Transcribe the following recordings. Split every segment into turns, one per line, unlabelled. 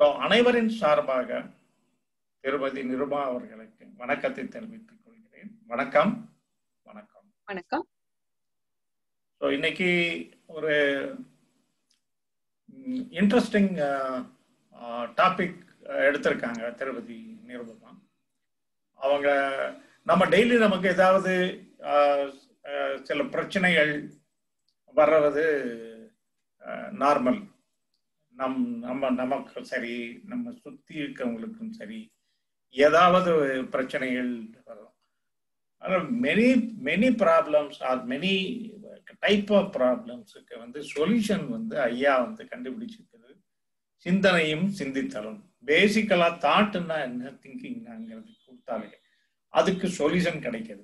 So அனைவரின் சார்பாக திருமதி நிருபா அவர்களுக்கு வணக்கத்தை தெரிவித்துக் கொள்கிறேன் வணக்கம் வணக்கம்
வணக்கம்
ஸோ இன்னைக்கு ஒரு இன்ட்ரெஸ்டிங் டாபிக் எடுத்திருக்காங்க திருப்பதி நிருபமா அவங்க நம்ம டெய்லி நமக்கு ஏதாவது ஆஹ், ஆஹ், சில பிரச்சனைகள் வர்றது நார்மல் நம் நம்ம நமக்கு சரி நம்ம சுத்தி இருக்கவங்களுக்கும் சரி ஏதாவது பிரச்சனைகள் வரும் many many problems are many type of ப்ராப்ளம்ஸுக்கு வந்து சொல்யூஷன் வந்து ஐயா வந்து கண்டுபிடிச்சிருக்கிறது சிந்தனையும் சிந்தித்தலும் பேசிக்கலா தாட்டுன்னா என்ன திங்கிங்னாங்கிறது கொடுத்தாலே அதுக்கு சொல்யூஷன் கிடைக்குது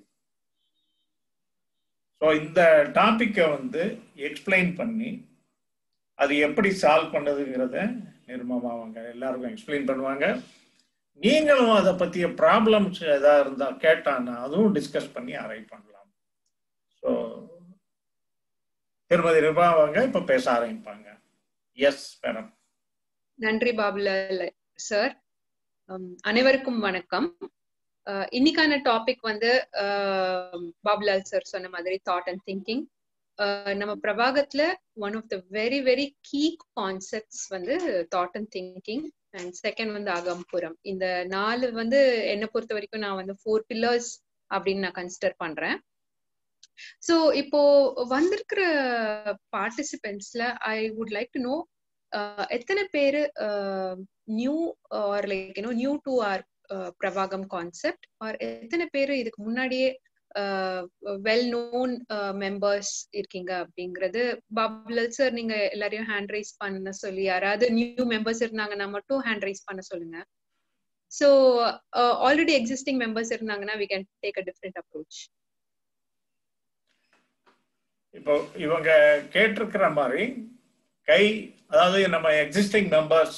ஸோ இந்த டாபிக்கை வந்து எக்ஸ்பிளைன் பண்ணி அது எப்படி சால்வ் பண்ணதுங்கிறத நிர்மமா அவங்க எல்லாருக்கும் எக்ஸ்பிளைன் பண்ணுவாங்க நீங்களும் அதை பற்றிய ப்ராப்ளம்ஸ் ஏதாவது இருந்தால் கேட்டான்னா அதுவும் டிஸ்கஸ் பண்ணி அரைவ் பண்ணலாம் ஸோ திருமதி நிர்மலா அவங்க இப்போ பேச ஆரம்பிப்பாங்க எஸ் மேடம்
நன்றி பாபுலால் சார் உம், அனைவருக்கும் வணக்கம் அஹ், இன்னைக்கான டாபிக் வந்து அஹ், பாபுலால் சார் சொன்ன மாதிரி தாட் அண்ட் திங்கிங் நம்ம பிரபாகத்துல one of the very very key concepts வந்து thought and thinking and second வந்து அகம்புறம் இந்த நாலு வந்து என்னை பொறுத்த வரைக்கும் நான் வந்து ஃபோர் பில்லர்ஸ் அப்படின்னு நான் கன்சிடர் பண்றேன் ஸோ இப்போ வந்திருக்கிற பார்ட்டிசிபென்ட்ஸ்ல I would like to know எத்தனை பேரு new or like you know new to our Prabhakam concept or எத்தனை பேரு இதுக்கு முன்னாடியே வெல் நோன் மெம்பர்ஸ் இருக்கீங்க அப்படிங்கிறது பாபுலல் சார் நீங்க எல்லாரையும் ஹேண்ட் ரைஸ் பண்ண சொல்லி யாராவது நியூ மெம்பர்ஸ் இருந்தாங்கன்னா மட்டும் ஹேண்ட் ரைஸ் பண்ண சொல்லுங்க ஸோ ஆல்ரெடி எக்ஸிஸ்டிங் மெம்பர்ஸ் இருந்தாங்கன்னா we can take a different approach
இப்போ இவங்க கேட்டிருக்கிற மாதிரி கை அதாவது நம்ம எக்ஸிஸ்டிங் மெம்பர்ஸ்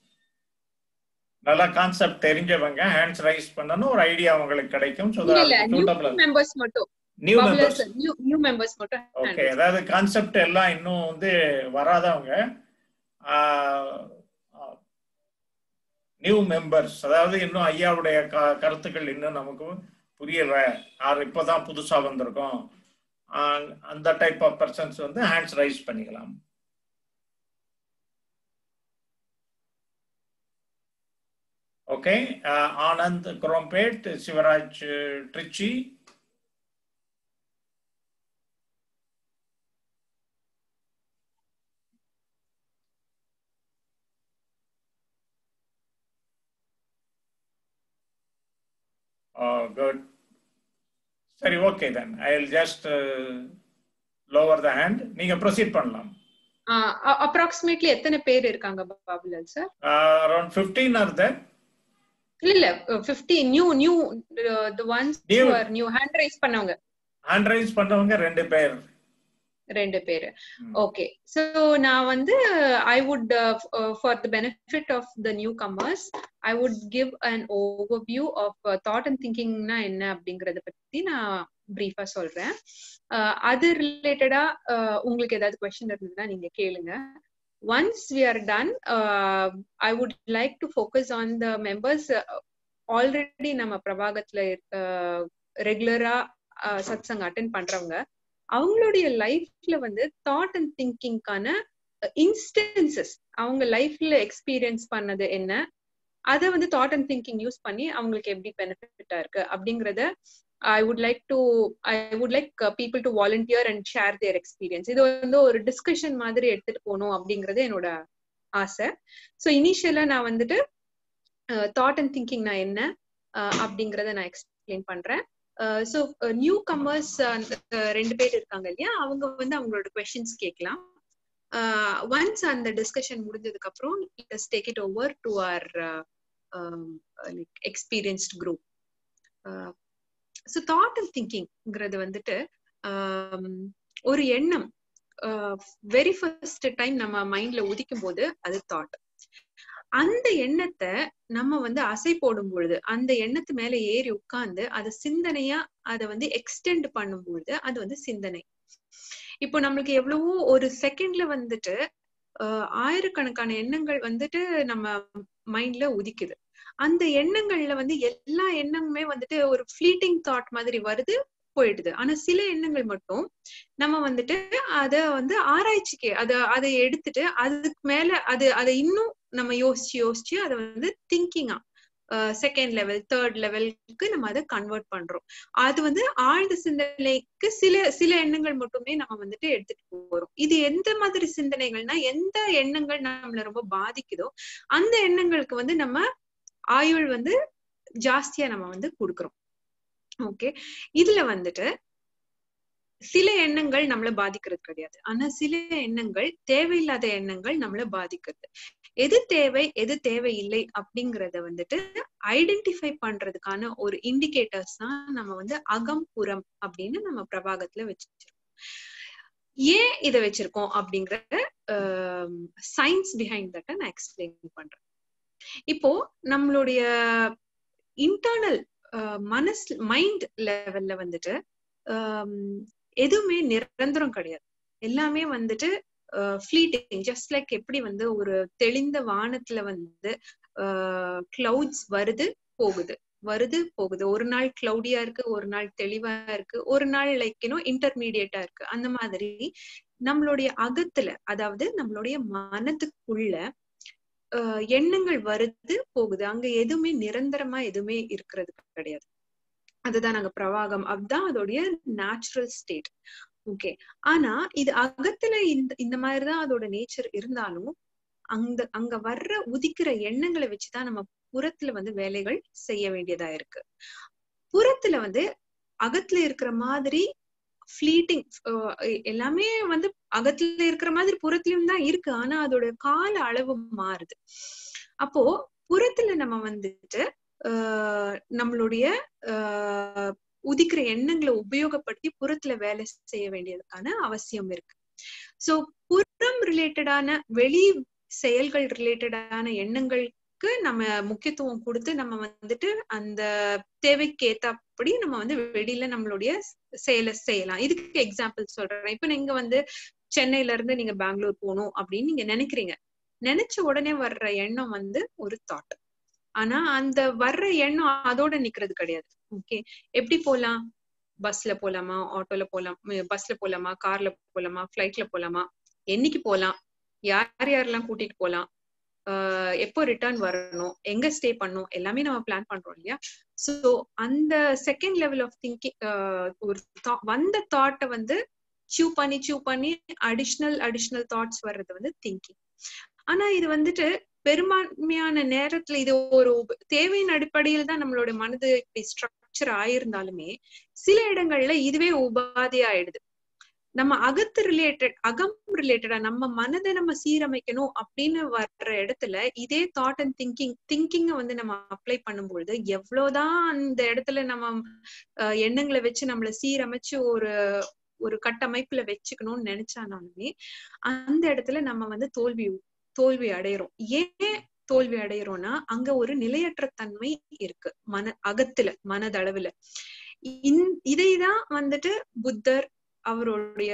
நல்ல கான்செப்ட் தெரிஞ்சவங்க ஹேண்ட்ஸ் ரைஸ் பண்ணணும் ஒரு ஐடியா அவங்களுக்கு கிடைக்கும் ஸோ
இல்ல நியூ மெம்பர்ஸ் மட்டும்
new
Babulal
members
sir new new members மட்டும் hand
ஓகே
raise
அதாவது கான்செப்ட் எல்லாம் இன்னும் வந்து வராதவங்க நியூ மெம்பர்ஸ் அதாவது இன்னும் ஐயாவுடைய க- கருத்துக்கள் இன்னும் நமக்கு புரியல யார் இப்போதான் புதுசா வந்திருக்கோம் ஆஹ் அந்த டைப் ஆஃப் பர்சன்ஸ் வந்து ஹேண்ட்ஸ் ரைஸ் பண்ணிக்கலாம் ஓகே ஆனந்த் குரோம்பேட் சிவராஜ் ட்ரிச்சி குட் சரி okay then I will just lower the hand நீங்க ப்ரொசீட் பண்ணலாம்
அப்ராக்சிமேட்லி எத்தனை பேர் இருக்காங்க Babulal sir
around fifteen or ten
இல்ல இல்ல fifty new new the ones
New.
New hand raise பண்ணவங்க
ஹேண்ட் ரைஸ் பண்ணவங்க ரெண்டு பேர்
ரெண்டு பேரு
ம்.
ஓகே சோ நான் வந்து I would for the benefit of the newcomers I would give an overview of thought and திங்கிங்னா என்ன அப்படிங்கறத பத்தி நான் பிரீஃபா சொல்றேன் அஹ், அது ரிலேட்டடா உங்களுக்கு ஏதாவது கொஸ்டின் இருந்ததுன்னா நீங்க கேளுங்க once we are done I would like to focus on the members already நம்ம பிரபாகத்துல ரெகுலரா சத் சங் அட்டன் பண்றவங்க அவங்களுடைய லைஃப்ல வந்து தாட் அண்ட் திங்கிங்கான இன்ஸ்டன்சஸ் அவங்க லைஃப்ல எக்ஸ்பீரியன்ஸ் பண்ணது என்ன அதை வந்து தாட் அண்ட் திங்கிங் யூஸ் பண்ணி அவங்களுக்கு எப்படி பெனிஃபிட்டா இருக்கு அப்படிங்கறத I would like to I would like people to volunteer and share their experience இது வந்து ஒரு டிஸ்கஷன் மாதிரி எடுத்துட்டு போகணும் அப்படிங்கறது என்னோட ஆசை ஸோ இனிஷியலா நான் வந்துட்டு தாட் அண்ட் திங்கிங்னா என்ன அஹ், அப்படிங்கறத நான் எக்ஸ்பிளைன் பண்றேன் ஸோ நியூ கமர்ஸ் ரெண்டு பேர் இருக்காங்க இல்லையா அவங்க வந்து அவங்களோட கொஸ்டின்ஸ் கேட்கலாம் ஒன்ஸ் அந்த டிஸ்கஷன் முடிஞ்சதுக்கு அப்புறம் take it over to our like experienced group so thought and திங்கிங்கிறது வந்துட்டு um, ஒரு எண்ணம் வெரி ஃபர்ஸ்ட் டைம் நம்ம மைண்ட்ல உதிக்கும் போது அது தாட் அந்த எண்ணத்தை நம்ம வந்து அசை போடும் பொழுது அந்த எண்ணத்து மேல ஏறி உட்கார்ந்து அதை சிந்தனையா அதை வந்து எக்ஸ்டெண்ட் பண்ணும் பொழுது அது வந்து சிந்தனை இப்போ நம்மளுக்கு எவ்வளவோ ஒரு செகண்ட்ல வந்துட்டு ஆஹ் ஆயிரக்கணக்கான எண்ணங்கள் வந்துட்டு நம்ம மைண்ட்ல உதிக்குது அந்த எண்ணங்கள்ல வந்து எல்லா எண்ணமுமே வந்துட்டு ஒரு ஃபிளீட்டிங் தாட் மாதிரி வருது போயிடுது ஆனா சில எண்ணங்கள் மட்டும் நம்ம வந்துட்டு அத வந்து ஆராய்ச்சிக்கு அத அதை எடுத்துட்டு அதுக்கு மேல அது அதை இன்னும் நம்ம யோசிச்சு யோசிச்சு அதை வந்து திங்கிங்கா செகண்ட் லெவல் தேர்ட் லெவலுக்கு நம்ம அதை கன்வெர்ட் பண்றோம் அது வந்து ஆழ்ந்த சிந்தனைக்கு சில சில எண்ணங்கள் மட்டுமே நம்ம வந்துட்டு எடுத்துட்டு போறோம் இது எந்த மாதிரி சிந்தனைகள்னா எந்த எண்ணங்கள் நம்மள ரொம்ப பாதிக்குதோ அந்த எண்ணங்களுக்கு வந்து நம்ம ஆயுள் வந்து ஜாஸ்தியா நம்ம வந்து கொடுக்குறோம் ஓகே இதுல வந்துட்டு சில எண்ணங்கள் நம்மள பாதிக்கிறது கிடையாது ஆனா சில எண்ணங்கள் தேவையில்லாத எண்ணங்கள் நம்மள பாதிக்கிறது எது தேவை எது தேவையில்லை அப்படிங்கறத வந்துட்டு ஐடென்டிஃபை பண்றதுக்கான ஒரு இண்டிகேட்டர்ஸ் தான் நம்ம வந்து அகம் புறம் அப்படின்னு நம்ம பிரபாகத்துல வச்சிருக்கோம் ஏன் இதை வச்சிருக்கோம் அப்படிங்கிற சயின்ஸ் பிஹைண்ட் தட்ட நான் எக்ஸ்பிளைன் பண்றேன் இப்போ நம்மளுடைய இன்டர்னல் மனஸ் மைண்ட் லெவல்ல வந்துட்டு எதுவுமே நிரந்தரம் கிடையாது எல்லாமே வந்துட்டு ஃபிளீட்டிங் ஜஸ்ட் லைக் எப்படி வந்து ஒரு தெளிந்த வானத்துல வந்து கிளவுட்ஸ் வருது போகுது வருது போகுது ஒரு நாள் கிளவுடியா இருக்கு ஒரு நாள் தெளிவா இருக்கு ஒரு நாள் லைக் இன்னும் இன்டர்மீடியட்டா இருக்கு அந்த மாதிரி நம்மளுடைய அகத்துல அதாவது நம்மளுடைய மனதுக்குள்ள எண்ணங்கள் வருது போகுது அங்க எதுவுமே நிரந்தரமா எதுவுமே இருக்கிறது கிடையாது அதுதான் நாங்க பிரவாகம் அதுதான் அதோடைய நேச்சுரல் ஸ்டேட் ஓகே ஆனா இது அகத்துல இந்த இந்த மாதிரிதான் அதோட நேச்சர் இருந்தாலும் அந்த அங்க வர்ற உதிக்கிற எண்ணங்களை வச்சுதான் நம்ம புறத்துல வந்து வேலைகள் செய்ய வேண்டியதா இருக்கு புறத்துல வந்து அகத்துல இருக்கிற மாதிரி ஃபிளீட்டிங் எல்லாமே வந்து அகத்துல இருக்கிற மாதிரி புறத்திலும் தான் இருக்கு ஆனா அதோட கால அளவு மாறுது அப்போ புறத்துல நம்ம வந்துட்டு ஆஹ் நம்மளுடைய ஆஹ் உதிக்கிற எண்ணங்களை உபயோகப்படுத்தி புறத்துல வேலை செய்ய வேண்டியதுக்கான அவசியம் இருக்கு சோ புறம் ரிலேட்டடான வெளி செயல்கள் ரிலேட்டடான எண்ணங்களுக்கு நம்ம முக்கியத்துவம் கொடுத்து நம்ம வந்துட்டு அந்த தேவைக்கு ஏத்தாப்படி நம்ம வந்து வெளியில நம்மளுடைய செயலை செய்யலாம் இதுக்கு எக்ஸாம்பிள் சொல்றேன் இப்ப நீங்க வந்து சென்னையில இருந்து நீங்க பெங்களூர் போகணும் அப்படின்னு நீங்க நினைக்கிறீங்க நினைச்ச உடனே வர்ற எண்ணம் வந்து ஒரு தாட் ஆனா அந்த வர்ற எண்ணம் அதோட நிக்கிறது கிடையாது ஓகே எப்படி போலாம் பஸ்ல போலாமா ஆட்டோல போலாம் பஸ்ல போலாமா கார்ல போலாமா பிளைட்ல போலாமா என்னைக்கு போலாம் யார் யாரெல்லாம் கூட்டிட்டு போலாம் ஆஹ் எப்போ ரிட்டர்ன் வரணும் எங்க ஸ்டே பண்ணும் எல்லாமே நம்ம பிளான் பண்றோம் இல்லையா சோ அந்த செகண்ட் லெவல் ஆஃப் திங்கிங் ஒரு வந்த தாட்டை வந்து சூ பண்ணி சூ பண்ணி அடிஷ்னல் அடிஷ்னல் தாட்ஸ் வர்றது வந்து திங்கிங் ஆனா இது வந்துட்டு பெரும்பான்மையான நேரத்துல இது ஒரு தேவையின் அடிப்படையில் தான் நம்மளோட மனது இப்படி ஸ்ட்ரக்சர் ஆயிருந்தாலுமே சில இடங்கள்ல இதுவே உபாதி ஆயிடுது நம்ம அகத்து ரிலேட்டட் அகம் ரிலேட்டடா நம்ம மனதை நம்ம சீரமைக்கணும் அப்படின்னு வர்ற இடத்துல இதே தாட் அண்ட் திங்கிங் திங்கிங்க வந்து நம்ம அப்ளை பண்ணும்பொழுது எவ்வளவுதான் அந்த இடத்துல நம்ம எண்ணங்களை வச்சு நம்மள சீரமைச்சு ஒரு ஒரு கட்டமைப்புல வச்சுக்கணும்னு நினைச்சானாலுமே அந்த இடத்துல நம்ம வந்து தோல்வி தோல்வி அடையிறோம் ஏன் தோல்வி அடையிறோம்னா அங்க ஒரு நிலையற்ற தன்மை இருக்கு மன அகத்துல மனதளவுல இதைதான் வந்துட்டு புத்தர் அவருடைய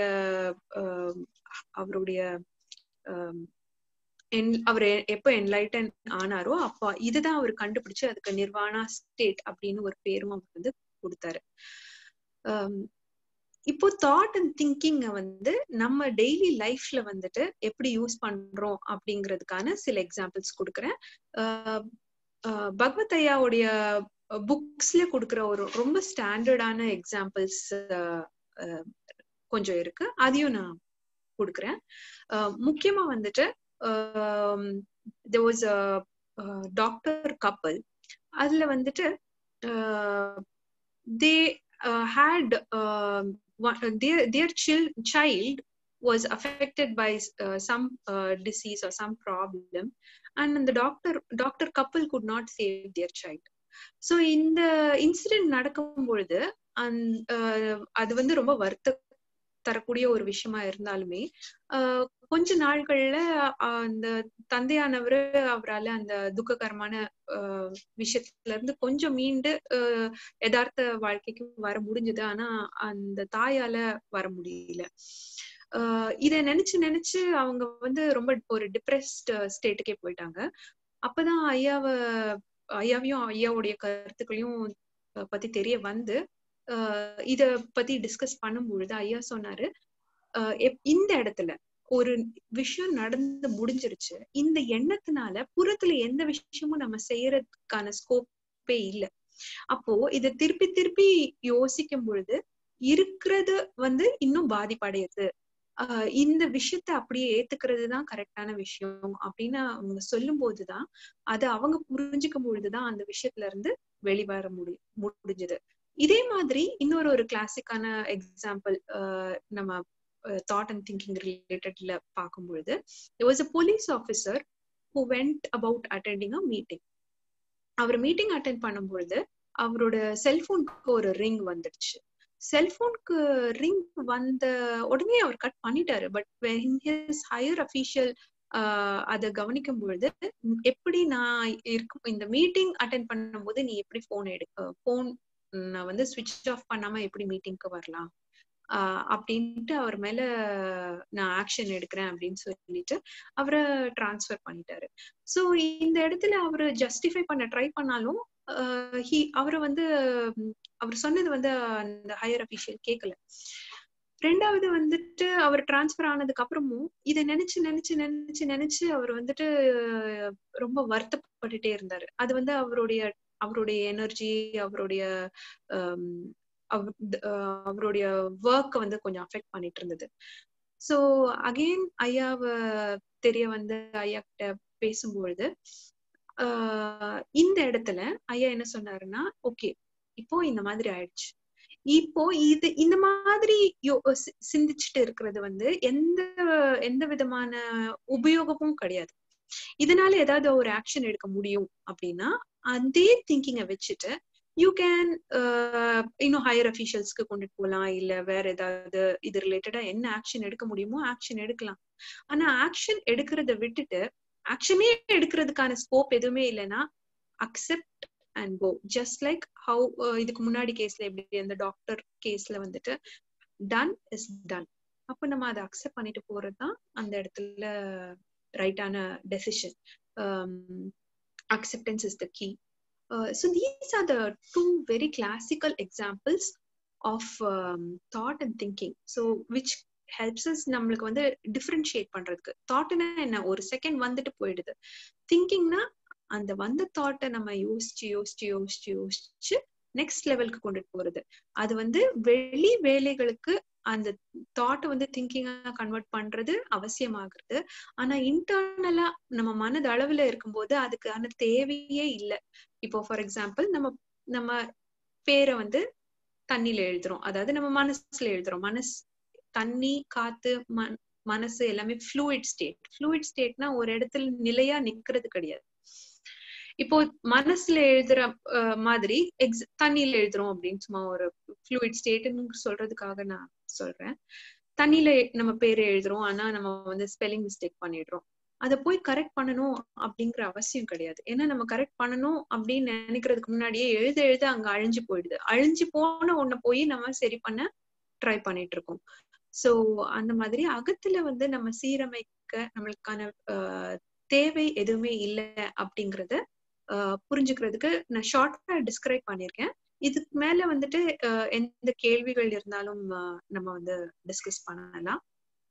அவருடைய அவர் எப்ப என்லைட்டன் ஆனாரோ அப்ப இதுதான் அவர் கண்டுபிடிச்சு அதுக்கு நிர்வாணா ஸ்டேட் அப்படின்னு ஒரு பேரும் அவர் வந்து கொடுத்தாரு இப்போ தாட் அண்ட் திங்கிங்க வந்து நம்ம டெய்லி லைஃப்ல வந்துட்டு எப்படி யூஸ் பண்றோம் அப்படிங்கிறதுக்கான சில எக்ஸாம்பிள்ஸ் கொடுக்குறேன் பகவத் ஐயாவுடைய புக்ஸ்ல கொடுக்குற ஒரு ரொம்ப ஸ்டாண்டர்டான எக்ஸாம்பிள்ஸ் கொஞ்சம் இருக்கு அதையும் நான் கொடுக்குறேன் முக்கியமா வந்துட்டு வாஸ் டாக்டர் கப்பல் அதுல வந்துட்டு they had their their chil- child was affected by uh, some uh, disease or some problem and the doctor doctor couple could not save their child so இந்த இன்சிடென்ட் நடக்கும் பொழுது அது வந்து ரொம்ப வருத்த தரக்கூடிய ஒரு விஷயமா இருந்தாலுமே கொஞ்ச நாட்கள்ல அந்த தந்தையானவர் அவரால் அந்த துக்ககரமான விஷயத்துல இருந்து கொஞ்சம் மீண்டு யதார்த்த வாழ்க்கைக்கு வர முடிஞ்சது ஆனா அந்த தாயால வர முடியல ஆஹ் இத நினைச்சு நினைச்சு அவங்க வந்து ரொம்ப ஒரு டிப்ரெஸ்ட் ஸ்டேட்டுக்கே போயிட்டாங்க அப்பதான் ஐயாவ ஐயாவையும் ஐயாவுடைய கருத்துக்களையும் அஹ் பத்தி தெரிய வந்து ஆஹ் இத பத்தி டிஸ்கஸ் பண்ணும் பொழுது ஐயா சொன்னாரு ஆஹ் எப்- இந்த இடத்துல ஒரு விஷயம் நடந்து முடிஞ்சிருச்சு இந்த எண்ணத்தினால புறத்துல எந்த விஷயமும் நம்ம செய்யறதுக்கான ஸ்கோப்பே இல்ல அப்போ இத திருப்பி திருப்பி யோசிக்கும் பொழுது இருக்கிறது வந்து இன்னும் பாதிப்படையுது ஆஹ் இந்த விஷயத்த அப்படியே ஏத்துக்கிறது தான் கரெக்டான விஷயம் அப்படின்னு அவங்க சொல்லும் போதுதான் அது அவங்க புரிஞ்சுக்கும் பொழுதுதான் அந்த விஷயத்துல இருந்து வெளிவர முடி முடிஞ்சது இதே மாதிரி இன்னொரு ஒரு கிளாசிக்கான எக்ஸாம்பிள் நம்ம தாட் அண்ட் திங்கிங் ரிலேட்டட்ல பார்க்கும் பொழுது was a police officer who went about attending a meeting அவர் மீட்டிங் அட்டென்ட் பண்ணும் பொழுது அவரோட செல்போனுக்கு ஒரு ரிங் வந்துடுச்சு செல்போனுக்கு ரிங் வந்த உடனே அவர் கட் பண்ணிட்டாரு பட் ஹிஸ் ஹையர் அஃபீஷியல் அதை கவனிக்கும் பொழுது உம், எப்படி நான் இருக்கும் இந்த மீட்டிங் அட்டென்ட் பண்ணும்போது நீ எப்படி போன் எடுக்க போன் நான் வந்து சுவிட்ச் ஆஃப் பண்ணாம எப்படி மீட்டிங்க்கு வரலாம் ஆஹ் அப்படின்ட்டு அவர் மேல நான் ஆக்ஷன் எடுக்கிறேன் அப்படின்னு சொல்லிட்டு அவரை டிரான்ஸ்ஃபர் பண்ணிட்டாரு சோ இந்த இடத்துல அவரு ஜஸ்டிஃபை பண்ண ட்ரை பண்ணாலும் ஹி அவரை வந்து உம், அவர் சொன்னது வந்து அந்த ஹையர் அபிஷியல் கேட்கல ரெண்டாவது வந்துட்டு அவர் டிரான்ஸ்ஃபர் ஆனதுக்கு அப்புறமும் இதை நினைச்சு நினைச்சு நினைச்சு நினைச்சு அவர் வந்துட்டு அஹ், ரொம்ப வருத்தப்பட்டுட்டே இருந்தாரு அது வந்து அவருடைய அவருடைய எனர்ஜி அவருடைய ஹம், அவ- த- அஹ், அவருடைய ஒர்க் வந்து கொஞ்சம் அஃபெக்ட் பண்ணிட்டு இருந்தது சோ அகைன் ஐயாவ தெரிய வந்து ஐயா கிட்ட பேசும்பொழுது ஆஹ் இந்த இடத்துல ஐயா என்ன சொன்னாருன்னா ஓகே இப்போ இந்த மாதிரி ஆயிடுச்சு இப்போ இது இந்த மாதிரி யோ- சி- சிந்திச்சுட்டு இருக்கிறது வந்து எந்த எந்த விதமான உபயோகமும் கிடையாது இதனால ஏதாவது ஒரு ஆக்ஷன் எடுக்க முடியும் அப்படின்னா அதே திங்கிங்கை வச்சுட்டு யூ கேன் இன்னும் ஹையர் அஃபீஷியல்ஸ்க்கு கொண்டுட்டு போகலாம் இல்ல வேற ஏதாவது இது ரிலேட்டடா என்ன ஆக்ஷன் எடுக்க முடியுமோ ஆக்ஷன் எடுக்கலாம் ஆனா ஆக்ஷன் எடுக்கிறத விட்டுட்டு ஆக்ஷனே எடுக்கிறதுக்கான ஸ்கோப் எதுவுமே இல்லைன்னா accept and go just like how இதுக்கு முன்னாடி கேஸ்ல எப்படி அந்த டாக்டர் கேஸ்ல வந்துட்டு டன் இஸ் டன் அப்ப நம்ம அதை அக்செப்ட் பண்ணிட்டு போறதுதான் அந்த இடத்துல ரைட்டான decision acceptance is the key. Uh, so these are the two very classical examples of um, thought and thinking. So which helps us நம்மளுக்கு வந்து டிஃபரன்ஷியேட் பண்றதுக்கு தாட்னா என்ன ஒரு செகண்ட் வந்துட்டு போயிடுது திங்கிங்னா அந்த வந்த தாட்டை நம்ம யோசிச்சு யோசிச்சு யோசிச்சு யோசிச்சு நெக்ஸ்ட் லெவலுக்கு கொண்டுட்டு போறது அது வந்து வெளி வேலைகளுக்கு அந்த தாட்டை வந்து திங்கிங்கா கன்வெர்ட் பண்றது அவசியமாகிறது ஆனா இன்டர்னலா நம்ம மனது அளவுல இருக்கும்போது அதுக்கான தேவையே இல்லை இப்போ ஃபார் எக்ஸாம்பிள் நம்ம நம்ம பேரை வந்து தண்ணியில எழுதுறோம் அதாவது நம்ம மனசுல எழுதுறோம் மனசு தண்ணி காத்து ம- மனசு எல்லாமே ஃப்ளூயிட் ஸ்டேட் ஃப்ளூயிட் ஸ்டேட்னா ஒரு இடத்துல நிலையா நிக்கிறது கிடையாது இப்போ மனசுல எழுதுற அஹ், மாதிரி எக்ஸ் தண்ணியில எழுதுறோம் அப்படின்னு சும்மா ஒரு ஃப்ளூயிட் ஸ்டேட்னு சொல்றதுக்காக நான் சொல்றேன் தண்ணியில நம்ம பேரை எழுதுறோம் ஆனா நம்ம வந்து ஸ்பெல்லிங் மிஸ்டேக் பண்ணிடுறோம் அதை போய் கரெக்ட் பண்ணணும் அப்படிங்கிற அவசியம் கிடையாது ஏன்னா நம்ம கரெக்ட் பண்ணணும் அப்படின்னு நினைக்கிறதுக்கு முன்னாடியே எழுத எழுத அங்க அழிஞ்சு போயிடுது அழிஞ்சு போன ஒண்ண போய் நம்ம சரி பண்ண ட்ரை பண்ணிட்டு இருக்கோம் சோ அந்த மாதிரி அகத்துல வந்து நம்ம சீரமைக்க நம்மளுக்கான ஆஹ், தேவை எதுவுமே இல்லை அப்படிங்கறத ஆஹ், புரிஞ்சுக்கிறதுக்கு நான் ஷார்ட்டா டிஸ்கிரைப் பண்ணியிருக்கேன் இதுக்கு மேல வந்துட்டு ஆஹ், எந்த கேள்விகள் இருந்தாலும் ஆஹ், நம்ம வந்து டிஸ்கஸ் பண்ணலாம்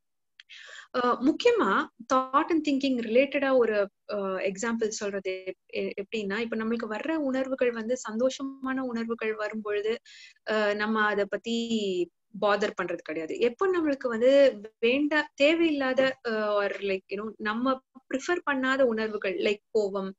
ஆஹ், முக்கியமா தாட் அண்ட் திங்கிங் ரிலேட்டடா ஒரு எக்ஸாம்பிள் சொல்றது எப்- எ- எப்படின்னா இப்ப நம்மளுக்கு வர்ற உணர்வுகள் வந்து சந்தோஷமான உணர்வுகள் வரும் பொழுது ஆஹ், நம்ம அதை பத்தி பாதர் பண்றது கிடையாது எப்போ நம்மளுக்கு வந்து வேண்டா தேவையில்லாத ஒரு லைக் யூனோ நம்ம ப்ரிஃபர் பண்ணாத உணர்வுகள் லைக் கோபம்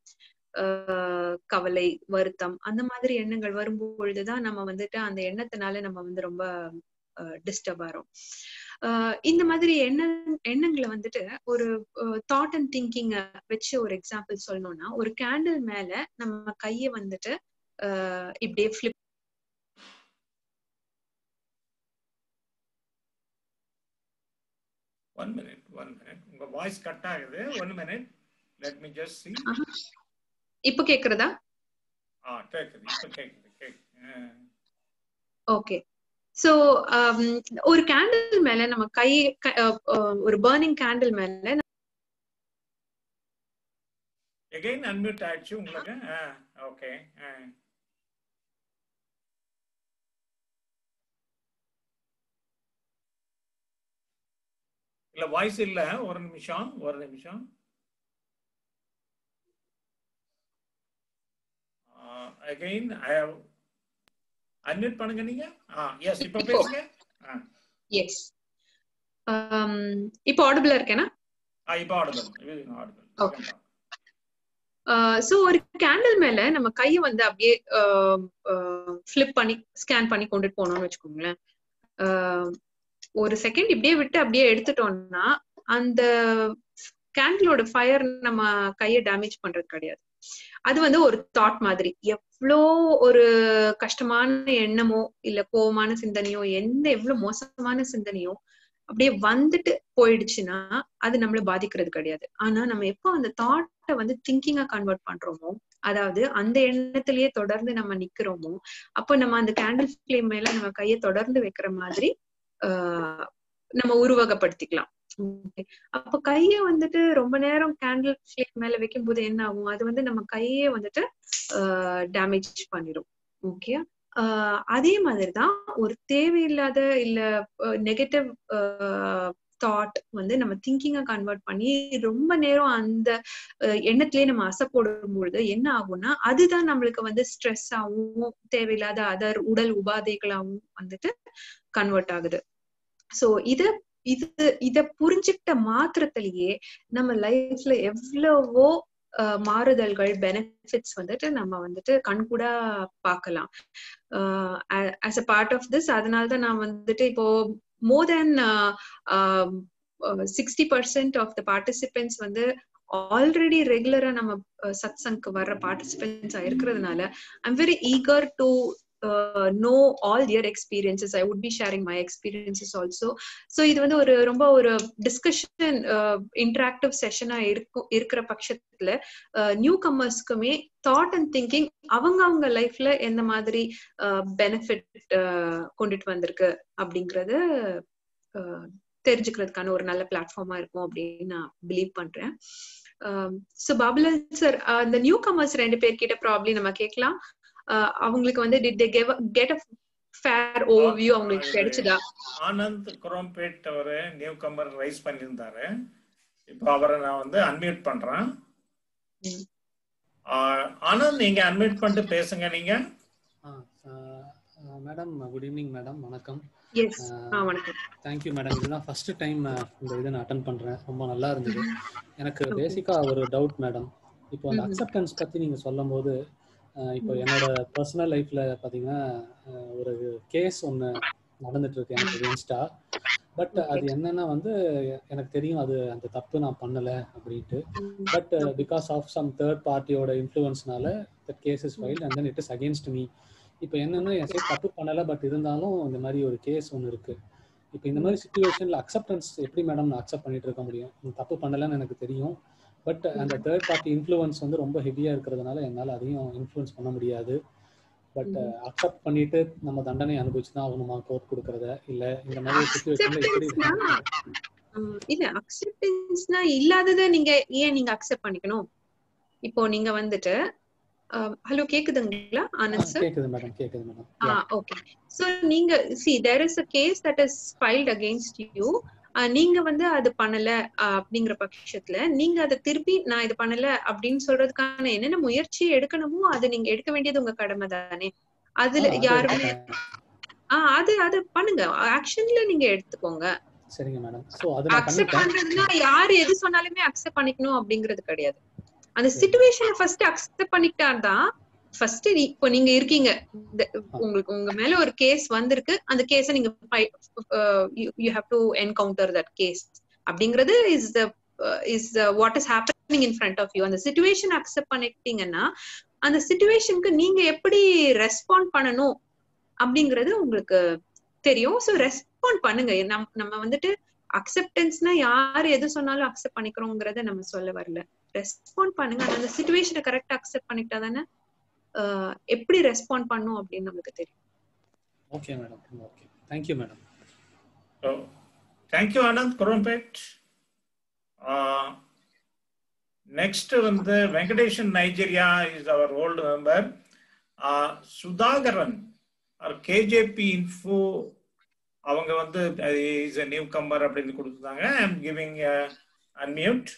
ஆஹ் கவலை வருத்தம் அந்த மாதிரி எண்ணங்கள் வரும் பொழுதுதான் நம்ம வந்துட்டு அந்த எண்ணத்தினால நம்ம வந்து ரொம்ப டிஸ்டர்ப் ஆறோம் ஆஹ் இந்த மாதிரி எண்ண எண்ணங்களை வந்துட்டு ஒரு தாட் அண்ட் திங்கிங் வச்சு ஒரு எக்ஸாம்பிள் சொல்லணும்னா ஒரு கேண்டில் மேல நம்ம கைய வந்துட்டு ஆஹ் இப்படியே flip
one minute one minute உங்க வாய்ஸ் கட் ஆகுது one minute let me just see
இப்ப கேக்குறதா
ஆ கேக்குது இப்ப கேக்குது கேக்குது
ஓகே சோ ஒரு கேண்டில் மேல நம்ம கை க- அஹ், அஹ், ஒரு பர்னிங் கேண்டில் மேல
எகைன் அன்மியூட் ஆயிடுச்சு உங்களுக்கு ஓகே இல்ல வாய்ஸ் இல்ல ஒரு நிமிஷம் ஒரு நிமிஷம் அகைன் ஐ ஹவ் அன்மியூட் பண்ணுங்க நீங்க ஆ எஸ் இப்ப
இப்போ.
பேசுங்க
எஸ் இப்போ ஆடிபிளா இருக்கேனா
ஆ இப்ப ஆடுதல் ஆடுதல்
Okay. சோ ஒரு கேண்டில் மேல நம்ம கையை வந்து அப்படியே ஃபிளிப் பண்ணி ஸ்கேன் பண்ணி கொண்டுட்டு போனோம்னு வச்சுக்கோங்களேன் ஆஹ் ஒரு செகண்ட் இப்படியே விட்டு அப்படியே எடுத்துட்டோம்னா அந்த கேண்டிலோட ஃபயர் நம்ம கையை டேமேஜ் பண்றது கிடையாது அது வந்து ஒரு தாட் மாதிரி எவ்வளோ ஒரு கஷ்டமான எண்ணமோ இல்ல கோவமான சிந்தனையோ எந்த எவ்வளவு மோசமான சிந்தனையோ அப்படியே வந்துட்டு போயிடுச்சுன்னா அது நம்மள பாதிக்கிறது கிடையாது ஆனா நம்ம எப்போ அந்த தாட்டை வந்து திங்கிங்கா கன்வெர்ட் பண்றோமோ அதாவது அந்த எண்ணத்திலேயே தொடர்ந்து நம்ம நிக்கிறோமோ அப்போ நம்ம அந்த கேண்டில் ஃபிளேம் மேல நம்ம கையை தொடர்ந்து வைக்கிற மாதிரி ஆஹ் நம்ம உருவகப்படுத்திக்கலாம் Okay. அப்ப கைய வந்துட்டு ரொம்ப நேரம் கேண்டில் ஃபிளேம் மேல வைக்கும் போது என்ன ஆகும் அது வந்து நம்ம கையே வந்துட்டு டேமேஜ் பண்ணிடும் ஓகே அதே மாதிரிதான் ஒரு தேவையில்லாத இல்ல நெகட்டிவ் தாட் வந்து நம்ம திங்கிங்கா கன்வெர்ட் பண்ணி ரொம்ப நேரம் அந்த அஹ், எண்ணத்திலேயே நம்ம அசை போடும் பொழுது என்ன ஆகும்னா அதுதான் நம்மளுக்கு வந்து ஸ்ட்ரெஸ் ஆகும் தேவையில்லாத அதர் உடல் உபாதைகளாகவும் வந்துட்டு கன்வெர்ட் ஆகுது சோ இத இது இத புரிஞ்சுக்கிட்ட மாத்திரத்திலேயே நம்ம லைஃப்ல எவ்வளவோ அஹ், மாறுதல்கள் பெனிஃபிட்ஸ் வந்துட்டு நம்ம வந்துட்டு கண்கூடா பார்க்கலாம் as a part of this அதனாலதான் நான் வந்துட்டு இப்போ more than sixty percent of the participants வந்து ஆல்ரெடி ரெகுலரா நம்ம சத் சங்க்கு வர்ற பார்ட்டிசிபென்ட்ஸா இருக்கிறதுனால I'm very eager to know all their experiences I would be sharing my experiences also so இது வந்து ஒரு ரொம்ப ஒரு டிஸ்கஷன் இன்டராக்டிவ் செஷனா இருக்கும் இருக்கிற பட்சத்துல நியூ கம்மர்ஸ்க்குமே தாட் அண்ட் திங்கிங் அவங்க அவங்க லைஃப்ல எந்த மாதிரி பெனிஃபிட் கொண்டுட்டு வந்திருக்கு அப்படிங்கறத அஹ், தெரிஞ்சுக்கிறதுக்கான ஒரு நல்ல பிளாட்ஃபார்மா இருக்கும் அப்படின்னு நான் பிலீவ் பண்றேன் ஸோ பாபுலன் சார் அந்த நியூ கமர்ஸ் ரெண்டு பேர்கிட்ட ப்ராப்ளம் நம்ம கேட்கலாம் அஹ், அவங்களுக்கு வந்து did they get a fair overview அவங்களுக்கு கிடைச்சதா
ஆனந்த் குரோம்பேட் அவரு நியூ கமர் ரைஸ் பண்ணியிருந்தாரு இப்போ அவரை நான் வந்து அன்மியூட் பண்றேன்
ம்.
ஆஹ் ஆனந்த் நீங்க அன்மியூட் பண்ணிட்டு பேசுங்க நீங்க
மேடம் குட் ஈவினிங் மேடம் வணக்கம்
எஸ் ஆ வணக்கம்
தேங்க்யூ மேடம் இதுதான் ஃபர்ஸ்ட் டைம் இந்த இதை நான் அட்டன் பண்றேன் ரொம்ப நல்லா இருந்தது எனக்கு
Okay.
பேசிக்கா ஒரு டவுட் மேடம் இப்போ அந்த
ம்ஹும்.
அக்செப்டன்ஸ் பத்தி நீங்க சொல்லும் போது அஹ், இப்போ என்னோட பர்சனல் லைஃப்ல பாத்தீங்கன்னா அஹ், ஒரு கேஸ் ஒன்று நடந்துட்டு இருக்கு எனக்கு அகேன்ஸ்டா பட் அது என்னன்னா வந்து எனக்கு தெரியும் அது அந்த தப்பு நான் பண்ணல அப்படின்ட்டு but because of some third பார்ட்டியோட இன்ஃப்ளூயன்ஸ்னால that case is filed and then it is against me இப்போ என்னன்னா என் சைடு தப்பு பண்ணல பட் இருந்தாலும் இந்த மாதிரி ஒரு கேஸ் ஒன்று இருக்கு இப்போ இந்த மாதிரி சுச்சுவேஷன்ல அக்செப்டன்ஸ் எப்படி மேடம் நான் அக்செப்ட் பண்ணிட்டு இருக்க முடியும் நான் தப்பு பண்ணலன்னு எனக்கு தெரியும் பட் அந்த தேர்ட் பார்ட்டி இன்ஃப்ளூயன்ஸ் வந்து ரொம்ப ஹெவியா இருக்கிறதுனால என்னால் அதையும் இன்ஃப்ளூயன்ஸ் பண்ண முடியாது பட் அக்செப்ட் பண்ணிட்டு நம்ம தண்டனை அனுபவிச்சு தான் ஆகணுமா கோர்ட் கொடுக்கறத இல்ல இந்த மாதிரி சுச்சுவேஷன்ல எப்படி
Acceptance-னா, ஆஹ் இல்ல அக்செப்டன்ஸ்னா இல்லாததை நீங்க ஏன் நீங்க அக்செப்ட் பண்ணிக்கணும் இப்போ நீங்க வந்துட்டு ஹலோ கேக்குதுங்களா ஆனந்த் சார்
கேக்குது மேடம் கேக்குது மேடம்
ஆ ஓகே சோ நீங்க see there is a case that is filed against you நீங்க வந்து அது பண்ணல ஆஹ் அப்படிங்கிற பட்சத்துல நீங்க அதை திருப்பி நான் இது பண்ணல அப்படின்னு சொல்றதுக்கான என்னென்ன முயற்சி எடுக்கணுமோ அது நீங்க எடுக்க வேண்டியது உங்க கடமை தானே அதுல
ஆ, அது
யாருமே
எடுத்துட்டேன்.
ஆஹ் அது அது பண்ணுங்க ஆக்ஷன்ல நீங்க எடுத்துக்கோங்க
சரிங்க மேடம் சோ அது நான்
அக்செப்ட்
பண்ணிட்டேன்
பண்றதுன்னா யாரு எது சொன்னாலுமே அக்செப்ட் பண்ணிக்கணும் அப்படிங்கிறது கிடையாது அந்த சுச்சுவேஷனை ஃபர்ஸ்ட் அக்செப்ட் பண்ணிக்கிட்டா தான் ஃபர்ஸ்ட் இப்போ நீங்க இருக்கீங்க இந்த- உங்களுக்கு உங்க மேல ஒரு கேஸ் வந்திருக்கு அந்த கேஸ நீங்க you have to encounter that case அப்படிங்கிறது is the is what is happening in front of you அந்த சுச்சுவேஷன் அக்செப்ட் பண்ணிக்கிட்டீங்கன்னா அந்த சுச்சுவேஷனுக்கு நீங்க எப்படி ரெஸ்பாண்ட் பண்ணணும் அப்படிங்கிறது உங்களுக்கு தெரியும் ஸோ ரெஸ்பாண்ட் பண்ணுங்க நம் நம்ம வந்துட்டு அக்செப்டன்ஸ்னா யார் எது சொன்னாலும் அக்செப்ட் பண்ணிக்கிறோங்கிறத நம்ம சொல்ல வரல ரெஸ்பாண்ட் பண்ணுங்க ஆனா அந்த சுச்சுவேஷனை கரெக்டா அக்செப்ட் பண்ணிட்டா தானே ஆஹ் எப்படி ரெஸ்பாண்ட் பண்ணும் அப்படின்னு நமக்கு தெரியும்
okay madam okay thank you madam
So, thank you, Anand Kurumpet. Uh, next வந்து வெங்கடேஷன் நைஜீரியா இஸ் அவர் old member Sudhakaran or KJB info அவங்க வந்து இஸ் நியூ கம்பர் அப்படின்னு கொடுத்துருந்தாங்க I am giving unmute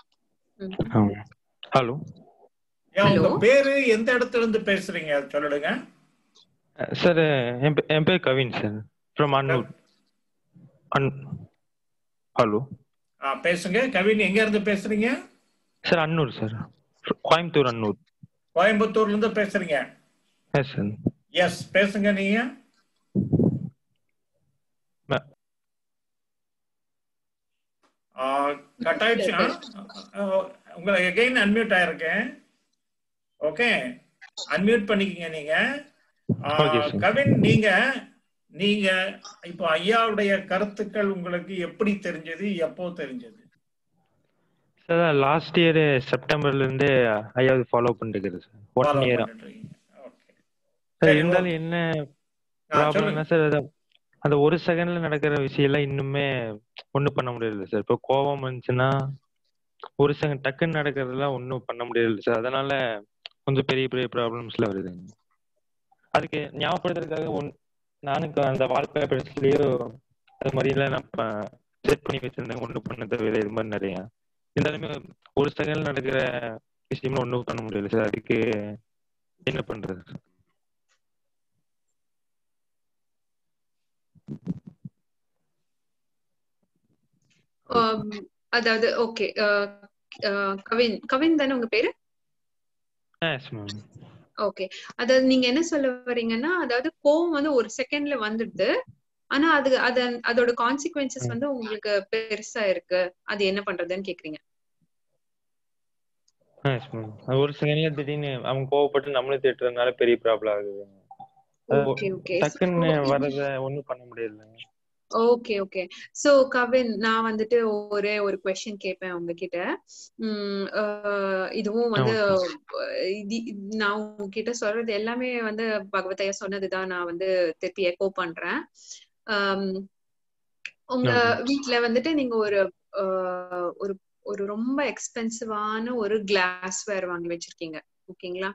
hello
உங்க
Hello.
பேரு எந்த இடத்துல இருந்து பேசுறீங்க அது சொல்லிடுங்க
சார் என் பே- என் பேர் கவின் சார் ஃப்ரம் அன்னூர் அன் ஹலோ
ஆ, பேசுங்க கவின் எங்க இருந்து பேசுறீங்க
சார் அன்னூர் சார் கோயம்புத்தூர் அன்னூர்
கோயம்புத்தூர்ல இருந்து பேசுறீங்க
எஸ் சார்
எஸ் பேசுங்க நீங்க
ம-
ஆ, கட் ஆயிடுச்சு ஆ? ஆ, உங்களை எகைன் அன்மியூட் ஆயிருக்கேன் ஓகே அன்மியூட் பண்ணிக்கங்க நீங்க ஆ,
Okay, sir.
கவின் நீங்க நீங்க இப்போ ஐயாவுடைய கருத்துக்கள் உங்களுக்கு எப்படி தெரிஞ்சது எப்போ தெரிஞ்சது
சார் லாஸ்ட் இயர் செப்டம்பர்ல இருந்து ஐயாவது ஃபாலோ பண்ணிட்டு சார் ஒன்
Follow
இயரா
பண்ணிட்டு இருக்கீங்க. Okay.
சார்
சரி,
இருந்தாலும் என்ன
ஆ,
ப்ராப்ளம்னா
சொல்லுங்க.
சார் அது அந்த ஒரு செகண்ட்ல நடக்கிற விஷயம் எல்லாம் இன்னுமே ஒண்ணும் பண்ண முடியல சார் இப்போ கோவம் வந்துச்சுன்னா ஒரு செகண்ட் டக்குன்னு நடக்கிறதெல்லாம் ஒன்றும் பண்ண முடியல சார் அதனால கொஞ்சம் பெரிய பெரிய ப்ராப்ளம்ஸ்லாம் வருது அதுக்கு ஞாபகப்படுத்துறதுக்காக ஒன் நானுக்கு அந்த வாழ்க்கை பிரச்சனையோ அது மாதிரிலாம் நான் செட் பண்ணி வச்சிருந்தேன் ஒன்றும் பண்ண தேவையில்லை இது மாதிரி நிறைய இருந்தாலுமே ஒரு செகண்ட்ல நடக்கிற விஷயம்லாம் ஒன்றும் பண்ண முடியல சார் அதுக்கு என்ன பண்றது
Um, அதாவது ஓகே கவின் கவின் தானே உங்க பேரு
எஸ் மேம்
ஓகே அதாவது நீங்க என்ன சொல்ல வர்றீங்கன்னா அதாவது கோவம் வந்து ஒரு செகண்ட்ல வந்துடுது ஆனா அது அத அதோட கான்சிக்வன்சஸ் வந்து உங்களுக்கு பெருசா இருக்கு அது என்ன பண்றதுன்னு கேக்குறீங்க
எஸ் மேம் ஒரு செகண்ட்ல திடீர்னு அவங்க கோவப்பட்டு நம்மளும் திட்டுறதுனால பெரிய ப்ராப்ளம் ஆகுது அது
ஓகே ஓகே
டக்குன்னு வர்றத ஒண்ணும் பண்ண முடியல
ஓகே ஓகே சோ கவின் நான் வந்துட்டு ஒரே ஒரு கொஸ்டின் கேட்பேன் உங்ககிட்ட உம் அஹ் இதுவும் வந்து இது நான் உங்ககிட்ட சொல்றது எல்லாமே வந்து பகவதையா சொன்னதுதான் நான் வந்து திருப்பி எக்கோ பண்றேன் ஆம், உங்க
Okay.
வீட்ல வந்துட்டு நீங்க ஒரு அஹ், ஒரு ஒரு ரொம்ப எக்ஸ்பென்சிவான ஒரு கிளாஸ் வேர் வாங்கி வச்சிருக்கீங்க ஓகேங்களா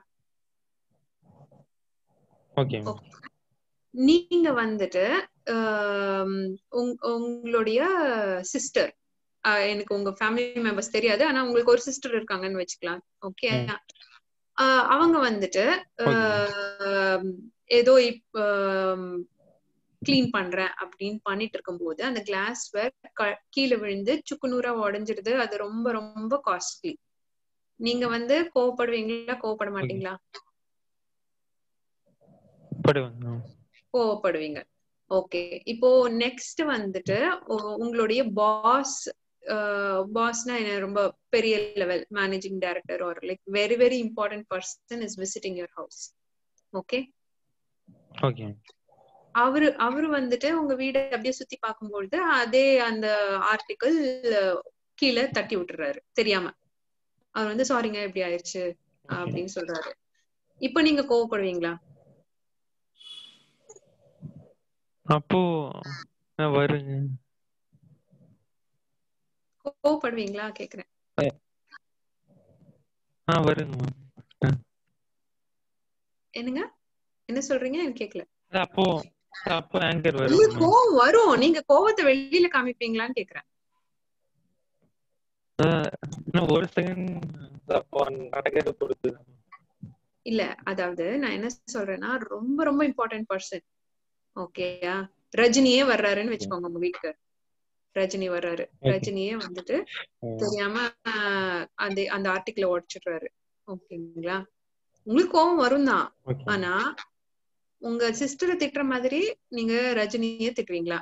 ஓகே
நீங்க வந்துட்டு ஆம், உங்- உங்களுடைய சிஸ்டர் எனக்கு உங்க ஃபேமிலி மெம்பர்ஸ் தெரியாது ஆனா உங்களுக்கு ஒரு சிஸ்டர் இருக்காங்கன்னு வச்சுக்கலாம் ஓகே
ம்.
அவங்க வந்துட்டு ஆம், ஏதோ இப்ப க்ளீன் பண்றேன் அப்படின்னு பண்ணிட்டு இருக்கும்போது அந்த கிளாஸ் வேர் கீழே விழுந்து சுக்குநூறா உடைஞ்சிடுது அது ரொம்ப ரொம்ப காஸ்ட்லி நீங்க வந்து கோவப்படுவீங்களா கோவப்பட மாட்டீங்களா
படுவாங்க
கோவப்படுவீங்க ஓகே இப்போ நெக்ஸ்ட் வந்துட்டு உ- உங்களுடைய பாஸ் பாஸ்னா என்ன ரொம்ப பெரிய level managing director or like very very important person is visiting your house okay
okay
அவரு அவரு வந்துட்டு உங்க வீட அப்படியே சுத்தி பார்க்கும்பொழுது அதே அந்த ஆர்டிக்கிள் கீழே தட்டி விட்டுறாரு தெரியாம அவர் வந்து சாரிங்க இப்படி ஆயிருச்சு அப்படின்னு சொல்றாரு இப்போ நீங்க கோவப்படுவீங்களா
அப்போ நான் வருங்க
கோவப்படுவீங்களா கேக்குறேன்
ஆ வருங்க மேம்
என்னங்க என்ன சொல்றீங்க எனக்கு கேக்கல
அப்போ அப்போ ஆங்கர் வரும்
உங்களுக்கு கோவம் வரும் நீங்க கோவத்தை வெளியில காமிப்பீங்களான்னு கேக்குறேன்
இன்னும் ஒரு செகண்ட் அப்போ நடக்கிறது பொறுத்து
இல்ல அதாவது நான் என்ன சொல்றேன்னா ரொம்ப ரொம்ப இம்பார்ட்டன்ட் பர்சன் ஓகேயா ரஜினியே வர்றாருன்னு வச்சுக்கோங்க உங்க வீட்டுக்கு ரஜினி வர்றாரு
Okay.
ரஜினியே வந்துட்டு தெரியாம ஆஹ், அந்த அந்த ஆர்டிக்கிள உடைச்சிடுறாரு ஓகேங்களா உங்களுக்கு கோவம் வரும் தான்
ஓகே
ஆனா உங்க சிஸ்டரை திட்டுற மாதிரி நீங்க ரஜினியே திட்டுவீங்களா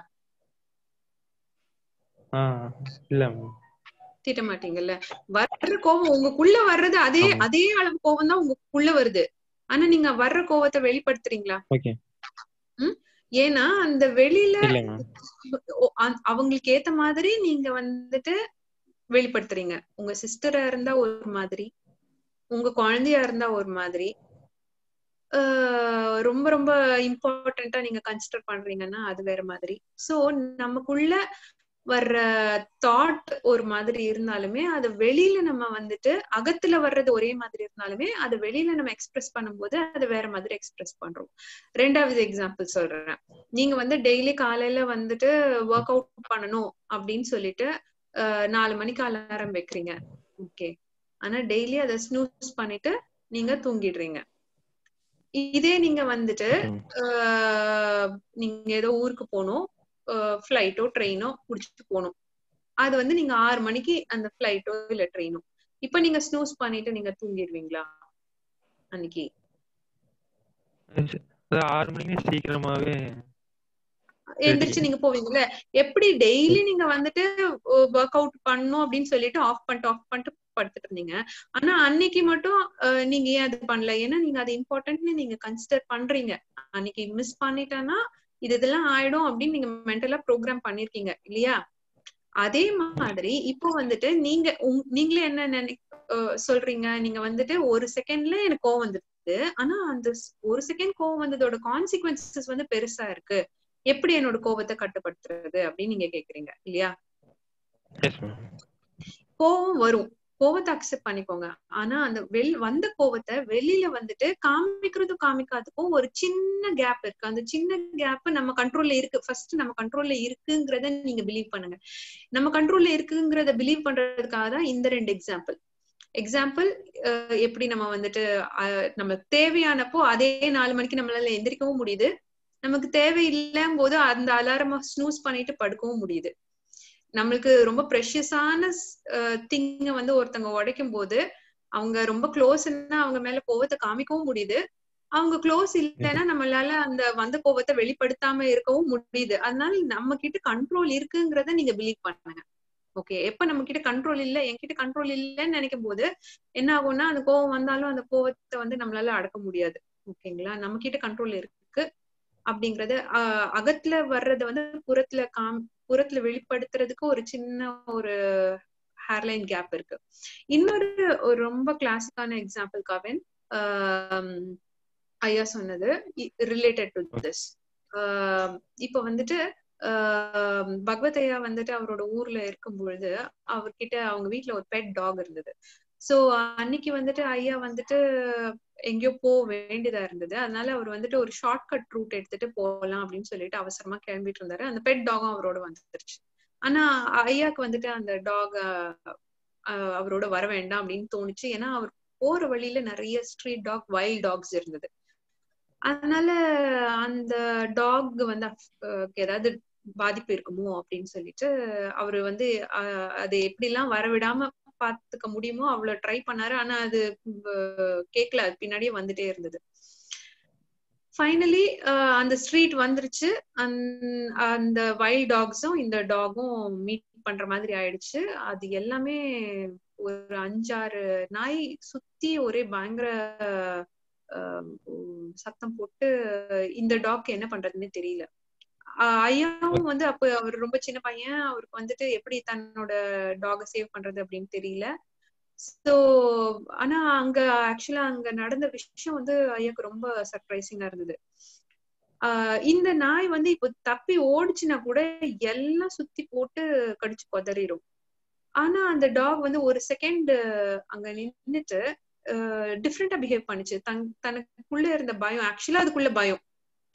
ஆ இல்ல மேம்
திட்ட மாட்டீங்கல்ல வர்ற கோவம் உங்களுக்குள்ள வர்றது அதே
ஆமா.
அதே அளவு கோவம் தான் உங்களுக்குள்ள வருது ஆனா நீங்க வர்ற கோவத்தை வெளிப்படுத்துறீங்களா
ஓகே
ஏன்னா அந்த வெளியில
இல்ல மேம்
ஓ- அ- அவங்களுக்கு ஏத்த மாதிரி நீங்க வந்துட்டு வெளிப்படுத்துறீங்க உங்க சிஸ்டரா இருந்தா ஒரு மாதிரி உங்க குழந்தையா இருந்தா ஒரு மாதிரி ரொம்ப ரொம்ப இம்பார்ட்டண்டா நீங்க கன்சிடர் பண்றீங்கன்னா அது வேற மாதிரி சோ நமக்குள்ள வர்ற தாட் ஒரு மாதிரி இருந்தாலுமே அது வெளியில நம்ம வந்துட்டு அகத்துல வர்றது ஒரே மாதிரி இருந்தாலுமே அது வெளியில நம்ம எக்ஸ்பிரஸ் பண்ணும்போது அது வேற மாதிரி எக்ஸ்பிரஸ் பண்றோம் ரெண்டாவது எக்ஸாம்பிள் சொல்றேன் நீங்க வந்து டெய்லி காலையில வந்துட்டு ஒர்க் அவுட் பண்ணணும் அப்படின்னு சொல்லிட்டு நாலு மணிக்கு அலாரம் வைக்கிறீங்க ஓகே ஆனா டெய்லி அதை ஸ்னூஸ் பண்ணிட்டு நீங்க தூங்கிடுறீங்க இதே நீங்க வந்துட்டு நீங்க ஏதோ ஊருக்கு போகணும் ஃபிளைட்டோ ட்ரெயினோ புடிச்சிட்டு போகணும் அது வந்து நீங்க ஆறு மணிக்கு அந்த ஃபிளைட்டோ இல்ல ட்ரெயினோ இப்ப நீங்க ஸ்னூஸ் பண்ணிட்டு நீங்க தூங்கிடுவீங்களா அன்னைக்கு
ஆறு மணிக்கு சீக்கிரமாவே
எந்திரிச்சு நீங்க போவீங்கல்ல எப்படி டெய்லி நீங்க வந்துட்டு ஒர்க் அவுட் பண்ணும் அப்படின்னு சொல்லிட்டு ஆஃப் பண்ணிட்டு ஆஃப் பண்ணிட்டு படுத்துட்டு இருந்தீங்க ஆனா அன்னைக்கு மட்டும் நீங்க ஏன் அது பண்ணல ஏன்னா நீங்க அது இம்பார்ட்டன்ட்னு நீங்க கன்சிடர் பண்றீங்க அன்னைக்கு மிஸ் பண்ணிட்டேன்னா இது இதெல்லாம் ஆயிடும் அப்படின்னு நீங்க மென்டலா ப்ரோக்ராம் பண்ணிருக்கீங்க இல்லையா அதே மாதிரி இப்போ வந்துட்டு நீங்க நீங்களே என்ன நினை சொல்றீங்க நீங்க வந்துட்டு ஒரு செகண்ட்ல எனக்கு கோவம் வந்துருது ஆனா அந்த ஒரு செகண்ட் கோவம் வந்ததோட கான்சிக்வன்சஸ் வந்து பெருசா இருக்கு எப்படி என்னோட கோவத்தை கட்டுப்படுத்துறது அப்படின்னு நீங்க கேக்குறீங்க இல்லையா கோவம் வரும் கோவத்தை அக்செப்ட் பண்ணிக்கோங்க ஆனா அந்த வெள் வந்த கோவத்தை வெளியில வந்துட்டு காமிக்கிறதும் காமிக்காததுக்கும் ஒரு சின்ன கேப் இருக்கு அந்த சின்ன கேப் நம்ம கண்ட்ரோல்ல இருக்கு ஃபர்ஸ்ட் நம்ம கண்ட்ரோல்ல இருக்குங்கிறத நீங்க பிலீவ் பண்ணுங்க நம்ம கண்ட்ரோல்ல இருக்குங்கிறத பிலீவ் பண்றதுக்காக தான் இந்த ரெண்டு எக்ஸாம்பிள் எக்ஸாம்பிள் எப்படி நம்ம வந்துட்டு நம்ம தேவையானப்போ அதே நாலு மணிக்கு நம்மளால எந்திரிக்கவும் முடியுது நமக்கு தேவையில்லைம் போது அந்த அலாரமா ஸ்னூஸ் பண்ணிட்டு படுக்கவும் முடியுது நம்மளுக்கு ரொம்ப ப்ரெஷியஸான திங்க வந்து ஒருத்தவங்க உடைக்கும் போது அவங்க ரொம்ப க்ளோஸ்ன்னா அவங்க மேல கோவத்தை காமிக்கவும் முடியுது அவங்க க்ளோஸ் இல்லைன்னா நம்மளால அந்த வந்த கோவத்தை வெளிப்படுத்தாம இருக்கவும் முடியுது அதனால நம்ம கிட்ட கண்ட்ரோல் இருக்குங்கிறத நீங்க பிலீவ் பண்ணுங்க ஓகே எப்ப நம்ம கிட்ட கண்ட்ரோல் இல்ல என்கிட்ட கண்ட்ரோல் இல்லைன்னு நினைக்கும் போது என்ன ஆகும்னா அந்த கோவம் வந்தாலும் அந்த கோவத்தை வந்து நம்மளால அடக்க முடியாது ஓகேங்களா நம்ம கிட்ட கண்ட்ரோல் இருக்கு அப்படிங்கறது அகத்துல வர்றது வந்து புறத்துல காம் புறத்துல வெளிப்படுத்துறதுக்கு ஒரு சின்ன ஒரு ஹேர்லைன் கேப் இருக்கு இன்னொரு ஒரு ரொம்ப கிளாசிக்கான எக்ஸாம்பிள் கவின் ஐயா சொன்னது ரிலேட்டட் டு திஸ் இப்ப வந்துட்டு பகவத் ஐயா வந்துட்டு அவரோட ஊர்ல இருக்கும் பொழுது அவர்கிட்ட அவங்க வீட்டுல ஒரு பெட் டாக் இருந்தது சோ அன்னைக்கு வந்துட்டு ஐயா வந்துட்டு எங்கேயோ போக வேண்டியதா இருந்தது அதனால அவர் வந்துட்டு ஒரு ஷார்ட் கட் ரூட் எடுத்துட்டு போகலாம் அப்படின்னு சொல்லிட்டு அவசரமா கிளம்பிட்டு இருந்தாரு அந்த பெட் டாகும் அவரோட வந்துருச்சு ஆனா ஐயாக்கு வந்துட்டு அந்த டாக் அவரோட வர வேண்டாம் அப்படின்னு தோணுச்சு ஏன்னா அவர் போற வழியில நிறைய ஸ்ட்ரீட் டாக் வைல்ட் டாக்ஸ் இருந்தது அதனால அந்த டாக் வந்து ஏதாவது பாதிப்பு இருக்குமோ அப்படின்னு சொல்லிட்டு அவரு வந்து அது எப்படிலாம் வரவிடாம பாத்துக்க முடியுமோ அவ்வளவு ட்ரை பண்ணாரு ஆனா அது கேட்கல அது பின்னாடியே வந்துட்டே இருந்தது ஃபைனலி அந்த ஸ்ட்ரீட் வந்துருச்சு அந்த வைல்ட் டாக்ஸும் இந்த டாகும் மீட் பண்ற மாதிரி ஆயிடுச்சு அது எல்லாமே ஒரு அஞ்சாறு நாய் சுத்தி ஒரே பயங்கர சத்தம் போட்டு இந்த டாக் என்ன பண்றதுன்னு தெரியல ஐயாவும் வந்து அப்ப அவர் ரொம்ப சின்ன பையன் அவருக்கு வந்துட்டு எப்படி தன்னோட டாக சேவ் பண்றது அப்படின்னு தெரியல சோ ஆனா அங்க ஆக்சுவலா அங்க நடந்த விஷயம் வந்து ஐயாக்கு ரொம்ப சர்ப்ரைசிங்கா இருந்தது ஆஹ் இந்த நாய் வந்து இப்போ தப்பி ஓடிச்சுன்னா கூட எல்லாம் சுத்தி போட்டு கடிச்சு கொதறிடும் ஆனா அந்த டாக் வந்து ஒரு செகண்ட் அங்க நின்னுட்டு டிஃப்ரெண்டா பிஹேவ் பண்ணுச்சு தன் தனக்குள்ள இருந்த பயம் ஆக்சுவலா அதுக்குள்ள பயம்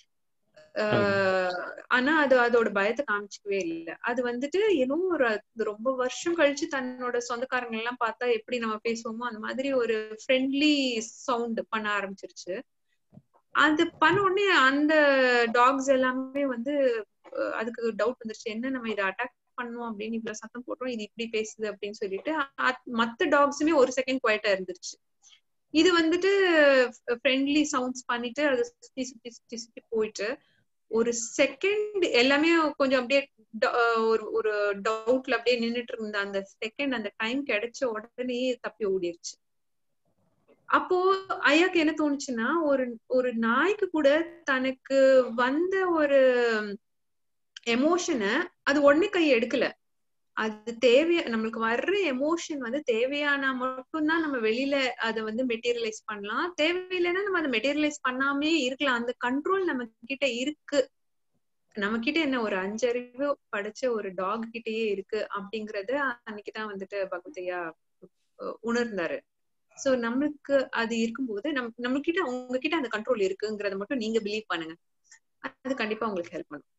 ஆனா அது அதோட பயத்தை காமிச்சிக்கவே இல்லை அது வந்துட்டு ஏதோ ஒரு ரொம்ப வருஷம் கழிச்சு தன்னோட சொந்தக்காரங்க எல்லாம் பார்த்தா எப்படி நம்ம பேசுவோமோ அந்த மாதிரி ஒரு ஃப்ரெண்ட்லி சவுண்ட் பண்ண ஆரம்பிச்சிருச்சு அது பண்ண உடனே அந்த டாக்ஸ் எல்லாமே வந்து அதுக்கு டவுட் வந்துருச்சு என்ன நம்ம இதை அட்டாக் பண்ணுவோம் அப்படின்னு இவ்வளவு சத்தம் போடுறோம் இது இப்படி பேசுது அப்படின்னு சொல்லிட்டு மத்த டாக்ஸுமே ஒரு செகண்ட் குவைட்டா இருந்துருச்சு இது வந்துட்டு ஃப்ரெண்ட்லி சவுண்ட்ஸ் பண்ணிட்டு அது சுத்தி சுத்தி சுத்தி சுத்தி போயிட்டு ஒரு செகண்ட் எல்லாமே கொஞ்சம் அப்படியே ஒரு ஒரு டவுட்ல அப்படியே நின்றுட்டு இருந்த அந்த செகண்ட் அந்த டைம் கிடைச்ச உடனே தப்பி ஓடிருச்சு அப்போ ஐயாக்கு என்ன தோணுச்சுன்னா ஒரு ஒரு நாய்க்கு கூட தனக்கு வந்த ஒரு எமோஷனை அது உடனே கை எடுக்கல அது தேவையா நம்மளுக்கு வர்ற எமோஷன் வந்து தேவையானா மட்டும்தான் நம்ம வெளியில அதை வந்து மெட்டீரியலைஸ் பண்ணலாம் தேவையில்லைன்னா நம்ம அதை மெட்டீரியலைஸ் பண்ணாமே இருக்கலாம் அந்த கண்ட்ரோல் நம்ம கிட்ட இருக்கு நம்ம கிட்ட என்ன ஒரு அஞ்சறிவு படைச்ச ஒரு டாக் கிட்டயே இருக்கு அப்படிங்கறத அன்னைக்குதான் வந்துட்டு பகவதையா உணர்ந்தாரு சோ நம்மளுக்கு அது இருக்கும்போது நம் நம்ம கிட்ட உங்ககிட்ட அந்த கண்ட்ரோல் இருக்குங்கிறத மட்டும் நீங்க பிலீவ் பண்ணுங்க அது கண்டிப்பா உங்களுக்கு ஹெல்ப் பண்ணும்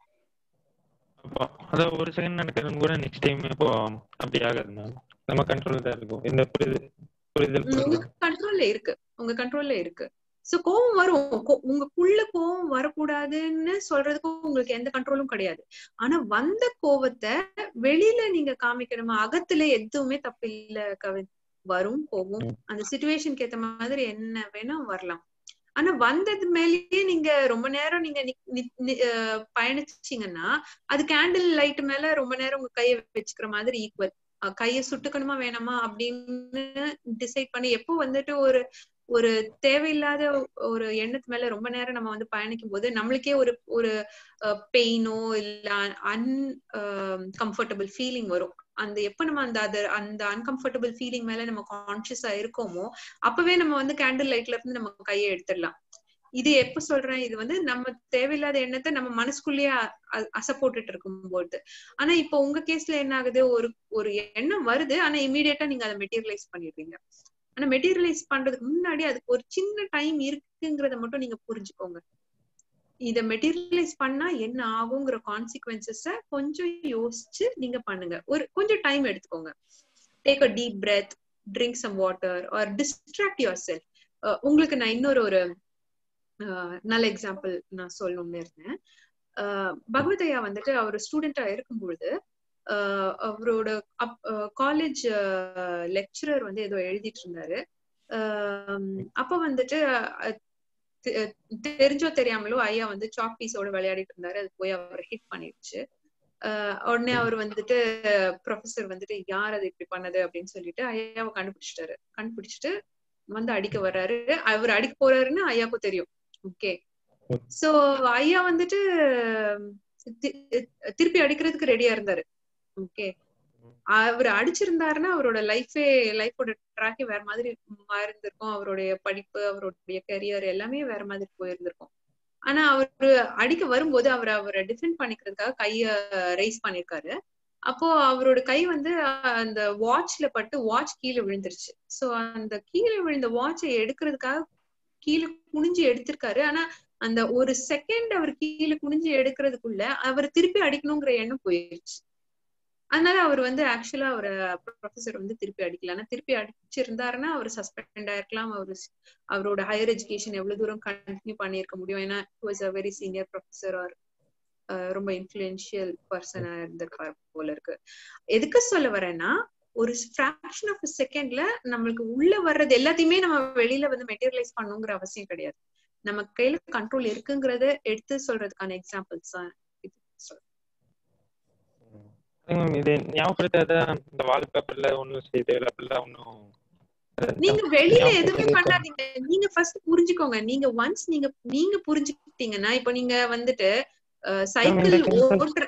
அப்போ அதான் ஒரு செகண்ட் நடக்கிறது கூட நெக்ஸ்ட் டைம் இப்போ அப்படி ஆகாது மேம் நம்ம கண்ட்ரோல் தான் இருக்கும் இந்த புரிதல் புரிதல்
உம் உங்க கண்ட்ரோல்ல இருக்கு உங்க கண்ட்ரோல்ல இருக்கு சோ கோவம் வரும் கோ- உங்களுக்குள்ள கோவம் வரக்கூடாதுன்னு சொல்றதுக்கு உங்களுக்கு எந்த கண்ட்ரோலும் கிடையாது ஆனா வந்த கோவத்தை வெளியில நீங்க காமிக்கணுமா அகத்துல எதுவுமே தப்பு இல்ல கவின் வரும் போகும் அந்த சுச்சுவேஷனுக்கு ஏத்த மாதிரி என்ன வேணா வரலாம் ஆனா வந்தது மேலேயே நீங்க ரொம்ப நேரம் நீங்க நிக்- நிக்- நி- அஹ் பயணிச்சீங்கன்னா அது கேண்டில் லைட் மேல ரொம்ப நேரம் உங்க கைய வச்சுக்கிற மாதிரி ஈக்குவல் கைய சுட்டுக்கணுமா வேணாமா அப்படின்னு டிசைட் பண்ணி எப்போ வந்துட்டு ஒரு ஒரு தேவையில்லாத ஒரு எண்ணத்து மேல ரொம்ப நேரம் நம்ம வந்து பயணிக்கும் போது நம்மளுக்கே ஒரு ஒரு பெயினோ இல்ல அன் கம்ஃபர்டபுள் ஃபீலிங் வரும் அந்த எப்ப நம்ம அந்த அது அந்த அன்கம்ஃபர்டபுள் ஃபீலிங் மேல நம்ம கான்சியஸா இருக்கோமோ அப்பவே நம்ம வந்து கேண்டில் லைட்ல இருந்து நம்ம கையை எடுத்துடலாம் இது எப்ப சொல்றேன் இது வந்து நம்ம தேவையில்லாத எண்ணத்தை நம்ம மனசுக்குள்ளேயே அ- அ- அசை போட்டுட்டு இருக்கும்போது ஆனா இப்போ உங்க கேஸ்ல என்ன ஆகுது ஒரு ஒரு எண்ணம் வருது ஆனா இமீடியட்டா நீங்க அதை மெட்டீரியலைஸ் பண்ணிடுறீங்க ஆனா மெட்டீரியலைஸ் பண்றதுக்கு முன்னாடி அதுக்கு ஒரு சின்ன டைம் இருக்குங்கிறத மட்டும் நீங்க புரிஞ்சுக்கோங்க இத மெட்டீரியலைஸ் பண்ணா என்ன ஆகுங்கிற கான்சிக்வன்சஸ கொஞ்சம் யோசிச்சு நீங்க பண்ணுங்க ஒரு கொஞ்சம் டைம் எடுத்துக்கோங்க take a deep breath drink some water or distract yourself உங்களுக்கு நான் இன்னொரு ஒரு அஹ், நல்ல எக்ஸாம்பிள் நான் சொல்லணும்னு இருந்தேன் அஹ், பகவதையா வந்துட்டு அவர் ஸ்டூடெண்டா இருக்கும் பொழுது அஹ், அவரோட காலேஜ் லெக்சரர் வந்து ஏதோ எழுதிட்டு இருந்தாரு அஹ், அப்ப வந்துட்டு அஹ், தெ- தெரிஞ்சோ தெரியாமலோ ஐயா வந்து சாக் பீஸோட விளையாடிட்டு இருந்தாரு அது போய் அவர் ஹிட் பண்ணிடுச்சு அஹ் உடனே அவர் வந்துட்டு ப்ரொஃபசர் வந்துட்டு யார் அது இப்படி பண்ணது அப்படின்னு சொல்லிட்டு ஐயாவை கண்டுபிடிச்சிட்டாரு கண்டுபிடிச்சிட்டு வந்து அடிக்க வர்றாரு அவர் அடிக்க போறாருன்னு ஐயாவுக்கும் தெரியும் ஓகே சோ ஐயா வந்துட்டு தி- திருப்பி அடிக்கிறதுக்கு ரெடியா இருந்தாரு ஓகே அவர் அடிச்சிருந்தாருன்னா அவரோட லைஃபே லைஃபோட ட்ராக்கே வேற மாதிரி மாறிருந்திருக்கும் அவருடைய படிப்பு அவருடைய கரியர் எல்லாமே வேற மாதிரி போயிருந்திருக்கும் ஆனா அவரு அடிக்க வரும்போது அவர் அவரை டிஃபெண்ட் பண்ணிக்கிறதுக்காக கைய ரைஸ் பண்ணிருக்காரு அப்போ அவரோட கை வந்து அந்த வாட்ச்ல பட்டு வாட்ச் கீழே விழுந்துருச்சு சோ அந்த கீழே விழுந்த வாட்சை எடுக்கிறதுக்காக கீழே குனிஞ்சு எடுத்திருக்காரு ஆனா அந்த ஒரு செகண்ட் அவர் கீழே குனிஞ்சு எடுக்கிறதுக்குள்ள அவர் திருப்பி அடிக்கணுங்கிற எண்ணம் போயிருச்சு அதனால அவர் வந்து ஆக்சுவலா அவர் ப்ரொஃபசர் வந்து திருப்பி அடிக்கல ஆனா திருப்பி அடிச்சிருந்தாருன்னா அவர் சஸ்பெண்ட் ஆயிருக்கலாம் அவரு அவரோட ஹையர் எஜுகேஷன் எவ்வளவு தூரம் கண்டினியூ பண்ணியிருக்க முடியும் ஏன்னா was a very senior professor or ரொம்ப இன்ஃபுளுன்ஷியல் பர்சனா இருந்திருப்பார் போல இருக்கு எதுக்கு சொல்ல வரேன்னா ஒரு ஃபிராக்ஷன் ஆஃப் செகண்ட்ல நம்மளுக்கு உள்ள வர்றது எல்லாத்தையுமே நம்ம வெளியில வந்து மெட்டீரியலைஸ் பண்ணுங்கிற அவசியம் கிடையாது நம்ம கையில கண்ட்ரோல் இருக்குங்கிறத எடுத்து சொல்றதுக்கான எக்ஸாம்பிள்ஸ் தான் இது சொல்றேன்.
மேம் இது ஞாபகப்படுத்தாத இந்த வால்பேப்பர்ல ஒன்றும் செய்ய தேவையில்ல அப்படிலாம் ஒன்றும்
நீங்க வெளியில எதுவுமே பண்ணாதீங்க நீங்க ஃபர்ஸ்ட் புரிஞ்சுக்கோங்க நீங்க ஒன்ஸ் நீங்க நீங்க புரிஞ்சுக்கிட்டீங்கன்னா இப்போ நீங்க வந்துட்டு சைக்கிள்
இந்த concept-
ஓட்டுற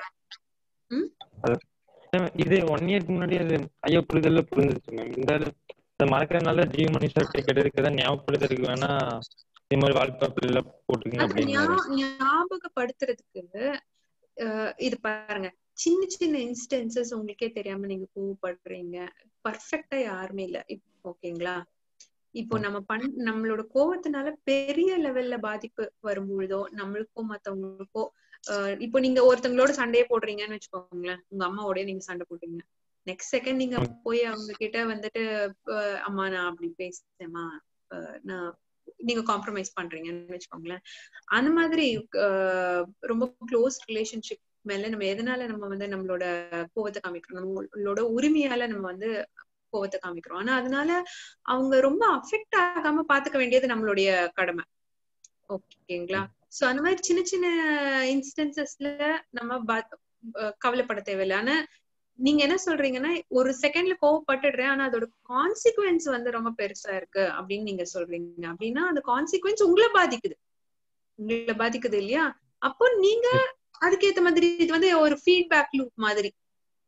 இது ஒன் இயர்க்கு முன்னாடி அது ஐயோ புரிதல்ல புரிஞ்சிருச்சு மேம் இந்த இதை மறக்கறதுனால ஜீவ மனுஷா டிக்கெட் இருக்கிறத ஞாபகப்படுத்துறதுக்கு வேணா இது மாதிரி வால்பேப்பர்ல போட்டுருங்க
அது
அப்படின்னு
ஞா- ஞாபகப்படுத்துறதுக்கு அஹ், இது பாருங்க சின்ன சின்ன இன்ஸ்டன்சஸ் உங்களுக்கே தெரியாம நீங்க கோவப்படுறீங்க பர்ஃபெக்டா யாருமே இல்ல இப்- ஓகேங்களா இப்போ நம்ம பண் நம்மளோட கோவத்தினால பெரிய லெவல்ல பாதிப்பு வரும்பொழுதோ நம்மளுக்கோ மத்தவங்களுக்கோ அஹ், இப்போ நீங்க ஒருத்தங்களோட சண்டையே போடுறீங்கன்னு வச்சுக்கோங்களேன் உங்க அம்மாவோடய நீங்க சண்டை போடுறீங்க நெக்ஸ்ட் செகண்ட் நீங்க போய் அவங்க கிட்ட வந்துட்டு அஹ், அம்மா நான் அப்படி பேசுறேம்மா அஹ், நான் நீங்க காம்ப்ரமைஸ் பண்றீங்கன்னு வச்சுக்கோங்களேன் அந்த மாதிரி அஹ், ரொம்ப க்ளோஸ் ரிலேஷன்ஷிப் மேல நம்ம எதனால நம்ம வந்து நம்மளோட கோவத்தை காமிக்கிறோம் நம்மளோட உரிமையால நம்ம வந்து கோவத்தை காமிக்கிறோம் ஆனா அதனால அவங்க ரொம்ப அஃபெக்ட் ஆகாம பாத்துக்க வேண்டியது நம்மளுடைய கடமை ஓகேங்களா சோ அந்த மாதிரி சின்ன சின்ன இன்ஸ்டன்சஸ்ல நம்ம பா- அஹ் கவலைப்பட தேவையில்லை ஆனா நீங்க என்ன சொல்றீங்கன்னா ஒரு செகண்ட்ல கோவப்பட்டுடுறேன் ஆனா அதோட கான்சிக்வன்ஸ் வந்து ரொம்ப பெருசா இருக்கு அப்படின்னு நீங்க சொல்றீங்க அப்படின்னா அந்த கான்சிக்வன்ஸ் உங்களை பாதிக்குது உங்களை பாதிக்குது இல்லையா அப்போ நீங்க அதுக்கேத்த மாதிரி இது வந்து ஒரு ஃபீட்பேக் லூப் மாதிரி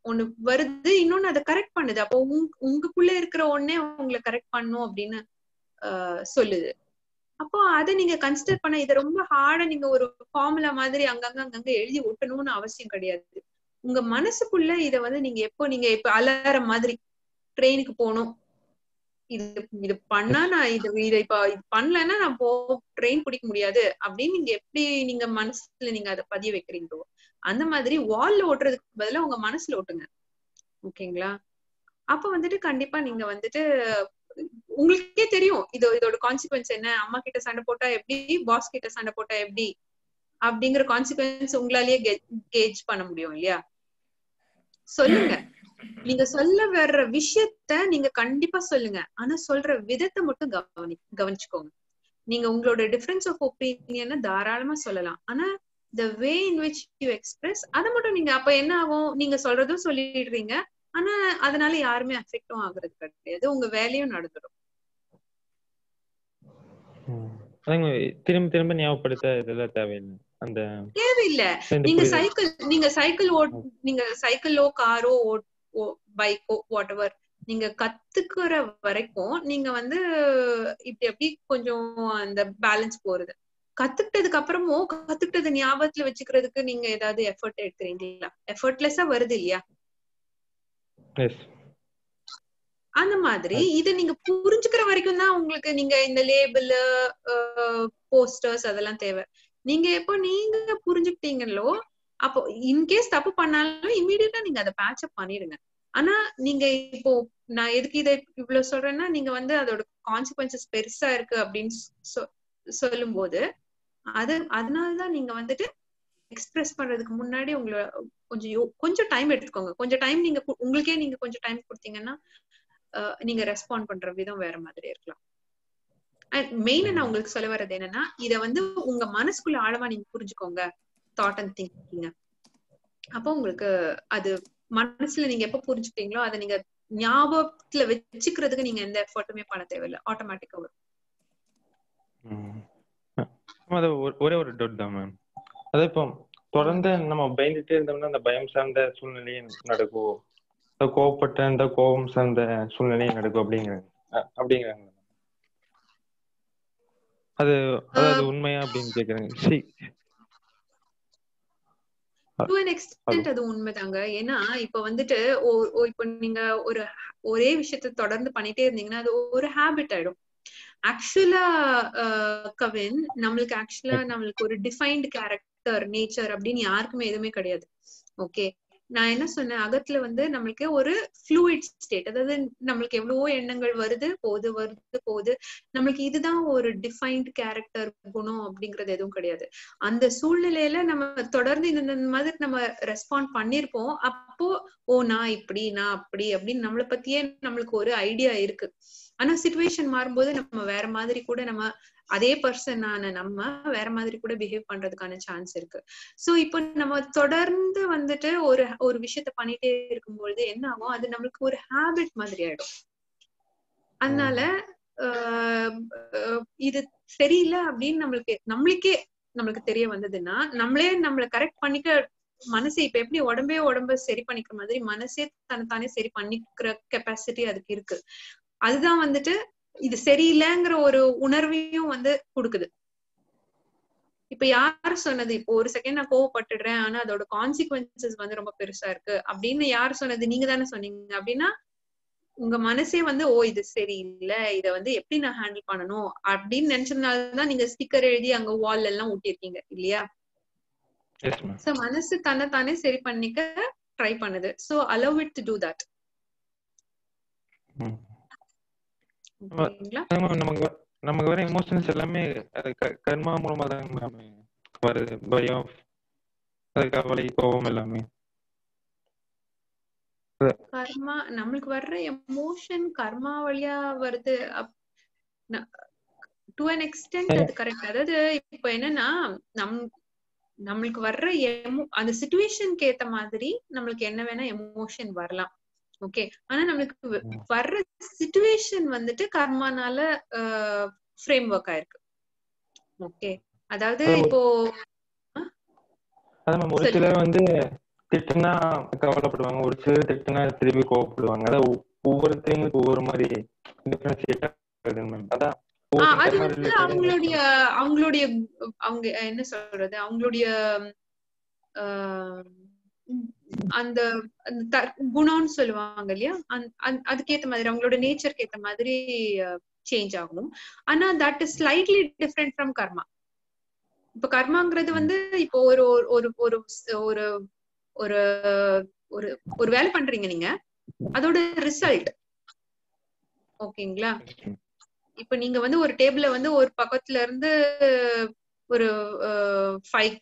ஒண்ணு வருது இன்னொன்னு அதை கரெக்ட் பண்ணுது அப்போ உங் உங்களுக்குள்ள இருக்கிற ஒண்ணே உங்களை கரெக்ட் பண்ணும் அப்படின்னு ஆஹ் சொல்லுது அப்போ அதை நீங்க கன்சிடர் பண்ண இதை ரொம்ப ஹார்டா நீங்க ஒரு ஃபார்முலா மாதிரி அங்கங்க அங்கங்க எழுதி ஒட்டணும்னு அவசியம் கிடையாது உங்க மனசுக்குள்ள இத வந்து நீங்க எப்போ நீங்க இப்ப அலாரம் மாதிரி ட்ரெயினுக்கு போகணும் இது இது பண்ணா நான் இது இதை இப்ப இது பண்ணலைன்னா நான் போ ட்ரெயின் பிடிக்க முடியாது அப்படின்னு நீங்க எப்படி நீங்க மனசுல நீங்க அதை பதிய வைக்கிறீங்களோ அந்த மாதிரி வால்ல ஓட்டுறதுக்கு பதிலா உங்க மனசுல ஓட்டுங்க ஓகேங்களா அப்ப வந்துட்டு கண்டிப்பா நீங்க வந்துட்டு உங்களுக்கே தெரியும் இது இதோட கான்சிக்வன்ஸ் என்ன அம்மா கிட்ட சண்டை போட்டா எப்படி பாஸ் கிட்ட சண்டை போட்டா எப்படி அப்படிங்கிற கான்சிக்வன்ஸ் உங்களாலேயே கேஜ் பண்ண முடியும் இல்லையா சொல்லுங்க நீங்க சொல்ல வர்ற விஷயத்த நீங்க கண்டிப்பா சொல்லுங்க ஆனா சொல்ற விதத்தை மட்டும் கவனி கவனிச்சுக்கோங்க நீங்க உங்களோட டிஃபரன்ஸ் ஆஃப் ஒப்பீனியனை தாராளமா சொல்லலாம் ஆனா the way in which you express அதை மட்டும் நீங்க அப்ப என்ன ஆகும் நீங்க சொல்றதும் சொல்லிடுறீங்க ஆனா அதனால யாருமே அஃபெக்டும் ஆகுறது கிடையாது உங்க வேலையும் நடந்துடும்
அதாங்க திரும்ப திரும்ப ஞாபகப்படுத்த இதெல்லாம் தேவையில்லை அந்த
தேவையில்லை
ரெண்டு
நீங்க
புரியுது.
சைக்கிள் நீங்க சைக்கிள் ஓட் நீங்க சைக்கிளோ காரோ பைக்கோ வாட் எவர் நீங்க கத்துக்கிற வரைக்கும் நீங்க வந்து இப்படி எப்படி கொஞ்சம் அந்த பேலன்ஸ் போறது கத்துக்கிட்டதுக்கு அப்புறமும் கத்துக்கிட்டது ஞாபகத்துல வச்சுக்கிறதுக்கு நீங்க ஏதாவது எஃபர்ட் எடுக்கிறீங்களா எஃபர்ட்லெஸ்ஸா வருது இல்லையா
எஸ்
அந்த மாதிரி இத நீங்க புரிஞ்சுக்கிற வரைக்கும் தான் உங்களுக்கு நீங்க இந்த லேபிள் போஸ்டர்ஸ் அதெல்லாம் தேவை நீங்க எப்போ நீங்க புரிஞ்சுக்கிட்டீங்களோ அப்போ இன்கேஸ் தப்பு பண்ணாலும் இமீடியட்டா நீங்க அதை பேட்ச் அப் பண்ணிடுங்க ஆனா நீங்க இப்போ நான் எதுக்கு இதை இவ்வளவு சொல்றேன்னா நீங்க வந்து அதோட கான்சிக்வன்சஸ் பெருசா இருக்கு அப்படின்னு சொ- சொல்லும்போது அது அதனாலதான் நீங்க வந்துட்டு எக்ஸ்பிரஸ் பண்றதுக்கு முன்னாடி உங்களை கொஞ்சம் யோ- கொஞ்சம் டைம் எடுத்துக்கோங்க கொஞ்சம் டைம் நீங்க கு- உங்களுக்கே நீங்க கொஞ்சம் டைம் கொடுத்தீங்கன்னா அஹ், நீங்க ரெஸ்பாண்ட் பண்ற விதம் வேற மாதிரி இருக்கலாம் அண்ட் மெயினா நான் உங்களுக்கு சொல்ல வர்றது என்னன்னா இத வந்து உங்க மனசுக்குள்ள ஆழமா நீங்க புரிஞ்சுக்கோங்க தாட் அண்ட் திங்கிங்க அப்போ உங்களுக்கு அது மனசுல நீங்க எப்ப புரிஞ்சுக்கிட்டீங்களோ அதை நீங்க ஞாபகத்துல வச்சுக்கிறதுக்கு நீங்க எந்த எஃபர்ட்டுமே பண்ண தேவையில்லை ஆட்டோமேட்டிக்கா வரும்
ம். ஆமா, அது ஒரு- ஒரே ஒரு டவுட் தான் மேம் அது இப்போ தொடர்ந்து நம்ம பயந்துட்டே இருந்தோம்னா அந்த பயம் சார்ந்த சூழ்நிலையும் நடக்கும் அது கோவப்பட்ட அந்த கோபம் சார்ந்த சூழ்நிலையும் நடக்கும் அப்படிங்கிறாங்க அ- அப்படிங்கிறாங்க அது அது அது உண்மையா அப்படின்னு கேக்குறாங்க சி
டு an extent அது உண்மைதாங்க ஏன்னா இப்ப வந்துட்டு ஓ- ஓ- இப்ப நீங்க ஒரு ஒரே விஷயத்த தொடர்ந்து பண்ணிட்டே இருந்தீங்கன்னா அது ஒரு ஹாபிட் ஆயிடும் ஆக்சுவலா கவின் நம்மளுக்கு ஆக்சுவலா நம்மளுக்கு ஒரு டிஃபைன்டு கேரக்டர் நேச்சர் அப்படின்னு யாருக்குமே எதுவுமே கிடையாது ஓகே நான் என்ன சொன்னேன் அகத்துல வந்து நம்மளுக்கு ஒரு ஃப்ளூயிட் ஸ்டேட் அதாவது நம்மளுக்கு எவ்வளவோ எண்ணங்கள் வருது போகுது வருது போகுது நம்மளுக்கு இதுதான் ஒரு டிஃபைன்டு கேரக்டர் குணம் அப்படிங்கறது எதுவும் கிடையாது அந்த சூழ்நிலையில நம்ம தொடர்ந்து இந்த இந்த மாதிரி நம்ம ரெஸ்பாண்ட் பண்ணிருப்போம் அப்போ ஓ நான் இப்படி நான் அப்படி அப்படின்னு நம்மளை பத்தியே நம்மளுக்கு ஒரு ஐடியா இருக்கு ஆனா சுச்சுவேஷன் மாறும்போது நம்ம வேற மாதிரி கூட நம்ம அதே பர்சனான நம்ம வேற மாதிரி கூட பிஹேவ் பண்றதுக்கான சான்ஸ் இருக்கு சோ இப்போ நம்ம தொடர்ந்து வந்துட்டு ஒரு ஒரு விஷயத்த பண்ணிட்டே இருக்கும்பொழுது என்ன ஆகும் அது நம்மளுக்கு ஒரு ஹாபிட் மாதிரி ஆயிடும் அதனால ஆஹ் ஆஹ் இது சரியில்லை அப்படின்னு நம்மளுக்கு நம்மளுக்கே நம்மளுக்கு தெரிய வந்ததுன்னா நம்மளே நம்மள கரெக்ட் பண்ணிக்க மனசு இப்ப எப்படி உடம்பே உடம்ப சரி பண்ணிக்கிற மாதிரி மனசே தன்னைத்தானே சரி பண்ணிக்கிற கெப்பாசிட்டி அதுக்கு இருக்கு அதுதான் வந்துட்டு இது சரியில்லைங்கிற ஒரு உணர்வையும் வந்து கொடுக்குது இப்ப யார் சொன்னது இப்போ ஒரு செகண்ட் நான் கோவப்பட்டுடுறேன் ஆனா அதோட கான்சிக்வன்சஸ் வந்து ரொம்ப பெருசா இருக்கு அப்படின்னு யார் சொன்னது நீங்க தானே சொன்னீங்க அப்படின்னா உங்க மனசே வந்து ஓ இது சரியில்லை இத வந்து எப்படி நான் ஹேண்டில் பண்ணணும் அப்படின்னு நினைச்சதுனாலதான் நீங்க ஸ்டிக்கர் எழுதி அங்க வால் எல்லாம் ஒட்டியிருக்கீங்க இல்லையா
எஸ் மேம்
சோ மனசு தன்னை தானே சரி பண்ணிக்க ட்ரை பண்ணுது so allow it to do that ஓகேங்களா
நமக்கு வ- நமக்கு வர எமோஷன்ஸ் எல்லாமே அது க- கர்மா மூலமா தான் மேம் வருது பயம் அது கவலை கோபம் எல்லாமே
கர்மா நம்மளுக்கு வர்ற எமோஷன் கர்மா வழியா வருது டு an extent அது கரெக்ட் அதாவது இப்ப என்னன்னா நம் நம்மளுக்கு வர்ற emo அந்த சுச்சுவேஷனுக்கு ஏத்த மாதிரி நம்மளுக்கு என்ன வேணா எமோஷன் வரலாம் ஓகே ஆனா நம்மளுக்கு வ- வர்ற சுச்சுவேஷன் வந்துட்டு கர்மானால ஃப்ரேம் ஒர்க் ஆயிருக்கு ஓகே அதாவது
அது ஒரு-
இப்போ
அதான் மேம் ஒரு
சொல்லுங்க.
சிலர் வந்து திட்டுனா கவலைப்படுவாங்க ஒரு சிலர் திட்டுனா திருப்பி கோவப்படுவாங்க அதான் ஒ- ஒவ்வொருத்தவங்களுக்கு ஒவ்வொரு மாதிரி டிஃபரன்ஷியேட் ஆகுது மேம் அதான்
ஆஹ்
ஒவ்வொரு
அது
கர்மா
வந்து
related
அவங்களுடைய அவங்களுடைய அவங்க என்ன சொல்றது அவங்களுடைய ஆஹ் உம் அந்த அந்த த- குணம்னு சொல்லுவாங்க இல்லையா அந்த- அந்த- அதுக்கேத்த மாதிரி அவங்களோட நேச்சருக்கு ஏத்த மாதிரி சேஞ்ச் ஆகும் ஆனா that is slightly different from karma இப்ப கர்மாங்கிறது வந்து இப்போ ஒரு ஒரு ஒரு ஒரு ஒரு ஒரு ஒரு வேலை பண்றீங்க நீங்க அதோட ரிசல்ட் ஓகேங்களா இப்ப நீங்க வந்து ஒரு டேபிள வந்து ஒரு பக்கத்துல இருந்து ஒரு ஃபைவ்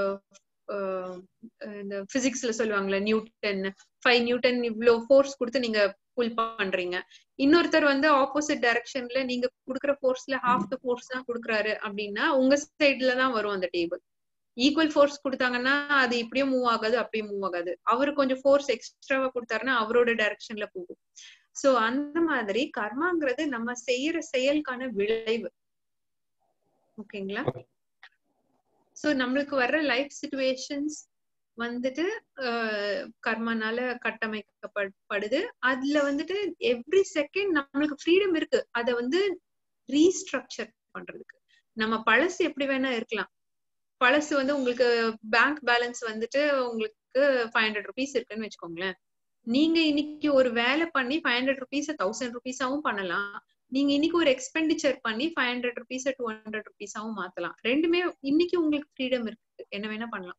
இந்த பிசிக்ஸ்ல சொல்லுவாங்கல்ல நியூட்டன் ஃபைவ் நியூட்டன் இவ்ளோ ஃபோர்ஸ் கொடுத்து நீங்க புல் பண்றீங்க இன்னொருத்தர் வந்து ஆப்போசிட் டைரக்ஷன்ல நீங்க குடுக்குற ஃபோர்ஸ்ல ஹாஃப் த ஃபோர்ஸ் தான் குடுக்குறாரு அப்படின்னா உங்க சைடுல தான் வரும் அந்த டேபிள் ஈக்குவல் ஃபோர்ஸ் கொடுத்தாங்கன்னா அது இப்படியும் மூவ் ஆகாது அப்படியும் மூவ் ஆகாது அவரு கொஞ்சம் ஃபோர்ஸ் எக்ஸ்ட்ராவா கொடுத்தாருன்னா அவரோட டைரக்ஷன்ல போகும் சோ அந்த மாதிரி கர்மாங்கிறது நம்ம செய்யற செயலுக்கான விளைவு ஓகேங்களா சோ நம்மளுக்கு வர்ற லைஃப் சுச்சுவேஷன்ஸ் வந்துட்டு அஹ், கர்மனால கட்டமைக்கப்படுது அதுல வந்துட்டு எவ்ரி செகண்ட் நம்மளுக்கு ஃப்ரீடம் இருக்கு அத வந்து ரீஸ்ட்ரக்சர் பண்றதுக்கு நம்ம பழசு எப்படி வேணா இருக்கலாம் பழசு வந்து உங்களுக்கு பேங்க் பேலன்ஸ் வந்துட்டு உங்களுக்கு ஃபைவ் ஹண்ட்ரட் ருபீஸ் இருக்குன்னு வச்சுக்கோங்களேன் நீங்க இன்னைக்கு ஒரு வேலை பண்ணி ஃபைவ் ஹண்ட்ரட் ருபீஸ் தௌசண்ட் ருபீஸாவும் பண்ணலாம் நீங்க இன்னைக்கு ஒரு எக்ஸ்பெண்டிச்சர் பண்ணி five hundred rupees two hundred ருபீஸாவும் மாத்தலாம் ரெண்டுமே இன்னைக்கு உங்களுக்கு ஃப்ரீடம் இருக்கு என்ன வேணா பண்ணலாம்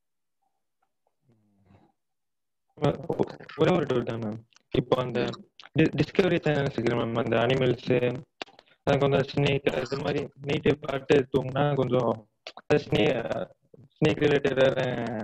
ஒரே ஒரு டவுட் தான் மேம் இப்போ அந்த டிஸ்கவரி சேனல்ஸ் இருக்கு மேம் அந்த அனிமல்ஸ் கொஞ்சம் ஸ்னேக் அது மாதிரி நைட்டு பாட்டு தூங்கினா கொஞ்சம் ஸ்னே ஸ்னேக் ரிலேட்டடான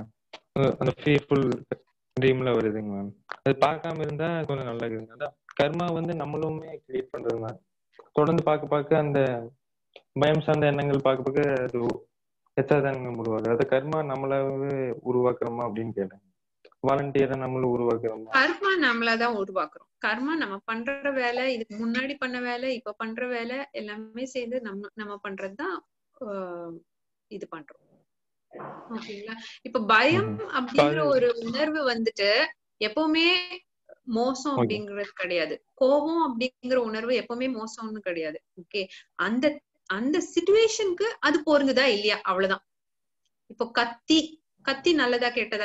அந்த ஃபீர்ஃபுல் ட்ரீம்ல வருதுங்க மேம் அது பார்க்காம இருந்தா கொஞ்சம் நல்லா இருக்குங்க அதான் கர்மா வந்து நம்மளுமே கிரியேட் பண்றது மேம் தொடர்ந்து பார்க்க பார்க்க அந்த பயம் சார்ந்த எண்ணங்கள் பார்க்க பார்க்க அது எச்சாதானங்க உருவாகுது அது கர்மா நம்மளாவே உருவாக்குறோமா அப்படின்னு கேட்டேன் வாலண்டியரா நம்மளும் உருவாக்குறோமா
கர்மா நம்மளதான் உருவாக்குறோம் கர்மா நம்ம பண்ற வேலை இதுக்கு முன்னாடி பண்ண வேலை இப்ப பண்ற வேலை எல்லாமே சேர்ந்து நம்ம நம்ம பண்றதுதான் ஆஹ், இது பண்றோம் ஓகேங்களா இப்ப பயம்
ம்ஹும்.
அப்படிங்கிற
அது-
ஒரு உணர்வு வந்துட்டு எப்பவுமே மோசம்
Okay.
அப்படிங்கிறது கிடையாது கோபம் அப்படிங்கிற உணர்வு எப்பவுமே மோசம்னு கிடையாது ஓகே அந்த அந்த சிச்சுவேஷனுக்கு அது பொருந்துதா இல்லையா அவ்வளவுதான் இப்போ கத்தி கத்தி நல்லதா கெட்டதா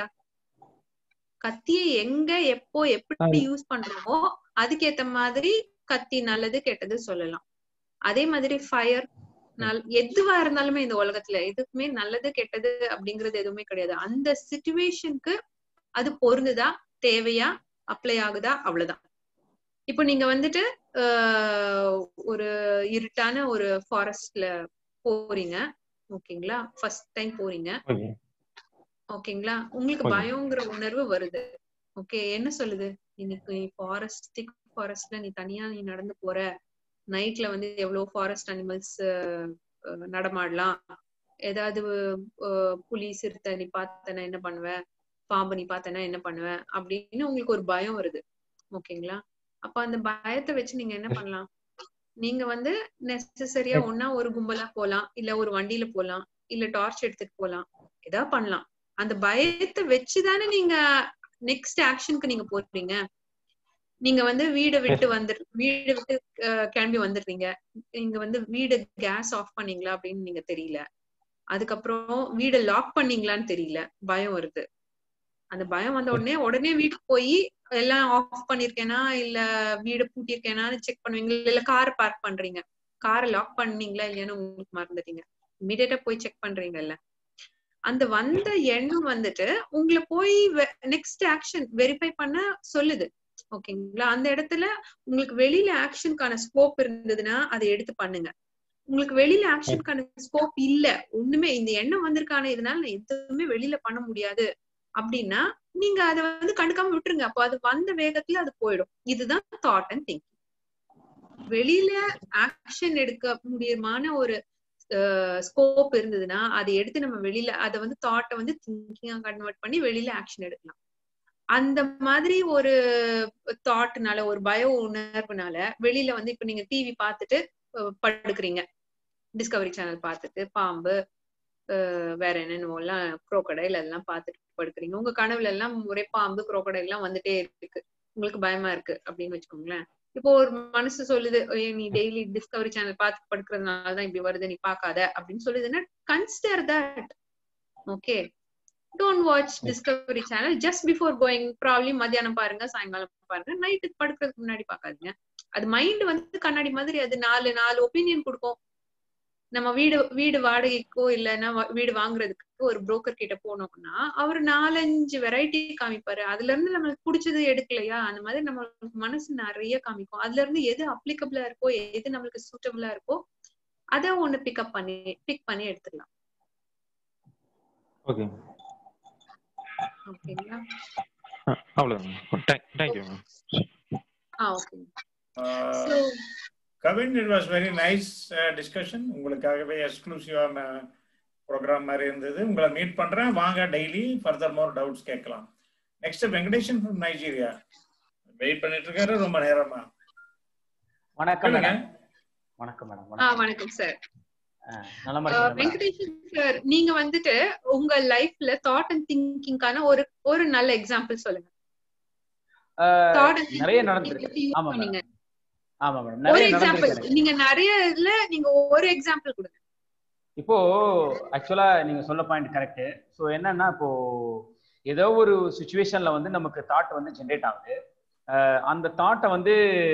கத்தியை எங்க எப்போ எப்படி
அது-
யூஸ் பண்றோமோ அதுக்கேத்த மாதிரி கத்தி நல்லது கெட்டது சொல்லலாம் அதே மாதிரி ஃபயர் நல் எதுவா இருந்தாலுமே இந்த உலகத்துல எதுக்குமே நல்லது கெட்டது அப்படிங்கறது எதுவுமே கிடையாது அந்த சிச்சுவேஷனுக்கு அது பொருந்துதா தேவையா அப்ளை ஆகுதா அவ்வளவுதான் இப்போ நீங்க வந்துட்டு ஆஹ், ஒரு இருட்டான ஒரு ஃபாரஸ்ட்ல போறீங்க ஓகேங்களா ஃபர்ஸ்ட் டைம் போறீங்க
ஓகே
ஓகேங்களா உங்களுக்கு
Okay.
பயங்கிற உணர்வு வருது ஓகே என்ன சொல்லுது இன்னைக்கு நீ ஃபாரஸ்ட் திக் ஃபாரஸ்ட்ல நீ தனியா நீ நடந்து போற நைட்ல வந்து எவ்வளவு ஃபாரஸ்ட் அனிமல்ஸ் நடமாடலாம் ஏதாவது அஹ், புலி சிறுத்தை நீ பார்த்தனா என்ன பண்ணுவ பாம்பு நீ பார்த்தனா என்ன பண்ணுவ அப்படின்னு உங்களுக்கு ஒரு பயம் வருது ஓகேங்களா அப்ப அந்த பயத்தை வச்சு நீங்க என்ன பண்ணலாம் நீங்க வந்து நெசசரியா ஒன்னா ஒரு கும்பலா போலாம் இல்ல ஒரு வண்டியில போலாம் இல்ல டார்ச் எடுத்துட்டு போலாம் ஏதாவது பண்ணலாம் அந்த பயத்தை வச்சுதானே நீங்க நெக்ஸ்ட் ஆக்ஷனுக்கு நீங்க போறீங்க நீங்க வந்து வீடை விட்டு வந்து வீடை விட்டு அஹ், கிளம்பி வந்துடுறீங்க நீங்க வந்து வீடு கேஸ் ஆஃப் பண்ணீங்களா அப்படின்னு நீங்க தெரியல அதுக்கப்புறம் வீடை லாக் பண்ணீங்களான்னு தெரியல பயம் வருது அந்த பயம் வந்த உடனே உடனே வீட்டுக்கு போய் எல்லாம் ஆஃப் பண்ணிருக்கேனா இல்ல வீடு பூட்டியிருக்கேனான்னு செக் பண்ணுவீங்க இல்ல கார் பார்க் பண்றீங்க காரை லாக் பண்ணீங்களா இல்லையான்னு உங்களுக்கு மறந்துட்டீங்க இமீடியட்டா போய் செக் பண்றீங்கல்ல அந்த வந்த எண்ணம் வந்துட்டு உங்களை போய் நெக்ஸ்ட் ஆக்ஷன் வெரிஃபை பண்ண சொல்லுது ஓகேங்களா அந்த இடத்துல உங்களுக்கு வெளியில ஆக்ஷனுக்கான ஸ்கோப் இருந்ததுன்னா அதை எடுத்து பண்ணுங்க உங்களுக்கு வெளியில ஆக்ஷனுக்கான ஸ்கோப் இல்ல ஒண்ணுமே இந்த எண்ணம் வந்திருக்கான இதனால நான் எதுவுமே வெளியில பண்ண முடியாது அப்படின்னா நீங்க அதை வந்து கண்டுக்காம விட்டுருங்க அப்போ அது வந்த வேகத்துல அது போயிடும் இதுதான் தாட் அண்ட் திங்கிங் வெளியில ஆக்ஷன் எடுக்க முடியுமான ஒரு ஸ்கோப் இருந்ததுன்னா அதை எடுத்து நம்ம வெளியில அதை வந்து தாட்டை வந்து திங்கிங்கா கன்வெர்ட் பண்ணி வெளியில ஆக்ஷன் எடுக்கலாம் அந்த மாதிரி ஒரு தாட்னால ஒரு பய உணர்வுனால வெளியில வந்து இப்ப நீங்க டிவி பார்த்துட்டு அஹ், படுக்கிறீங்க டிஸ்கவரி சேனல் பார்த்துட்டு பாம்பு அஹ், வேற என்னென்னமோ எல்லாம் குரோக்கடைல் அதெல்லாம் பார்த்துட்டு படுக்கிறீங்க உங்க கனவுல எல்லாம் ஒரே பாம்பு crocodile எல்லாம் வந்துட்டே இருக்கு உங்களுக்கு பயமா இருக்கு அப்படின்னு வச்சுக்கோங்களேன் இப்போ ஒரு மனசு சொல்லுது "ஏய், நீ டெய்லி டிஸ்கவரி சேனல் பார்த்து படுக்கிறதுனாலதான் இப்படி வருது நீ பார்க்காத அப்படின்னு சொல்லுதுன்னா consider that okay don't watch Discovery channel just before going probably மத்தியானம் பாருங்க சாயங்காலம் பாருங்க நைட்டுக்கு படுக்கிறதுக்கு முன்னாடி பார்க்காதீங்க அது மைண்ட் வந்து கண்ணாடி மாதிரி அது நாலு நாலு ஒப்பீனியன் கொடுக்கும் நம்ம வீடு வீடு வாடகைக்கோ இல்லைன்னா வா- வீடு வாங்குறதுக்கு ஒரு புரோக்கர் கிட்ட போனோம்னா அவர் நாலஞ்சு வெரைட்டி காமிப்பாரு அதுல இருந்து நம்மளுக்கு பிடிச்சது எடுக்கலையா அந்த மாதிரி நம்மளுக்கு மனசு நிறைய காமிக்கும் அதுல இருந்து எது அப்ளிகபிளா இருக்கோ எது நம்மளுக்கு சூட்டபிளா இருக்கோ அத ஒண்ணு பிக்கப் பண்ணி பிக் பண்ணி எடுத்துக்கலாம்
ஓகே
ஓகேங்களா
அவ்வளோதான் தேங்க்யூ மேம்
ஆ okay
Uh,
so
Kavin it was very nice discussion உங்களுக்காகவே எக்ஸ்க்ளூசிவான ப்ரோக்ராம் மாதிரி இருந்தது உங்களை மீட் பண்றேன் வாங்க டெய்லி ஃபர்தர் மோர் டவுட்ஸ் கேட்கலாம் next Venkatesan from Nigeria wait பண்ணிட்டு இருக்காரு ரொம்ப நேரமா
வணக்கம்
சொல்லுங்க
மேடம் வணக்கம் மேடம்
ஆ
வணக்கம்
வணக்கம் சார்
ஆ, நலமா இருக்கீங்களா மேடம்?
வெங்கடேஷன் சார் நீங்க வந்துட்டு உங்க லைஃப்ல தாட் அண்ட் திங்கிங்கான ஒரு ஒரு நல்ல எக்ஸாம்பிள் சொல்லுங்க
ஆ,
தாட் அண்ட்
நிறைய நடந்திருக்கு ஆமா
பண்ணீங்க
மேடம் ஆமா மேடம்
ஒரு
நிறைய
எக்ஸாம்பிள்
நடந்திருக்கு எனக்கு.
நீங்க நிறைய இதுல நீங்க ஒரு எக்ஸாம்பிள் கொடுங்க
இப்போ ஆக்சுவலா நீங்க சொல்ல பாயிண்ட் கரெக்ட் ஸோ என்னன்னா இப்போ ஏதோ ஒரு சுச்சுவேஷன்ல வந்து நமக்கு தாட் வந்து ஜென்ரேட் ஆகுது அஹ் அந்த தாட்டை வந்து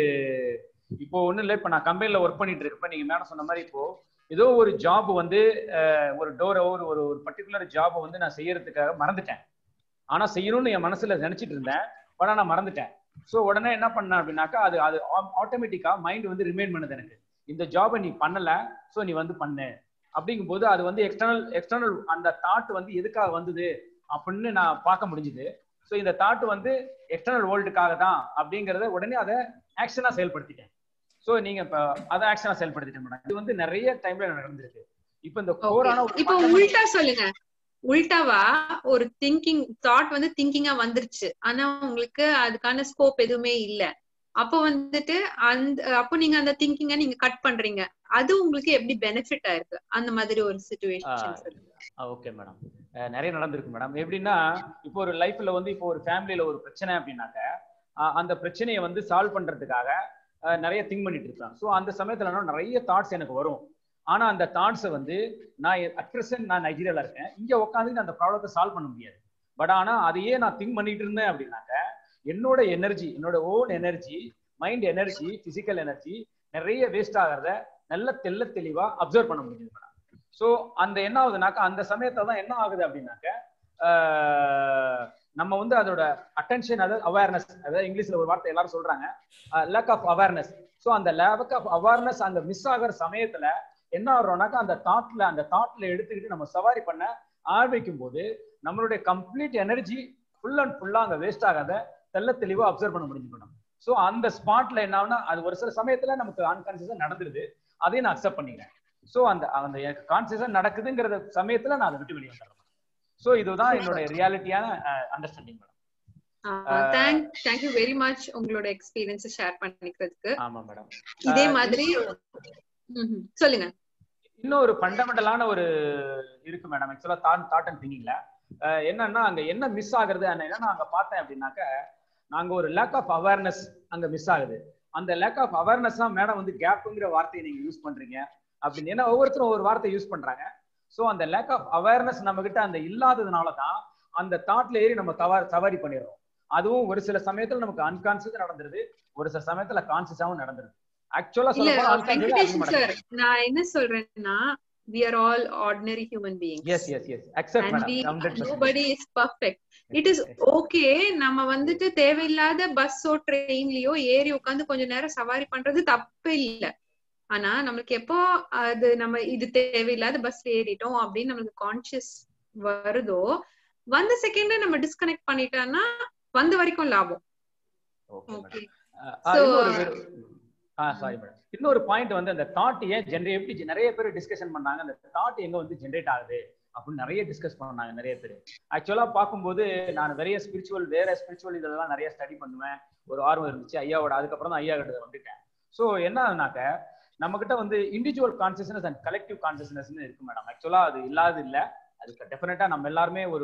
இப்போ ஒன்றும் இல்லை இப்போ நான் கம்பெனியில் ஒர்க் பண்ணிட்டு இருக்கப்ப நீங்க மேடம் சொன்ன மாதிரி இப்போ ஏதோ ஒரு ஜாப் வந்து அஹ், ஒரு டோரை ஒரு ஒரு ஒரு பர்டிகுலர் ஜாப் வந்து நான் செய்யறதுக்காக மறந்துட்டேன் ஆனா செய்யணும்னு என் மனசுல நினைச்சிட்டு இருந்தேன் ஆனா நான் மறந்துட்டேன் ஸோ உடனே என்ன பண்ணேன் அப்படின்னாக்கா அது அது ஆட்டோமேட்டிக்கா மைண்ட் வந்து ரிமைண்ட் பண்ணுது எனக்கு இந்த ஜாபை நீ பண்ணல ஸோ நீ வந்து பண்ணு அப்படிங்கும்போது அது வந்து எக்ஸ்டர்னல் எக்ஸ்டர்னல் அந்த தாட் வந்து எதுக்காக வந்தது அப்படின்னு நான் பார்க்க முடிஞ்சுது ஸோ இந்த தாட் வந்து எக்ஸ்டர்னல் வேர்ல்டுக்காக தான் அப்படிங்கறத உடனே அதை ஆக்ஷனா செயல்படுத்திட்டேன் ஸோ நீங்க இப்போ அதை ஆக்ஷனா செயல்படுத்திட்டேன் மேடம் இது வந்து நிறைய டைம்ல நடந்திருக்கு இப்போ இந்த கோரான ஒரு
இப்போ உல்டா சொல்லுங்க உல்டாவா ஒரு திங்கிங் தாட் வந்து திங்கிங்கா வந்துருச்சு ஆனா உங்களுக்கு அதுக்கான ஸ்கோப் எதுவுமே இல்ல அப்போ வந்துட்டு அந்த அப்போ நீங்க அந்த திங்கிங்க நீங்க கட் பண்றீங்க அது உங்களுக்கு எப்படி பெனிஃபிட் ஆயிருக்கு அந்த மாதிரி ஒரு சுச்சுவேஷன் சொல்லுங்க
ஓகே மேடம் நிறைய நடந்திருக்கு மேடம் எப்படின்னா இப்போ ஒரு லைஃப்ல வந்து இப்போ ஒரு ஃபேமிலியில ஒரு பிரச்சனை அப்படின்னாக்க அஹ் அந்த பிரச்சனையை வந்து சால்வ் பண்றதுக்காக அஹ் நிறைய திங்க் பண்ணிட்டு இருப்பேன் ஸோ அந்த சமயத்துல நான் நிறைய தாட்ஸ் எனக்கு வரும் ஆனா அந்த தாட்ஸை வந்து நான் அட் ப்ரெசென்ட் நான் நைஜீரியால இருக்கேன் இங்க உட்காந்து அந்த ப்ராப்ளத்தை சால்வ் பண்ண முடியாது பட் ஆனா அதையே நான் திங்க் பண்ணிட்டு இருந்தேன் அப்படின்னாக்க என்னோட எனர்ஜி என்னோட own energy mind energy physical energy நிறைய வேஸ்ட் ஆகிறத நல்ல தெள்ள தெளிவா அப்சர்வ் பண்ண முடியுது மேடம் ஸோ அந்த என்ன ஆகுதுனாக்கா அந்த சமயத்துல தான் என்ன ஆகுது அப்படின்னாக்க ஆஹ் நம்ம வந்து அதோட அட்டென்ஷன் அதாவது அவேர்னஸ் அதாவது இங்கிலீஷ்ல ஒரு வார்த்தை எல்லாரும் சொல்றாங்க லேக் ஆஃப் அவேர்னஸ் ஸோ அந்த லேக் ஆஃப் அவேர்னஸ் அந்த மிஸ் ஆகிற சமயத்துல என்ன ஆகுறோம்னாக்கா அந்த தாட்ல அந்த தாட்ல எடுத்துக்கிட்டு நம்ம சவாரி பண்ண ஆரம்பிக்கும் போது நம்மளுடைய கம்ப்ளீட் எனர்ஜி ஃபுல் அண்ட் ஃபுல்லா அங்க வேஸ்ட் ஆகாத தெள்ள தெளிவா அப்சர்வ் பண்ண முடிஞ்சுக்கணும் ஸோ அந்த ஸ்பாட்ல என்ன ஆகுனா அது ஒரு சில சமயத்துல நமக்கு அன்கான்சியஸா நடந்துருது அதையும் நான் அக்செப்ட் பண்ணிக்கிறேன் ஸோ அந்த அந்த எனக்கு கான்சியஸா நடக்குதுங்கிற சமயத்துல நான் அதை விட்டு வெளியே வந்துடுறேன் ஸோ இதுதான் என்னோட ரியாலிட்டியான understanding madam
thank thank you very much உங்களோட எக்ஸ்பீரியன்ஸ் ஷேர் பண்ணிக்கிறதுக்கு
ஆமா மேடம்
இதே மாதிரி ம்ஹும். சொல்லுங்க
இன்னொரு ஃபண்டமெண்டலான ஒரு இருக்கு மேடம் ஆக்சுவலா தாட் தாட் அண்ட் திங்கிங்ல என்னன்னா அங்க என்ன மிஸ் ஆகுறது என்னன்னா அங்க பார்த்தேன் அப்படின்னாக்க நாங்க ஒரு லேக் ஆஃப் அவேர்னஸ் அங்க மிஸ் ஆகுது அந்த லேக் ஆஃப் அவேர்னஸ் தான் மேடம் வந்து கேப்புங்கிற வார்த்தையை நீங்க யூஸ் பண்றீங்க அப்படின்னு ஏன்னா ஒவ்வொருத்தரும் ஒவ்வொரு வார்த்தை யூஸ் பண்றாங்க ஸோ அந்த லேக் ஆஃப் அவேர்னஸ் நம்ம கிட்ட அந்த இல்லாததுனால தான் அந்த தாட்ல ஏறி நம்ம தவறு சவாரி பண்ணிடுறோம் அதுவும் ஒரு சில சமயத்துல நமக்கு அன்கான்சியஸ் நடந்துருது ஒரு சில சமயத்துல கான்சியஸாவும் நடந்துருது ஆக்சுவலா
இல்ல
சொல்ல
வெங்கடேஷன் சார்
போனா
நான் என்ன சொல்றேன்னா we are all ordinary human beings
yes yes yes accept
and we
madam
nobody is perfect it is okay நம்ம வந்துட்டு தேவையில்லாத பஸ்ஸோ ட்ரெயின்லயோ ஏறி உட்காந்து கொஞ்ச நேரம் சவாரி பண்றது தப்பு இல்ல ஆனா நம்மளுக்கு எப்போ அது நம்ம இது தேவையில்லாத பஸ்ல ஏறிட்டோம் அப்படின்னு நம்மளுக்கு கான்சியஸ் வருதோ வந்த செகண்ட்ல நம்ம டிஸ்கனெக்ட் பண்ணிட்டோம்னா வந்த வரைக்கும் லாபம்
ஓகே
ஓகே
மேடம்
So,
இன்னொரு ஆ சாரி மேடம் இன்னொரு பாயிண்ட் வந்து அந்த தாட் ஏன் ஜென்ரேட் எப்படி நிறைய பேர் டிஸ்கஷன் பண்ணாங்க அந்த தாட் எங்க வந்து ஜென்ரேட் ஆகுது அப்படின்னு நிறைய டிஸ்கஸ் பண்ணாங்க நிறைய பேர் ஆக்சுவலா பார்க்கும்போது நான் நிறைய ஸ்பிரிச்சுவல் வேற ஸ்பிரிச்சுவல் இதெல்லாம் நிறைய ஸ்டடி பண்ணுவேன் ஒரு ஆர்வம் இருந்துச்சு ஐயாவோட அதுக்கப்புறம் தான் ஐயா கிட்ட வந்துட்டேன் ஸோ என்னன்னாக்க நம்ம கிட்ட வந்து individual consciousness and collective consciousness இருக்கு மேடம் ஆக்சுவலா அது இல்லாத இல்ல அதுக்கு டெஃபினட்டா நம்ம எல்லாருமே ஒரு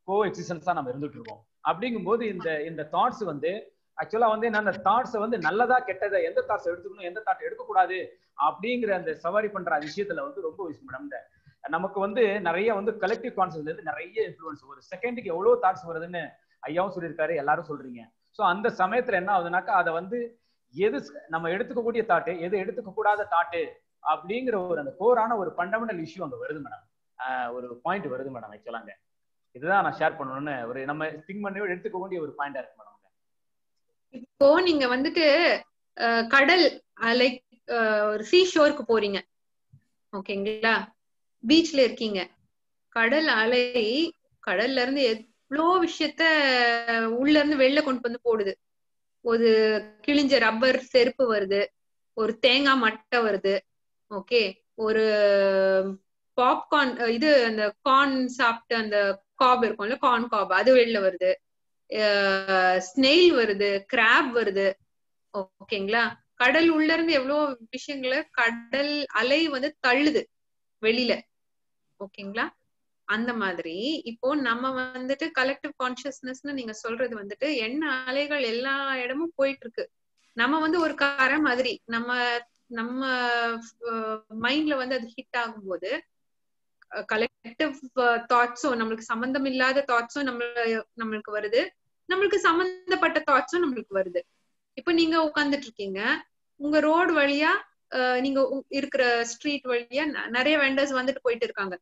கோ எக்ஸிஸ்டன்ஸா நம்ம இருந்துட்டு இருக்கோம் அப்படிங்கும்போது இந்த இந்த தாட்ஸ் வந்து ஆக்சுவலா வந்து என்ன தாட்ஸை வந்து நல்லதா கெட்டதா எந்த தாட்ஸ் எடுத்துக்கணும் எந்த தாட் எடுக்கக்கூடாது அப்படிங்கிற அந்த சவாரி பண்ற விஷயத்துல வந்து ரொம்ப விஷயம் மேடம் இந்த நமக்கு வந்து நிறைய வந்து கலெக்டிவ் கான்சியஸ்ல இருந்து நிறைய இன்ஃபுளுன்ஸ் ஒரு செகண்டுக்கு எவ்வளவு தாட்ஸ் வருதுன்னு ஐயாவும் சொல்லியிருக்காரு எல்லாரும் சொல்றீங்க ஸோ அந்த சமயத்துல என்ன ஆகுதுனாக்கா அதை வந்து எது நம்ம எடுத்துக்கக்கூடிய தாட்டு எது எடுத்துக்க கூடாத தாட்டு அப்படிங்கிற ஒரு அந்த கோரான ஒரு ஃபண்டமெண்டல் இஷ்யூ அங்க வருது மேடம் ஒரு பாயிண்ட் வருது மேடம் ஆக்சுவலாங்க இதுதான் நான் ஷேர் பண்ணணும்னு ஒரு நம்ம திங்க் பண்ணி எடுத்துக்க வேண்டிய ஒரு பாயிண்டா இருக்கு மேடம்
இப்போ நீங்க வந்துட்டு கடல் லைக் ஒரு சீ ஷோருக்கு போறீங்க ஓகேங்களா பீச்ல இருக்கீங்க கடல் அலை கடல்ல இருந்து எவ்வளோ விஷயத்த உள்ள இருந்து வெளில கொண்டு வந்து போடுது ஒரு கிழிஞ்ச ரப்பர் செருப்பு வருது ஒரு தேங்காய் மட்டை வருது ஓகே ஒரு பாப்கார்ன் இது அந்த கார்ன் சாப்பிட்டு அந்த காப் இருக்கும்ல கார்ன் காப் அது வெளில வருது ஸ்னெயில் வருது கிராப் வருது ஓகேங்களா கடல் உள்ள இருந்து எவ்வளவு விஷயங்களை கடல் அலை வந்து தள்ளுது வெளியில ஓகேங்களா அந்த மாதிரி இப்போ நம்ம வந்துட்டு கலெக்டிவ் கான்சியஸ்னஸ்னு நீங்க சொல்றது வந்துட்டு என்ன அலைகள் எல்லா இடமும் போயிட்டு இருக்கு நம்ம வந்து ஒரு கரை மாதிரி நம்ம நம்ம மைண்ட்ல வந்து அது ஹிட் ஆகும்போது கலெக்டிவ் தாட்ஸும் நம்மளுக்கு சம்பந்தம் இல்லாத தாட்ஸும் நம்ம நம்மளுக்கு வருது நம்மளுக்கு சம்பந்தப்பட்ட தாட்ஸும் நம்மளுக்கு வருது இப்ப நீங்க உட்காந்துட்டு இருக்கீங்க உங்க ரோடு வழியா நீங்க இருக்கிற ஸ்ட்ரீட் வழியா நிறைய வெண்டர்ஸ் வந்துட்டு போயிட்டு இருக்காங்க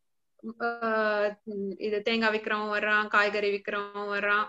இது தேங்காய் விற்கிறவன் வர்றான் காய்கறி விற்கிறவன் வர்றான்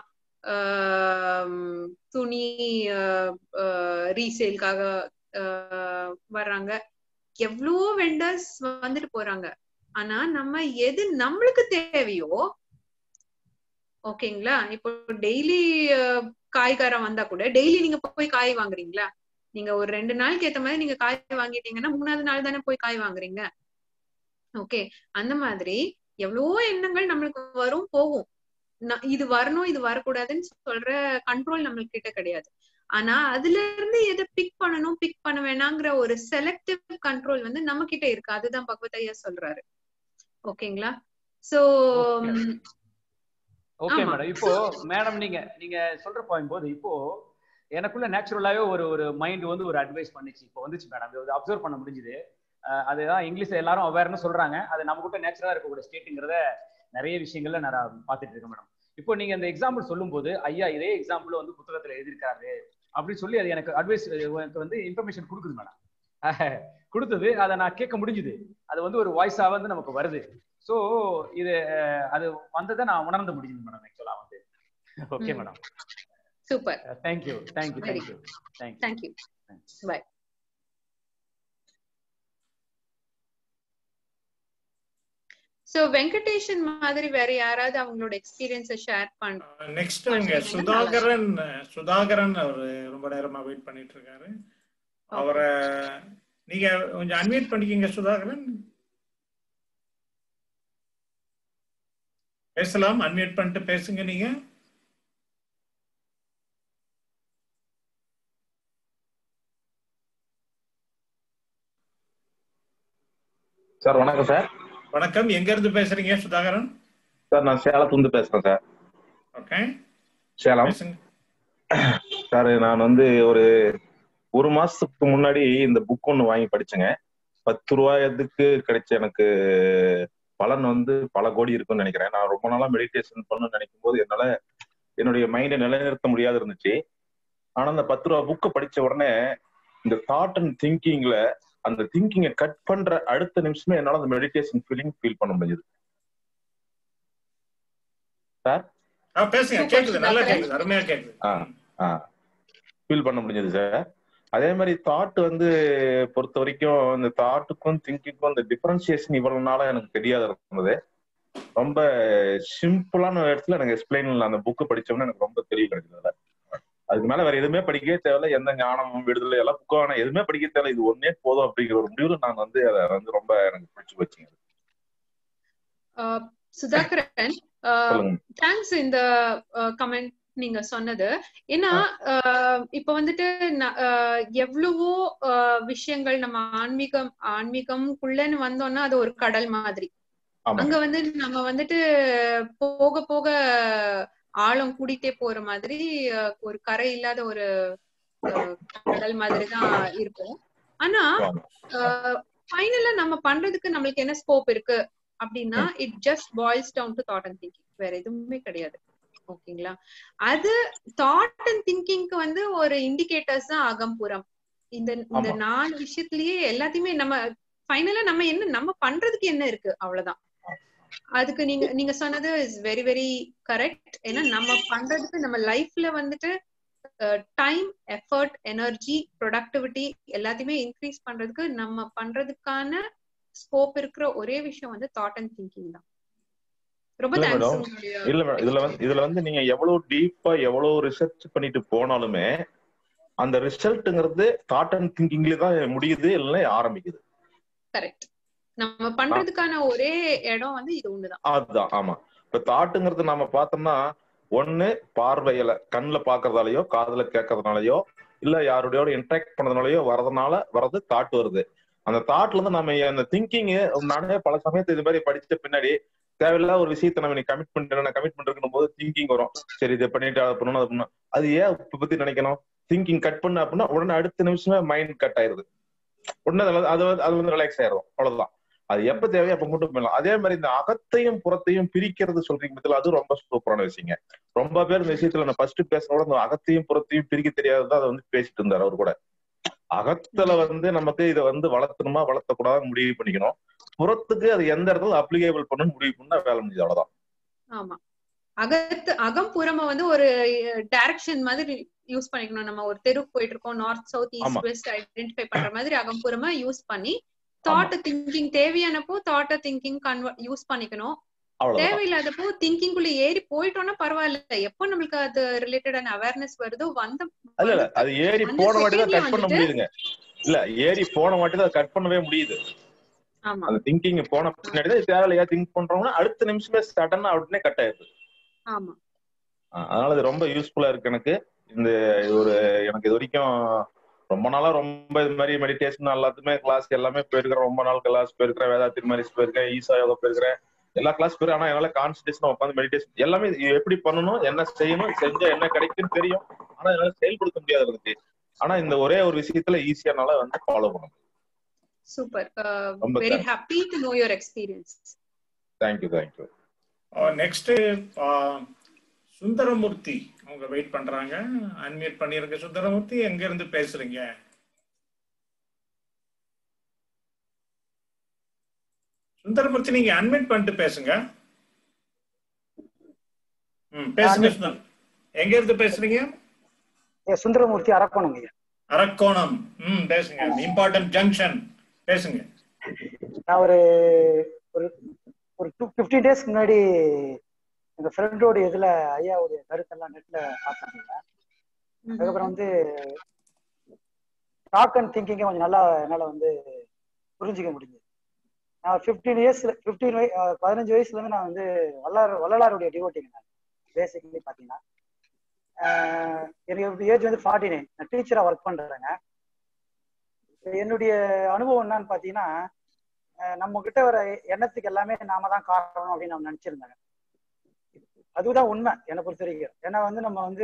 துணி ரீசேலுக்காக வர்றாங்க எவ்வளோ வெண்டர்ஸ் வந்துட்டு போறாங்க ஆனா நம்ம எது நம்மளுக்கு தேவையோ ஓகேங்களா இப்போ டெய்லி காய்காரம் வந்தா கூட டெய்லி நீங்க போய் காய் வாங்குறீங்களா நீங்க ஒரு ரெண்டு நாளுக்கு ஏத்த மாதிரி நீங்க காய் வாங்கிட்டீங்கன்னா மூணாவது நாள் தானே போய் காய் வாங்குறீங்க ஓகே அந்த மாதிரி எவ்வளவோ எண்ணங்கள் நம்மளுக்கு வரும் போகும் இது வரணும் இது வரக்கூடாதுன்னு சொல்ற கண்ட்ரோல் நம்மளுக்கு கிட்ட கிடையாது ஆனா அதுல இருந்து எதை பிக் பண்ணணும் பிக் பண்ண வேணாங்கிற ஒரு செலக்டிவ் கண்ட்ரோல் வந்து நம்ம கிட்ட இருக்கு அதுதான் பகவத் ஐயா சொல்றாரு ஓகேங்களா சோ
ஓகே மேடம் இப்போ மேடம் நீங்க நீங்க சொல்ற பாயிண்ட் போது இப்போ எனக்குள்ள நேச்சுரலாவே ஒரு ஒரு மைண்ட் வந்து ஒரு அட்வைஸ் பண்ணிச்சு இப்போ வந்துச்சு மேடம் அப்சர்வ் பண்ண முடிஞ்சுது அதுதான் இங்கிலீஷ்ல எல்லாரும் அவேர்னு சொல்றாங்க அது நம்ம கூட நேச்சுரலா இருக்கக்கூடிய ஸ்டேட்டுங்கிறத நிறைய விஷயங்கள்ல நான் பார்த்துட்டு இருக்கேன் மேடம் இப்போ நீங்க இந்த எக்ஸாம்பிள் சொல்லும் போது ஐயா இதே எக்ஸாம்பிள் வந்து புத்தகத்துல எழுதியிருக்காரு அப்படின்னு சொல்லி அது எனக்கு அட்வைஸ் எனக்கு வந்து இன்ஃபர்மேஷன் கொடுக்குது மேடம் கொடுத்தது அதை நான் கேட்க முடிஞ்சுது அது வந்து ஒரு வாய்ஸா வந்து நமக்கு வருது ஸோ இது அது வந்ததை நான் உணர்ந்து முடியுது மேடம் ஆக்சுவலா வந்து okay madam
super
thank you thank you thank you thank you
thank you bye so Venkatesan மாதிரி வேற யாராவது அவங்களோட எக்ஸ்பீரியன்ஸ ஷேர் பண்ண
நெக்ஸ்ட் அவங்க சுதாகரன் சுதாகரன் அவர் ரொம்ப நேரமா வெயிட் பண்ணிட்டு இருக்காரு அவரை நீங்க கொஞ்சம் அன்மியூட் பண்ணிக்கீங்க சுதாகரன் பேசலாம் அன்மியூட் பண்ணிட்டு பேசுங்க நீங்க
சார் வணக்கம் சார்
வணக்கம் எங்க இருந்து பேசுறீங்க சுதாகரன்
சார் நான் சேலத்துலேருந்து பேசுறேன் சார்
ஓகே
சேலம் சார் நான் வந்து ஒரு ஒரு மாசத்துக்கு முன்னாடி இந்த புக் ஒன்று வாங்கி படிச்சேங்க பத்து ரூபாயத்துக்கு கிடைச்ச எனக்கு பலன் வந்து பல கோடி இருக்கும்னு நினைக்கிறேன் நான் ரொம்ப நாளா மெடிடேஷன் பண்ணணும்னு நினைக்கும் போது என்னால என்னுடைய மைண்டை நிலைநிறுத்த முடியாது இருந்துச்சு ஆனா அந்த பத்து ரூபா புக்கை படிச்ச உடனே இந்த தாட் அண்ட் திங்கிங்ல அந்த திங்கிங்கை கட் பண்ற அடுத்த நிமிஷமே என்னால அந்த மெடிடேஷன் ஃபீலிங் ஃபீல் பண்ண முடியுது சார்
பேசுங்க கேக்குது நல்லா கேக்குது அருமையா கேக்குது
ஃபீல் பண்ண முடிஞ்சது சார் அதே மாதிரி தாட் வந்து பொறுத்த வரைக்கும் இந்த தாட்டுக்கும் திங்கிங்க்கும் இந்த டிஃபரன்சியேஷன் இவ்வளவு நாளா எனக்கு தெரியாத இருந்தது ரொம்ப சிம்பிளான இடத்துல எனக்கு எக்ஸ்பிளைன் அந்த புக்கு படிச்சோம்னா எனக்கு ரொம்ப தெரிய கிடைச்சது அதுக்கு மேல வேற எதுவுமே படிக்கவே தேவையில்ல எந்த ஞானமும் விடுதலை எல்லாம் புக்கு வேணாம் எதுவுமே படிக்க தேவையில்ல இது ஒன்னே போதும் அப்படிங்கிற ஒரு முடிவுல நான் வந்து அதை வந்து ரொம்ப எனக்கு பிடிச்சு வச்சுங்க
சுதாகரன் தேங்க்ஸ் இந்த கமெண்ட் நீங்க சொன்னது ஏன்னா இப்ப வந்துட்டு எவ்வளவோ விஷயங்கள் நம்ம ஆன்மீகம் ஆன்மீகம்குள்ளன்னு வந்தோம்னா அது ஒரு கடல் மாதிரி
ஆமா
அங்க வந்து நம்ம வந்துட்டு போக போக ஆழம் கூடிட்டே போற மாதிரி அஹ், ஒரு கரை இல்லாத ஒரு அஹ், கடல் மாதிரி தான் இருக்கும் ஆனா
ஆமா.
ஃபைனலா நம்ம பண்றதுக்கு நம்மளுக்கு என்ன ஸ்கோப் இருக்கு அப்படின்னா it just boils down to thought and thinking வேற எதுவுமே கிடையாது ஓகேங்களா அது தாட் அண்ட் திங்கிங்க்கு வந்து ஒரு இண்டிகேட்டர்ஸ் தான் அகம்புறம் இந்த இந்த
ஆமா.
நாலு விஷயத்திலேயே எல்லாத்தையுமே நம்ம ஃபைனலா நம்ம என்ன நம்ம பண்றதுக்கு என்ன இருக்கு அவ்வளவுதான் அதுக்கு நீங்க நீங்க சொன்னது இஸ் வெரி வெரி கரெக்ட் ஏன்னா நம்ம பண்றதுக்கு நம்ம லைஃப்ல வந்துட்டு டைம் எஃபர்ட் எனர்ஜி ப்ரொடக்டிவிட்டி எல்லாத்தையுமே இன்க்ரீஸ் பண்றதுக்கு நம்ம பண்றதுக்கான ஸ்கோப் இருக்கிற ஒரே விஷயம் வந்து தாட் அண்ட் திங்கிங் தான் ரொம்ப
இல்ல
தேங்க்ஸ்
மேடம் இல்ல மேடம் இதுல வந்து இதுல வந்து நீங்க எவ்வளவு டீப்பா எவ்வளவு ரிசர்ச் பண்ணிட்டு போனாலுமே அந்த ரிசல்ட்ங்கிறது தாட் அண்ட் திங்கிங்ல தான் முடியுது இல்லைன்னா ஆரம்பிக்குது
கரெக்ட் நம்ம பண்றதுக்கான ஒரே இடம் வந்து இது ஒண்ணுதான்
அதுதான் ஆமா இப்ப தாட்டுங்கிறது நாம பார்த்தோம்னா ஒண்ணு பார்வையில கண்ணுல பாக்குறதாலயோ காதுல கேட்கறதுனாலயோ இல்ல யாரோடையோட இன்டராக்ட் பண்ணதுனாலயோ வரதுனால வர்றது தாட் வருது அந்த தாட்ல இருந்து நம்ம அந்த திங்கிங் நானே பல சமயத்து இது மாதிரி படிச்ச பின்னாடி தேவையில்லாத ஒரு விஷயத்தை நம்ம கமிட் பண்ணிட்டு கமிட் பண்ணிருக்கும் போது திங்கிங் வரும் சரி இதை பண்ணிட்டு அதை பண்ணணும் அதை பண்ணணும் அது ஏன் இப்ப பத்தி நினைக்கணும் திங்கிங் கட் பண்ண அப்படின்னா உடனே அடுத்த நிமிஷமே மைண்ட் கட் ஆயிருது உடனே அதுல- அது வந்து- அது வந்து ரிலாக்ஸ் ஆயிரும் அவ்வளவுதான் அது எப்ப தேவையோ அப்ப மட்டும் பண்ணலாம் அதே மாதிரி இந்த அகத்தையும் புறத்தையும் பிரிக்கிறது சொல்றீங்க பத்தில அது ரொம்ப சூப்பரான விஷயங்க ரொம்ப பேர் இந்த விஷயத்துல நான் ஃபர்ஸ்ட் பேசினோட இந்த அகத்தையும் புறத்தையும் பிரிக்க தெரியாததான் அதை வந்து பேசிட்டு இருந்தாரு அவர் கூட அகத்துல வந்து நமக்கு இதை வந்து வளர்த்தணுமா வளர்த்தக்கூடாது முடிவு பண்ணிக்கணும் புறத்துக்கு அது எந்த இடத்துல அப்ளிகேபிள் பண்ணணும் முடிவு பண்ணா வேலை முடியுது அவ்வளவுதான்
ஆமா அகத்து அகம் புறம வந்து ஒரு டைரக்ஷன் மாதிரி யூஸ் பண்ணிக்கணும் நம்ம ஒரு தெருவுக்கு போயிட்டு இருக்கோம் நார்த் சவுத்
ஆமா.
ஈஸ்ட் வெஸ்ட் ஐடென்டிஃபை பண்ற மாதிரி அகம் புறமா யூஸ் பண்ணி தாட் திங்கிங் தேவையானப்போ தாட் திங்கிங் கன்வெர்ட் யூஸ் பண்ணிக்கணும்
அவ்வளவுதான்
தேவையில்லாதப்போ திங்கிங் குள்ள ஏறி போயிட்டோம்னா பரவாயில்ல எப்போ நம்மளுக்கு அது ரிலேட்டடான அவேர்னஸ் வருதோ வந்த
இல்ல இல்ல அது ஏறி
அந்த
போன வாட்டி தான்
second
கட் பண்ண
வந்துட்டு-
முடியுதுங்க இல்ல ஏறி போன வாட்டி தான் கட் பண்ணவே முடியுது
ஆமா
அந்த திங்கிங் போன பின்னாடி தான் தேவையில்லையா திங்க் பண்றோம்னா அடுத்த நிமிஷமே சடனா உடனே கட் ஆயிருது
ஆமா
ஆஹ் அதனால இது ரொம்ப யூஸ்ஃபுல்லா இருக்கு எனக்கு இந்த இது ஒரு எனக்கு இது வரைக்கும் ரொம்ப நாளா ரொம்ப இது மாதிரி மெடிடேஷன் எல்லாத்துமே கிளாஸ் எல்லாமே போயிருக்கிறேன் ரொம்ப நாள் கிளாஸ் போயிருக்கிறேன் வேதாத்திரி மாதிரி போயிருக்கேன் ஈசா யோகா போயிருக்கிறேன் எல்லா கிளாஸ் போயிருக்கேன் ஆனா என்னால கான்சன்ட்ரேஷன் உட்காந்து மெடிடேஷன் எல்லாமே இது எப்படி பண்ணணும் என்ன செய்யணும் செஞ்சா என்ன கிடைக்குன்னு தெரியும் ஆனா என்னால செயல்படுத்த முடியாது எனக்கு ஆனா இந்த ஒரே ஒரு விஷயத்துல ஈஸியானால வந்து ஃபாலோ பண்ண முடியும்
சூப்பர்
ரொம்ப
very
thanks.
Happy to know your experience
thank you thank you
next Sundaramoorthy அவங்க வெயிட் பண்றாங்க அன்மியூட் பண்ணிருங்க சுந்தரமூர்த்தி எங்க இருந்து பேசுறீங்க சுந்தரமூர்த்தி நீங்க அன்மியூட் பண்ணிட்டு பேசுங்க ம் பேசுங்க சுந்தர் எங்க இருந்து பேசுறீங்க
ஏ, சுந்தரமூர்த்தி அரக்கோணம் ஐயா
அரக்கோணம் ம் பேசுங்க இம்பார்ட்டன்ட் ஜங்ஷன் பேசுங்க
நான் ஒரு ஒரு ஒரு டூ ஃபிஃப்டீன் டேஸ்க்கு முன்னாடி எங்க ஃப்ரெண்டோட இதுல ஐயாவுடைய கருத்தெல்லாம் நெட்ல பார்த்தாங்க அதுக்கப்புறம் வந்து டாக் அண்ட் திங்கிங்கை கொஞ்சம் நல்லா என்னால வந்து புரிஞ்சுக்க முடிஞ்சது நான் ஃபிஃப்டீன் இயர்ஸ்ல ஃபிஃப்டீன் வய அஹ் பதினஞ்சு வயசுல இருந்து நான் வந்து வல்லார் வள்ளலாருடைய டிவோட்டிங்க நான் பேசிக்கலி பார்த்தீங்கன்னா அஹ் எனக்கு ஏஜ் வந்து ஃபார்ட்டி நைன் நான் டீச்சரா ஒர்க் பண்றேங்க என்னுடைய அனுபவம் என்னன்னு பார்த்தீங்கன்னா அஹ் நம்ம கிட்ட வர எண்ணத்துக்கு எல்லாமே நாம தான் காரணம் அப்படின்னு நான் நினைச்சிருந்தேங்க அதுதான் உண்மை என்னை பொறுத்த வரைக்கும் ஏன்னா வந்து நம்ம வந்து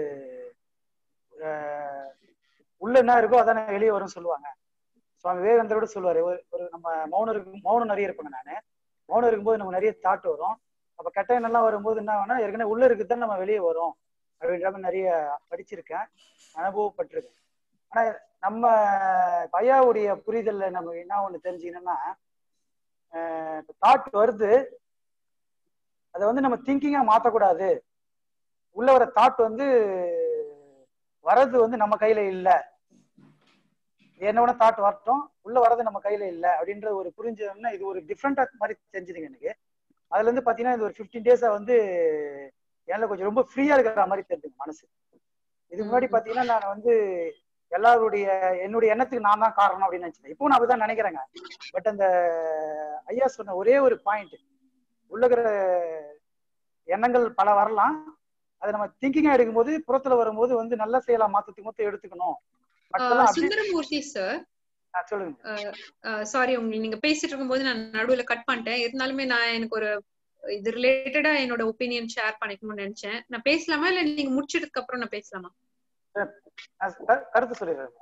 அஹ், உள்ள என்ன இருக்கோ அதானே வெளியே வரும்னு சொல்லுவாங்க சுவாமி விவேகானந்தரோட சொல்லுவாரு ஒரு ஒரு நம்ம மௌனம் இருக்கும் மௌனம் நிறைய இருப்பேங்க நான் மௌனம் இருக்கும்போது நம்ம நிறைய தாட் வரும் அப்ப கெட்ட எண்ணெல்லாம் வரும்போது என்ன ஆகும்னா ஏற்கனவே உள்ள இருக்குதான் நம்ம வெளியே வரும் அப்படின்ற மாதிரி நிறைய படிச்சிருக்கேன் அனுபவப்பட்டிருக்கேன் ஆனா நம்ம பையாவுடைய புரிதல்ல நம்ம என்ன ஒண்ணு தெரிஞ்சுக்கணும்னா தாட் வருது அதை வந்து நம்ம திங்கிங்கா மாத்தக்கூடாது உள்ள வர தாட் வந்து வர்றது வந்து நம்ம கையில இல்ல என்ன வேணா தாட் வரட்டும் உள்ள வர்றது நம்ம கையில இல்ல அப்படின்ற ஒரு புரிஞ்சதுன்னா இது ஒரு டிஃப்ரெண்டா மாதிரி தெரிஞ்சுதுங்க எனக்கு அதுல இருந்து பாத்தீங்கன்னா இது ஒரு ஃபிஃப்டீன் டேஸா வந்து எனக்கு கொஞ்சம் ரொம்ப ஃப்ரீயா இருக்கிற மாதிரி தெரிஞ்சுங்க மனசு இதுக்கு முன்னாடி பாத்தீங்கன்னா நான் வந்து எல்லாருடைய என்னுடைய எண்ணத்துக்கு நான் தான் காரணம் அப்படின்னு நினைச்சேன் இப்போ நான் அப்படிதான் நினைக்கிறேங்க பட் அந்த ஐயா சொன்ன ஒரே ஒரு பாயிண்ட் உள்ளகிற எண்ணங்கள் பல வரலாம் அதை நம்ம திங்கிங்கா எடுக்கும்போது புறத்துல வரும்போது வந்து நல்ல செயலா மாத்தத்துக்கு மொத்தம் எடுத்துக்கணும் மற்றதெல்லாம் அப்படி
சுந்தரமூர்த்தி சார்
ஆ, சொல்லுங்க
சாரி உங்க நீங்க பேசிட்டு இருக்கும்போது நான் நடுவுல கட் பண்ணிட்டேன் இருந்தாலுமே நான் எனக்கு ஒரு இது ரிலேட்டடா என்னோட ஒப்பீனியன் ஷேர் பண்ணிக்கணும்னு நினைச்சேன் நான் பேசலாமா இல்ல நீங்க முடிச்சதுக்கு அப்புறம் நான் பேசலாமா
நான் கரு- கருத்து சொல்லிடுறேன்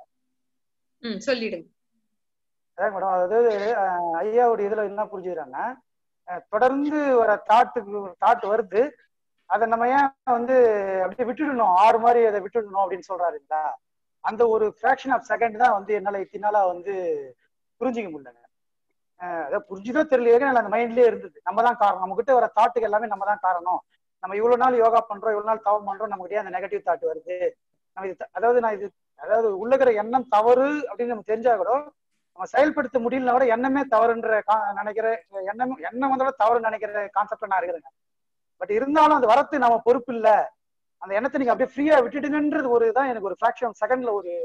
ம் சொல்லிடுங்க
அதான் மேடம் அதாவது அஹ், ஐயாவுடைய இதுல என்ன புரிஞ்சுக்கிறாங்கன்னா அஹ், தொடர்ந்து வர தாட்டுக்கு தாட் வருது அதை நம்ம ஏன் வந்து அப்படியே விட்டுடணும் ஆறு மாதிரி அதை விட்டுடணும் அப்படின்னு சொல்றாருங்களா அந்த ஒரு ஃபிராக்ஷன் ஆஃப் செகண்ட் தான் வந்து என்னால இத்தினாலா வந்து புரிஞ்சுக்க முடியலங்க அஹ், அதாவது புரிஞ்சுதோ தெரியலையே அந்த மைண்ட்லயே இருந்தது நம்ம தான் காரணம் நம்ம கிட்ட வர தாட்டுக்கு எல்லாமே நம்ம தான் காரணம் நம்ம இவ்வளவு நாள் யோகா பண்றோம் இவ்வளவு நாள் தவம் பண்றோம் நமக்கு அந்த நெகட்டிவ் தாட் வருது நம்ம இது அதாவது நான் இது அதாவது உள்ளகிற எண்ணம் தவறு அப்படின்னு நம்ம தெரிஞ்சா கூட நம்ம செயல்படுத்த முடியலனா கூட எண்ணமே தவறுன்ற கா- நினைக்கிற எண்ணம் எண்ணம் வந்தோட தவறு நினைக்கிற கான்செப்ட்ல நான் இருக்கிறேங்க பட் இருந்தாலும் அது வரத்து நம்ம பொறுப்பு இல்ல அந்த எண்ணத்தை நீங்க அப்படியே ஃப்ரீயா விட்டுடுங்கன்றது ஒரு தான் எனக்கு ஒரு ஃபிராக்ஷன் செகண்ட்ல ஒரு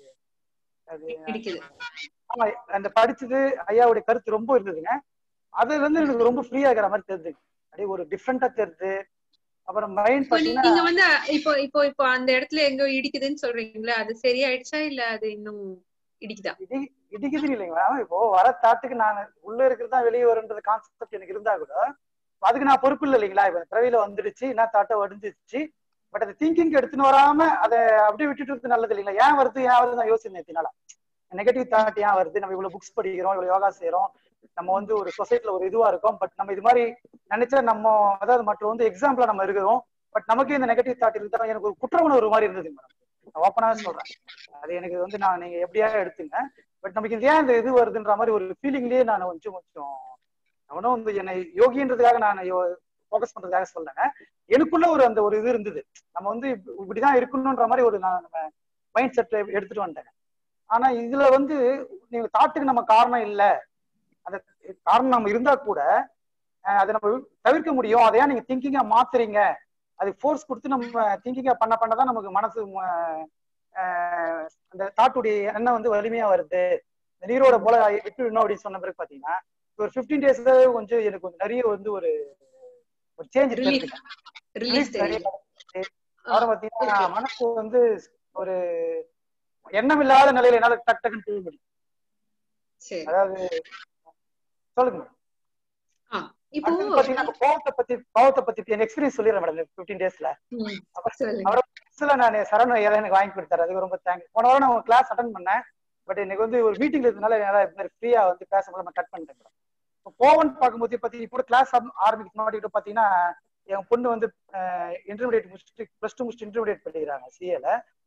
அது
இடிக்குது
ஆமா அந்த படிச்சது ஐயாவுடைய கருத்து ரொம்ப இருந்ததுங்க அதுல இருந்து எனக்கு ரொம்ப ஃப்ரீயா இருக்கிற மாதிரி தெரியுது அப்படியே ஒரு டிஃப்ரெண்டா தெரியுது அப்புறம் மைண்ட்
இப்போ
பாத்தீங்கன்னா
நீங்க வந்து இப்போ இப்போ இப்போ அந்த இடத்துல எங்கோ இடிக்குதுன்னு சொல்றீங்களா அது சரியாயிடுச்சா இல்ல அது இன்னும் இடிக்குதா
இடி இடிக்குது இல்லைங்களா இப்போ வர தாட்டுக்கு நான் உள்ள இருக்கிறது தான் வெளியே வருன்றது கான்செப்ட் எனக்கு இருந்தா கூட அதுக்கு நான் பொறுப்பு இல்லை இல்லைங்களா இப்ப பிறவியில வந்துடுச்சு என்ன தாட்டை வடிஞ்சிச்சு பட் அது திங்கிங் எடுத்துன்னு வராம அதை அப்படியே விட்டுட்டு இருக்கிறது நல்லது இல்லைங்களா ஏன் வருது ஏன் வருது நான் யோசிச்சேன் எத்தினால நெகட்டிவ் தாட் ஏன் வருது நம்ம இவ்வளவு புக்ஸ் படிக்கிறோம் இவ்வளவு யோகா செய்யறோம் நம்ம வந்து ஒரு சொசைட்டில ஒரு இதுவா இருக்கோம் பட் நம்ம இது மாதிரி நினைச்சா நம்ம அதாவது மற்ற வந்து எக்ஸாம்பிளா நம்ம இருக்கிறோம் பட் நமக்கே இந்த நெகட்டிவ் தாட் இருந்தா எனக்கு ஒரு குற்ற உணர்வு மாதிரி இருந்தது மேடம் நான் ஓப்பனாவே சொல்றேன் அது எனக்கு வந்து நான் நீங்க எப்படியா எடுத்துங்க பட் நமக்கு இது ஏன் இந்த இது வருதுன்ற மாதிரி ஒரு ஃபீலிங்லயே நான் கொஞ்சம் கொஞ்சம் அவனும் வந்து என்னை யோகின்றதுக்காக நான் ஃபோக்கஸ் பண்றதுக்காக சொல்லலைங்க எனக்குள்ள ஒரு அந்த ஒரு இது இருந்தது நம்ம வந்து இப்ப- இப்படிதான் இருக்கணும்ன்ற மாதிரி ஒரு நான் நம்ம மைண்ட் செட் எடுத்துட்டு வந்துட்டேன் ஆனா இதுல வந்து நீங்க தாட்டுக்கு நம்ம காரணம் இல்ல அந்த காரணம் நம்ம இருந்தா கூட அஹ் அதை நம்ம தவிர்க்க முடியும் அதை ஏன் நீங்க திங்கிங்கா மாத்துறீங்க அது ஃபோர்ஸ் கொடுத்து நம்ம திங்கிங்கா பண்ண பண்ண தான் நமக்கு மனசு அஹ், அஹ், அந்த தாட்டுடைய எண்ணம் வந்து வலிமையா வருது இந்த நீரோட போல விட்டுடணும் அப்படின்னு சொன்ன பிறகு பாத்தீங்கன்னா ஒரு ஃபிஃப்டீன் டேஸ் கொஞ்சம் எனக்கு கொஞ்சம் நிறைய வந்து ஒரு ஒரு சேஞ்ச்
ரிலீஃப்
தெரிஞ்சுங்க
ரிலீஃப் தெரியும்
அப்புறம் பாத்தீங்கன்னா மனசு வந்து ஒரு எண்ணம் இல்லாத நிலையில என்னால டக் டக்குன்னு செய்ய முடியும்
சரி
அதாவது சொல்லுங்க
ஆ, இப்போ
அடுத்தது பாத்தீங்கன்னா இப்ப கோவத்தை பத்தி கோவத்தை பத்தி என் எக்ஸ்பீரியன்ஸ் சொல்லிடுறேன் மேடம் பிப்டீன் டேஸ்ல
ம், சொல்லுங்க
அவரோட கிளாஸ்ல நான் சரண் ஐயா தான் எனக்கு வாங்கி கொடுத்தாரு அதுக்கு ரொம்ப தேங்க்ஸ் போன வாரம் நான் கிளாஸ் அட்டன் பண்ணேன் பட் எனக்கு வந்து ஒரு மீட்டிங்ல இருந்தனால என்னால இது மாதிரி ஃப்ரீயா வந்து பேச முடியாம கட் பண்ணிட்டேன் மேடம் இப்போ கோவன் பார்க்கும்போது பத்தி இப்போ கிளாஸ் ஆரம்பிக்க முன்னாடி கூட பாத்தீங்கன்னா என் பொண்ணு வந்து இன்டர்மீடியட் முடிச்சுட்டு ப்ளஸ் டூ முடிச்சுட்டு இன்டர்மீடியட் படிக்கிறாங்க சிஏல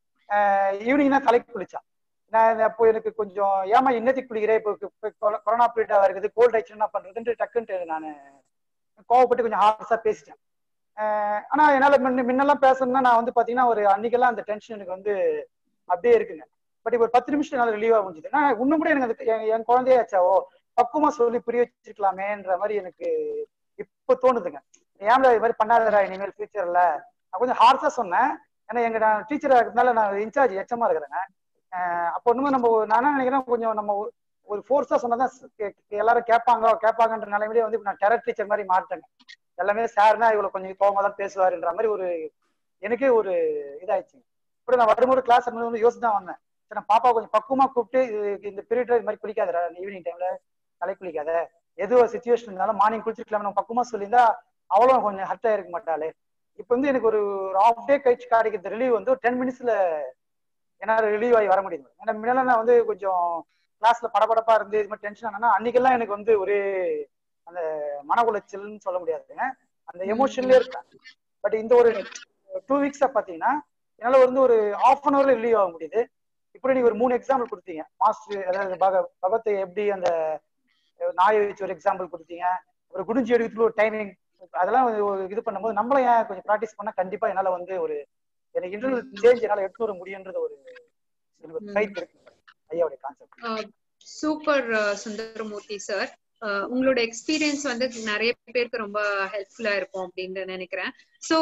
ஈவினிங் தான் தலைக்கு குளிச்சா நான் அப்போ எனக்கு கொஞ்சம் ஏமா இன்னத்துக்கு குளிக்கிறேன் இப்போ இப்போ கொ- கொரோனா பீரியடா இருக்குது கோல்ட் ஆயிடுச்சு என்ன பண்றதுன்ட்டு டக்குன்ட்டு நான் கோவப்பட்டு கொஞ்சம் ஹார்ஸா பேசிட்டேன் அஹ் ஆனா என்னால முன்ன முன்னெல்லாம் பேசணும்னா நான் வந்து பாத்தீங்கன்னா ஒரு அன்னைக்கெல்லாம் அந்த டென்ஷன் எனக்கு வந்து அப்படியே இருக்குங்க பட் இப்போ ஒரு பத்து நிமிஷம் என்னால ரிலீவா முடிஞ்சுது நான் இன்னும் கூட எனக்கு அந்த என் என் குழந்தையாச்சாவோ பக்குவமா சொல்லி புரிய வச்சிருக்கலாமேன்ற மாதிரி எனக்கு இப்போ தோணுதுங்க ஏன்டா இது மாதிரி பண்ணாதடா இனிமேல் ஃபியூச்சர்ல நான் கொஞ்சம் ஹார்ஸா சொன்னேன் ஏன்னா எங்க நான் டீச்சரா இருக்கிறதுனால நான் இன்சார்ஜ் எச்சமா இருக்கிறேங்க அஹ் அப்போ இன்னும் நம்ம ஒரு- நான் என்ன நினைக்கிறேன் கொஞ்சம் நம்ம ஒரு- ஒரு ஃபோர்ஸா சொன்னதான் கே- கே- எல்லாரும் கேட்பாங்க கேட்பாங்கன்ற நிலைமையிலே வந்து இப்ப நான் டெரர் டீச்சர் மாதிரி மாறிட்டேங்க எல்லாமே சார்னா இவ்வளவு கொஞ்சம் கோவமா தான் பேசுவாருன்ற மாதிரி ஒரு எனக்கே ஒரு இதாயிடுச்சு இப்படி நான் வரும்போது கிளாஸ் வந்து யோசிச்சு தான் வந்தேன் சரி நான் பாப்பா கொஞ்சம் பக்குவமா கூப்பிட்டு இது- இந்த பீரியட்ல இது மாதிரி குளிக்காதடா ஈவினிங் டைம்ல தலை குளிக்காத எது ஒரு சுச்சுவேஷன் இருந்தாலும் மார்னிங் குளிச்சிருக்கலாம் நம்ம பக்குவமா சொல்லியிருந்தா அவளும் கொஞ்சம் ஹர்ட் ஆயிருக்க மாட்டாளே இப்போ வந்து எனக்கு ஒரு ஆஃப் டே கழிச்சு கிடைக்கிற ரிலீவ் வந்து ஒரு டென் மினிட்ஸ்ல என்னால ரிலீவ் ஆகி வர முடியுது ஏன்னா முன்னால நான் வந்து கொஞ்சம் கிளாஸ்ல படபடப்பா இருந்து இது மாதிரி டென்ஷன் ஆனா அன்னைக்கெல்லாம் எனக்கு வந்து ஒரு அந்த மன உளைச்சல்னு சொல்ல முடியாதுங்க அந்த எமோஷன்லயே இருக்கேன் பட் இந்த ஒரு டூ வீக்ஸா பாத்தீங்கன்னா என்னால வந்து ஒரு ஆஃப் அன் ஹவர்ல ரிலீவ் ஆக முடியுது இப்படி நீங்க ஒரு மூணு எக்ஸாம்பிள் கொடுத்தீங்க மாஸ்டர் அதாவது பக பகவத்தை எப்படி அந்த நாயை வச்சு ஒரு எக்ஸாம்பிள் கொடுத்தீங்க ஒரு குடிஞ்சி எடுக்கிறதுல ஒரு டைமிங் அதெல்லாம் வந்து ஒரு இது பண்ணும்போது நம்மளும் ஏன் கொஞ்சம் ப்ராக்டிஸ் பண்ணா கண்டிப்பா என்னால வந்து ஒரு எனக்கு இன்டர்னல் சேஞ்ச் என்னால எடுத்து வர முடியுன்றது ஒரு எனக்கு ஒரு ஃபைட் இருக்கு ஐயாவுடைய கான்செப்ட்
சூப்பர் சுந்தரமூர்த்தி சார் உங்களோட எக்ஸ்பீரியன்ஸ் வந்து நிறைய பேருக்கு ரொம்ப ஹெல்ப்ஃபுல்லா இருக்கும் அப்படின்னு நினைக்கிறேன் சோ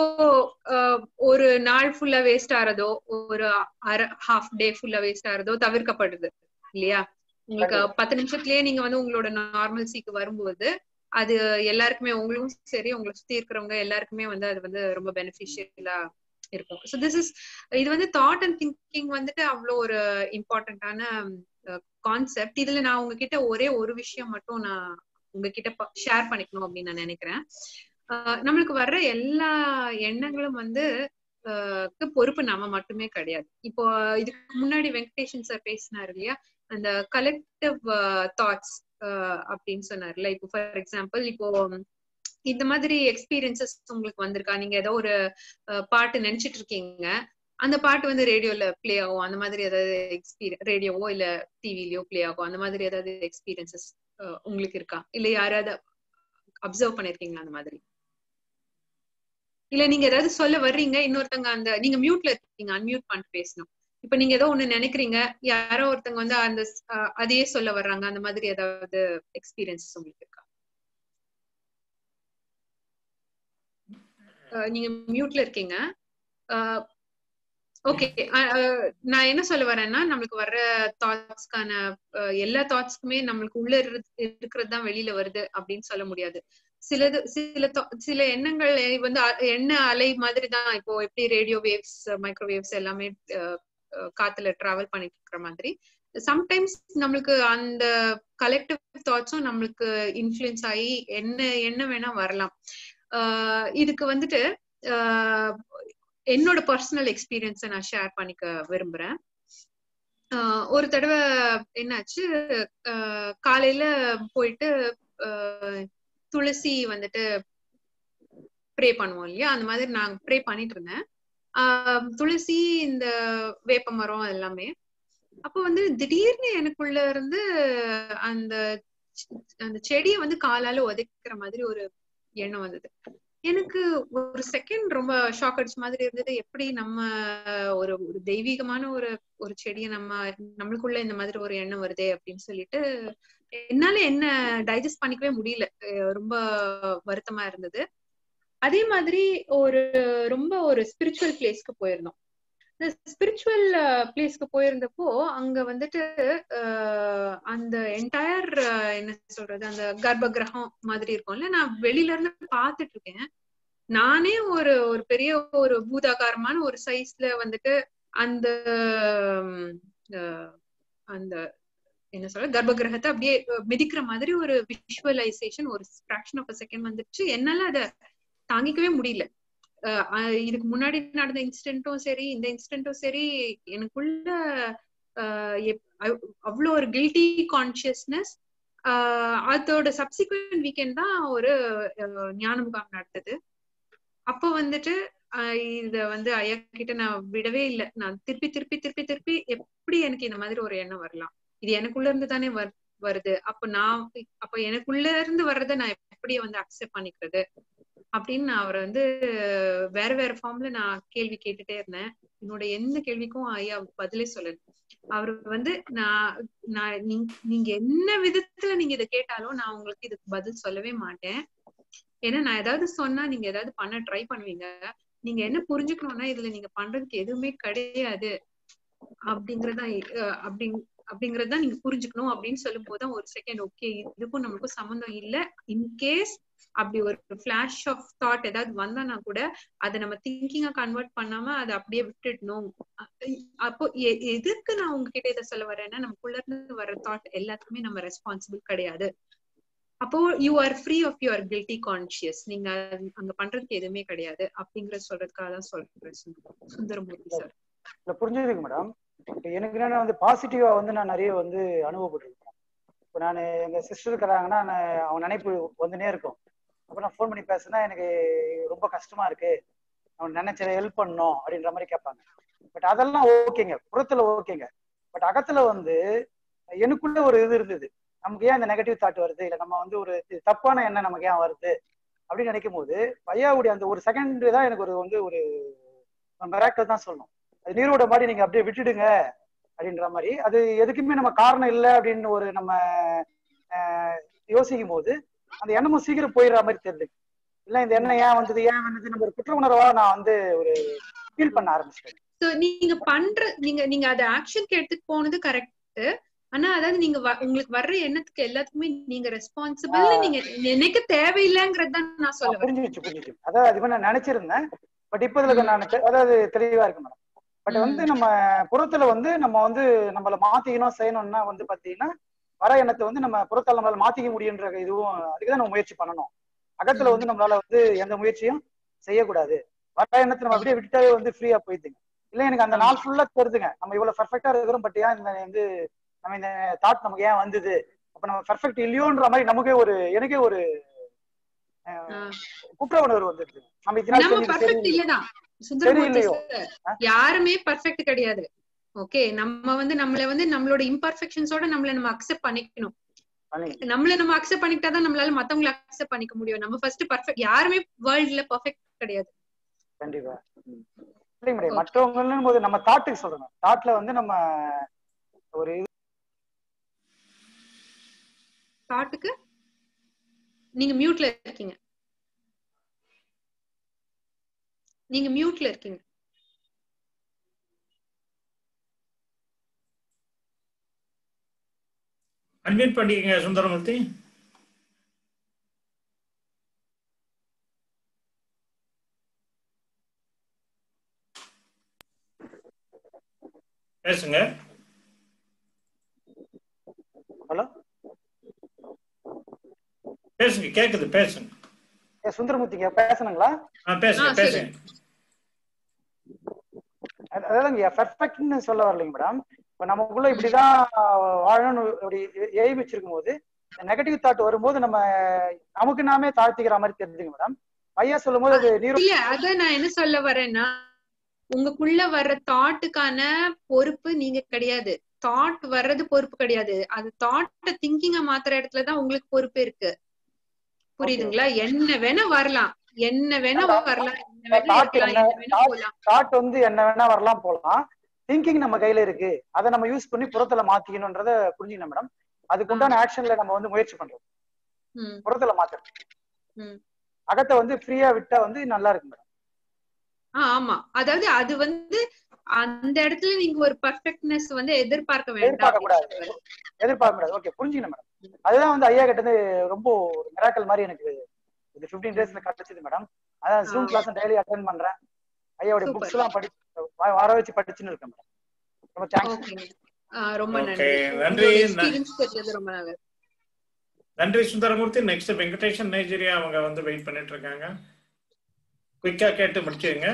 ஒரு நாள் ஃபுல்லா வேஸ்ட் ஆறதோ ஒரு அரை ஹாஃப் டே ஃபுல்லா வேஸ்ட் ஆறதோ தவிர்க்கப்படுது இல்லையா உங்களுக்கு பத்து நிமிஷத்துலயே நீங்க வந்து உங்களோட நார்மல்சிக்கு வரும்போது அது எல்லாருக்குமே உங்களுக்கும் சரி உங்களை சுத்தி இருக்கிறவங்க எல்லாருக்குமே வந்து அது வந்து ரொம்ப பெனிஃபிஷியலா இருக்கும் ஸோ திஸ் இஸ் இது வந்து தாட் அண்ட் திங்கிங் வந்துட்டு அவ்வளோ ஒரு இம்பார்ட்டன்டான கான்செப்ட் இதுல நான் உங்ககிட்ட ஒரே ஒரு விஷயம் மட்டும் நான் உங்ககிட்ட ஷேர் பண்ணிக்கணும் அப்படின்னு நான் நினைக்கிறேன் ஆஹ் நம்மளுக்கு வர்ற எல்லா எண்ணங்களும் வந்து ஆஹ் க்கு பொறுப்பு நாம மட்டுமே கிடையாது இப்போ இதுக்கு முன்னாடி வெங்கடேஷன் சார் பேசினார் இல்லையா அந்த கலெக்டிவ் தாட்ஸ் அப்படின்னு சொன்னார்ல இப்போ ஃபார் எக்ஸாம்பிள் இப்போ இந்த மாதிரி எக்ஸ்பீரியன்சஸ் உங்களுக்கு வந்திருக்கா நீங்க ஏதோ ஒரு அஹ், பாட்டு நினைச்சிட்டு இருக்கீங்க அந்த பாட்டு வந்து ரேடியோல ப்ளே ஆகும் அந்த மாதிரி ஏதாவது எக்ஸ்பீரியன் ரேடியோவோ இல்ல டிவிலயோ ப்ளே ஆகும் அந்த மாதிரி ஏதாவது எக்ஸ்பீரியன்சஸ் உங்களுக்கு இருக்கா இல்ல யாராவது அப்சர்வ் பண்ணிருக்கீங்களா அந்த மாதிரி இல்ல நீங்க ஏதாவது சொல்ல வர்றீங்க இன்னொருத்தங்க அந்த நீங்க மியூட்ல இருக்கீங்க அன்மியூட் பண்ணிட்டு பேசணும் இப்ப நீங்க ஏதோ ஒண்ணு நினைக்கிறீங்க யாரோ ஒருத்தங்க வந்து அந்த ஸ்- அஹ், அதையே சொல்ல வர்றாங்க அந்த மாதிரி ஏதாவது எக்ஸ்பீரியன்சஸ் உங்களுக்கு இருக்கா அஹ், நீங்க மியூட்ல இருக்கீங்க ஓகே நான் என்ன சொல்ல வரேன்னா நம்மளுக்கு வர்ற தாட்ஸ்க்கான எல்லா தாட்ஸ்க்குமே நம்மளுக்கு உள்ள இருக்கிறது தான் வெளியில வருது அப்படின்னு சொல்ல முடியாது சிலது சில thou- சில எண்ணங்கள் வந்து அ- எண்ண அலை மாதிரி தான் இப்போ எப்படி ரேடியோ வேவ்ஸ் மைக்ரோவேவ்ஸ் எல்லாமே அஹ், அஹ், காத்துல டிராவல் பண்ணிட்டு இருக்கிற மாதிரி சம்டைம்ஸ் நம்மளுக்கு அந்த கலெக்டிவ் தாட்ஸும் நம்மளுக்கு இன்ஃப்ளூயன்ஸ் ஆகி என்ன என்ன வேணா வரலாம் ஆஹ் இதுக்கு வந்துட்டு ஆஹ் என்னோட பர்சனல் எக்ஸ்பீரியன்ஸை நான் ஷேர் பண்ணிக்க விரும்புறேன் ஆஹ் ஒரு தடவை என்னாச்சு ஆஹ் காலையில போயிட்டு ஆஹ் துளசி வந்துட்டு ப்ரே பண்ணுவோம் இல்லையா அந்த மாதிரி நான் ப்ரே பண்ணிட்டு இருந்தேன் ஆஹ் துளசி இந்த வேப்ப மரம் எல்லாமே அப்போ வந்து திடீர்னு எனக்குள்ள இருந்து அந்த செ- அந்த செடியை வந்து காலால உதைக்கிற மாதிரி ஒரு எண்ணம் வந்தது எனக்கு ஒரு செகண்ட் ரொம்ப ஷாக் அடிச்ச மாதிரி இருந்தது எப்படி நம்ம ஒரு ஒரு தெய்வீகமான ஒரு ஒரு செடியை நம்ம நம்மளுக்குள்ள இந்த மாதிரி ஒரு எண்ணம் வருதே அப்படின்னு சொல்லிட்டு என்னால என்ன டைஜஸ்ட் பண்ணிக்கவே முடியல அஹ் ரொம்ப வருத்தமா இருந்தது அதே மாதிரி ஒரு ரொம்ப ஒரு ஸ்பிரிச்சுவல் பிளேஸ்க்கு போயிருந்தோம் இந்த ஸ்பிரிச்சுவல் பிளேஸ்க்கு போயிருந்தப்போ அங்க வந்துட்டு அஹ், அந்த என்டையர் என்ன சொல்றது அந்த கர்ப்ப கிரகம் மாதிரி இருக்கும்ல நான் வெளியில இருந்து பாத்துட்டு இருக்கேன் நானே ஒரு ஒரு பெரிய ஒரு பூதாகாரமான ஒரு சைஸ்ல வந்துட்டு அந்த உம், அஹ், அந்த என்ன சொல்ற கர்ப்ப கிரகத்தை அப்படியே அஹ், மிதிக்கிற மாதிரி ஒரு விஷுவலைசேஷன் ஒரு ஃபிராக்ஷன் ஆஃப் செகண்ட் வந்துச்சு என்னால அத தாங்கிக்கவே முடியல அஹ் அஹ் இதுக்கு முன்னாடி நடந்த இன்சிடென்ட்டும் சரி இந்த இன்சிடென்ட்டும் சரி எனக்குள்ள அஹ் எப்- அவ்- அவ்வளோ ஒரு கில்ட்டி கான்சியஸ்னஸ் அதோட சப்சிக்வெண்ட் வீக்கெண்ட் தான் ஒரு அஹ், ஞான முகாம் நடந்தது அப்போ வந்துட்டு அஹ், இத வந்து ஐயா கிட்ட நான் விடவே இல்லை நான் திருப்பி திருப்பி திருப்பி திருப்பி எப்படி எனக்கு இந்த மாதிரி ஒரு எண்ணம் வரலாம் இது எனக்குள்ள இருந்து தானே வர்- வருது அப்ப நான் அப்ப எனக்குள்ள இருந்து வர்றதை நான் எப்படி வந்து அக்செப்ட் பண்ணிக்கிறது அப்படின்னு நான் அவரை வந்து வேற வேற ஃபார்ம்ல நான் கேள்வி கேட்டுட்டே இருந்தேன் என்னோட எந்த கேள்விக்கும் ஐயா பதிலே சொல்லல அவர் வந்து நான் நான் நீங்க நீங்க என்ன விதத்துல நீங்க இதை கேட்டாலும் நான் உங்களுக்கு இதுக்கு பதில் சொல்லவே மாட்டேன் ஏன்னா நான் ஏதாவது சொன்னா நீங்க ஏதாவது பண்ண ட்ரை பண்ணுவீங்க நீங்க என்ன புரிஞ்சுக்கணும்னா இதுல நீங்க பண்றதுக்கு எதுவுமே கிடையாது அப்படிங்கறதா அஹ் அப்படி அப்படிங்கறத நீங்க புரிஞ்சுக்கணும் அப்படின்னு சொல்லும் போதுதான் ஒரு செகண்ட் ஓகே இதுக்கும் நமக்கும் சம்மந்தம் இல்ல இன்கேஸ் அப்படி ஒரு ஃபிளாஷ் ஆஃப் தாட் ஏதாவது வந்தானா கூட அதை நம்ம திங்கிங்கா கன்வெர்ட் பண்ணாம அதை அப்படியே விட்டுடணும் அ- அப்போ எ- எதுக்கு நான் உங்ககிட்ட இதை சொல்ல வரேன்னா நமக்குள்ள இருந்து வர தாட் எல்லாத்துக்குமே நம்ம ரெஸ்பான்சிபிள் கிடையாது அப்போ you are free of your guilty conscious நீங்க அங்க பண்றதுக்கு எதுவுமே கிடையாது அப்படிங்கற சொல்றதுக்காக தான் சொல்றேன் சுந்தர- சுந்தரமூர்த்தி சார்
இல்ல புரிஞ்சுதுங்க மேடம் இப்போ எனக்கு என்னன்னா வந்து பாசிட்டிவா வந்து நான் நிறைய வந்து அனுபவப்பட்டிருக்கேன் இப்போ நான் எங்க சிஸ்டர் இருக்கிறாங்கன்னா நான் அவங்க நினைப்பு வந்துனே இருக்கும் அப்போ நான் ஃபோன் பண்ணி பேசுனா எனக்கு ரொம்ப கஷ்டமா இருக்கு அவன் நினைச்சத ஹெல்ப் பண்ணணும் அப்படின்ற மாதிரி கேட்பாங்க பட் அதெல்லாம் ஓகேங்க புறத்துல ஓகேங்க பட் அகத்துல வந்து எனக்குள்ள ஒரு இது இருந்தது நமக்கு ஏன் இந்த நெகட்டிவ் தாட் வருது இல்ல நம்ம வந்து ஒரு இது தப்பான எண்ணம் நமக்கு ஏன் வருது அப்படின்னு நினைக்கும் போது ஐயாவுடைய அந்த ஒரு செகண்ட் தான் எனக்கு ஒரு வந்து ஒரு மிராக்கள் தான் சொல்லணும் அது நீரோட மாதிரி நீங்க அப்படியே விட்டுடுங்க அப்படின்ற மாதிரி அது எதுக்குமே நம்ம காரணம் இல்லை அப்படின்னு ஒரு நம்ம ஆஹ், யோசிக்கும் போது அந்த எண்ணமும் சீக்கிரம் போயிடுற மாதிரி தெரியுது இல்ல இந்த எண்ணம் ஏன் வந்தது ஏன் வந்தது நம்ம ஒரு குற்ற உணர்வா நான் வந்து ஒரு ஃபீல் பண்ண ஆரம்பிச்சிட்டேன்
சோ நீங்க பண்ற நீங்க நீங்க அத ஆக்ஷனுக்கு எடுத்துட்டு போனது கரெக்ட் ஆனா அதாவது நீங்க வ- உங்களுக்கு வர்ற எண்ணத்துக்கு எல்லாத்துக்குமே நீங்க ரெஸ்பான்சிபிள் நீங்க நினைக்க தேவையில்லைங்கிறது தான் நான் சொல்ல வரேன்
புரிஞ்சுச்சு புரிஞ்சுச்சு அதாவது அது மாதிரி நான் நினைச்சிருந்தேன் பட் இப்ப இதுல நான் தெ- அதாவது தெளிவா இருக்கு மேடம் பட்
ம்.
வந்து நம்ம புறத்துல வந்து நம்ம வந்து நம்மள மாத்திக்கணும் செய்யணும்னா வந்து பாத்தீங்கன்னா வர எண்ணத்தை வந்து நம்ம புறத்தால நம்மளால மாத்திக்க முடியுன்ற இதுவும் அதுக்கு தான் நம்ம முயற்சி பண்ணணும் அகத்துல
ம்.
வந்து நம்மளால வந்து எந்த முயற்சியும் செய்யக்கூடாது வர எண்ணத்தை நம்ம அப்படியே விட்டாவே வந்து ஃப்ரீயா போயிடுதுங்க இல்ல எனக்கு அந்த
ஆமா.
நாள் ஃபுல்லா தெரிதுங்க நம்ம இவ்வளவு பர்ஃபெக்டா இருக்கிறோம் பட் ஏன் இந்த வந்து நம்ம இந்த தாட் நமக்கு ஏன் வந்தது அப்ப நம்ம பர்ஃபெக்ட் இல்லையோன்ற மாதிரி நமக்கே ஒரு எனக்கே ஒரு அஹ்,
ஆ.
குற்ற உணர்வு வந்துருது நம்ம இத்தனை நாள்
நம்ம
செஞ்சது
பர்ஃபெக்ட்
சரி
இல்லதான் சுந்தரமூர்த்தி
சரியில்லையோ?
சார்
ஆ?
யாருமே பர்ஃபெக்ட் கிடையாது ஓகே நம்ம வந்து நம்மள வந்து நம்மளோட இம்பர்ஃபெக்ஷன்ஸோட நம்மள நம்ம அக்செப்ட் பண்ணிக்கணும்
பண்ணி
நம்மள நம்ம அக்செப்ட் பண்ணிக்கிட்டாதான் நம்மளால மத்தவங்களை அக்செப்ட் பண்ணிக்க முடியும் நம்ம ஃபர்ஸ்ட் பர்ஃபெக்ட் யாருமே வேர்ல்ட்ல பர்ஃபெக்ட் கிடையாது
கண்டிப்பா ம். இல்லைங்க மேடம் மற்றவங்கன்னு போது நம்ம தாட்டுக்கு சொல்லணும் தாட்ல வந்து நம்ம ஒரு இது
தாட்டுக்கு நீங்க மியூட்ல இருக்கீங்க நீங்க மியூட்ல இருக்கீங்க
அன்மியூட் பண்ணிக்கங்க சுந்தரமூர்த்தி பேசுங்க
ஹலோ
பேசுங்க கேக்குது பேசுங்க
சுந்தரமூர்த்திங்க பேசணுங்களா
ஆ பேசுங்க
ஆ, சரி.
பேசுங்க
அது- அதாவதுங்க பெர்ஃபெக்ட்னு சொல்ல வரலைங்க மேடம் இப்ப நமக்குள்ள இப்படிதான் வாழணும்னு அப்படி எய்ம் வச்சிருக்கும் போது நெகட்டிவ் தாட் வரும்போது நம்ம நமக்கு நாமே தாழ்த்திக்கிற மாதிரி தெரிஞ்சுங்க மேடம் ஐயா சொல்லும் போது அது நீரோ
இல்ல அத நான் என்ன சொல்ல வரேன்னா உங்களுக்குள்ள வர்ற தாட்டுக்கான பொறுப்பு நீங்க கிடையாது தாட் வர்றது பொறுப்பு கிடையாது அது தாட்ட திங்கிங்க மாத்துற இடத்துலதான் உங்களுக்கு பொறுப்பு இருக்கு புரியுதுங்களா என்ன வேணா வரலாம் என்ன வேணா வரலாம் என்ன வேணா
தாட்
இருக்கலாம்
என்ன
என்ன வேணா போலாம்
தாட் வந்து என்ன வேணா வரலாம் போலாம் திங்கிங் நம்ம கையில இருக்கு அதை நம்ம யூஸ் பண்ணி புறத்துல மாத்திக்கணும்ன்றத புரிஞ்சுக்கணும் மேடம் அதுக்கு உண்டான ஆக்ஷன்ல நம்ம வந்து முயற்சி பண்றோம்
ம்,
புறத்துல மாத்துறோம்
ம்.
அகத்தை வந்து ஃப்ரீயா விட்டா வந்து நல்லா இருக்கு மேடம்
ஆ, ஆமா அதாவது அது வந்து அந்த இடத்துல நீங்க ஒரு பர்ஃபெக்ட்னஸ் வந்து எதிர்பார்க்க வேண்டாம்
எதிர்பார்க்க கூடாது
அப்படின்னு சொல்ல வரேன்.
எதிர்பார்க்க முடியாது ஓகே புரிஞ்சுக்கணும் மேடம் அதுதான் வந்து ஐயா கிட்ட இருந்து ரொம்ப ஒரு மிராக்கல் மாதிரி எனக்கு இது பிப்டீன் டேஸ்ல கிடைச்சது மேடம் அதான் ஜூம்
ஆ.
கிளாஸ் டெய்லி அட்டன் பண்றேன் ஐயாவுடைய
Super.
புக்ஸ் எல்லாம் படி வ- வர வச்சு படிச்சுன்னு இருக்கேன் மேடம் ரொம்ப தேங்க்ஸ்
ஓகேங்க ஆ, ரொம்ப
Okay,
நன்றி
நன்றி.
எக்ஸ்பீரியன்ஸ் தெரிஞ்சது ரொம்ப நல்லது
நன்றி சுந்தரமூர்த்தி நெக்ஸ்ட் வெங்கடேஷன் நைஜீரியா அவங்க வந்து வெயிட் பண்ணிட்டு இருக்காங்க குயிக்கா கேட்டு முடிச்சுங்க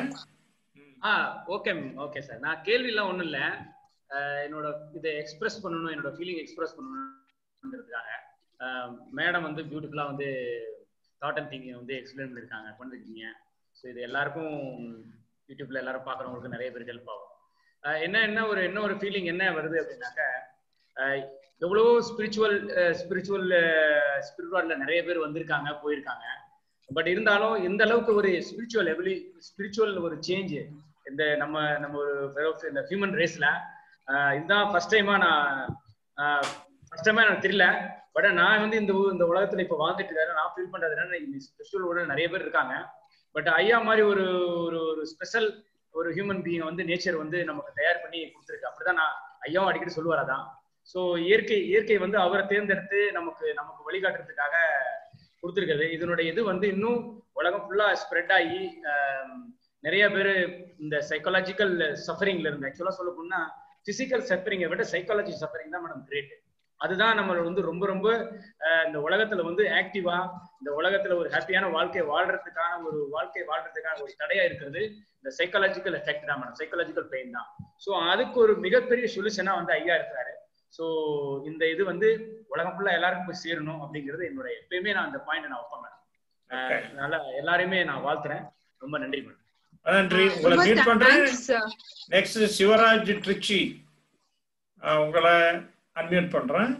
ஆ ஓகே ஓகே சார் நான் கேள்விலாம் ஒன்றும் இல்லை என்னோட இதை எக்ஸ்பிரஸ் பண்ணணும் என்னோட ஃபீலிங் எக்ஸ்பிரஸ் பண்ணணுன்றதுக்காக மேடம் வந்து பியூட்டிஃபுல்லாக வந்து தாட் அண்ட் திங்கிங் வந்து எக்ஸ்பிளைன் பண்ணியிருக்காங்க பண்ணிருக்கீங்க ஸோ இது எல்லாருக்கும் யூடியூப்ல எல்லாரும் பார்க்குறவங்களுக்கு நிறைய பேருக்கு ஹெல்ப் ஆகும் அஹ் என்ன என்ன ஒரு என்ன ஒரு ஃபீலிங் என்ன வருது அப்படின்னாக்க அஹ் எவ்வளோ ஸ்பிரிச்சுவல் ஸ்பிரிச்சுவல் ஸ்பிரிச்சுவல்ல நிறைய பேர் வந்திருக்காங்க போயிருக்காங்க பட் இருந்தாலும் இந்த அளவுக்கு ஒரு ஸ்பிரிச்சுவல் எவ்வளி ஸ்பிரிச்சுவல் ஒரு சேஞ்ச் இந்த நம்ம நம்ம ஒரு fellows இந்த ஹியூமன் ரேஸ்ல இதுதான் ஃபர்ஸ்ட் டைமா நான் ஃபர்ஸ்ட் டைமா எனக்கு தெரியல பட் நான் வந்து இந்த ஊ- இந்த உலகத்துல இப்ப வாழ்ந்துட்டு இருக்கேன் நான் ஃபீல் பண்றது என்னன்னா இந்த ஸ்பிரிச்சுவல் நிறைய பேர் இருக்காங்க பட் ஐயா மாதிரி ஒரு ஒரு ஒரு ஸ்பெஷல் ஒரு ஹியூமன் பீயிங் வந்து நேச்சர் வந்து நமக்கு தயார் பண்ணி கொடுத்துருக்கு அப்படிதான் நான் ஐயாவும் அடிக்கடி சொல்லுவார் அதான் ஸோ இயற்கை இயற்கை வந்து அவரை தேர்ந்தெடுத்து நமக்கு நமக்கு வழிகாட்டுறதுக்காக கொடுத்துருக்குது இதனுடைய இது வந்து இன்னும் உலகம் ஃபுல்லா ஸ்ப்ரெட் ஆகி ஆம், நிறைய பேர் இந்த சைக்காலஜிக்கல் சஃபரிங்ல இருந்து ஆக்சுவலா சொல்ல போனா பிசிக்கல் சஃபரிங்கை விட சைக்காலஜி சஃபரிங் தான் மேடம் கிரேட் அதுதான் நம்ம வந்து ரொம்ப ரொம்ப அஹ், இந்த உலகத்துல வந்து ஆக்டிவா இந்த உலகத்துல ஒரு ஹாப்பியான வாழ்க்கை வாழ்றதுக்கான ஒரு வாழ்க்கை வாழ்றதுக்கான ஒரு தடையா இருக்கிறது இந்த சைக்காலஜிக்கல் எஃபெக்ட் தான் மேடம் சைக்காலஜிக்கல் பெயின் தான் ஸோ அதுக்கு ஒரு மிகப்பெரிய சொல்யூஷனா வந்து ஐயா இருக்காரு ஸோ இந்த இது வந்து உலகம் ஃபுல்லா எல்லாருக்கும் போய் சேரணும் அப்படிங்கிறது என்னோட எப்பயுமே நான் அந்த பாயிண்ட் நான் வைப்பேன் மேடம்
Okay.
அதனால எல்லாரையுமே நான் வாழ்த்துறேன் ரொம்ப நன்றி மேடம்
நன்றி உங்களை
ரொம்ப
மீட் பண்றேன்
thanks, sir.
Next Sivaraj Trichy அஹ், உங்களை அன்மியூட் பண்றேன்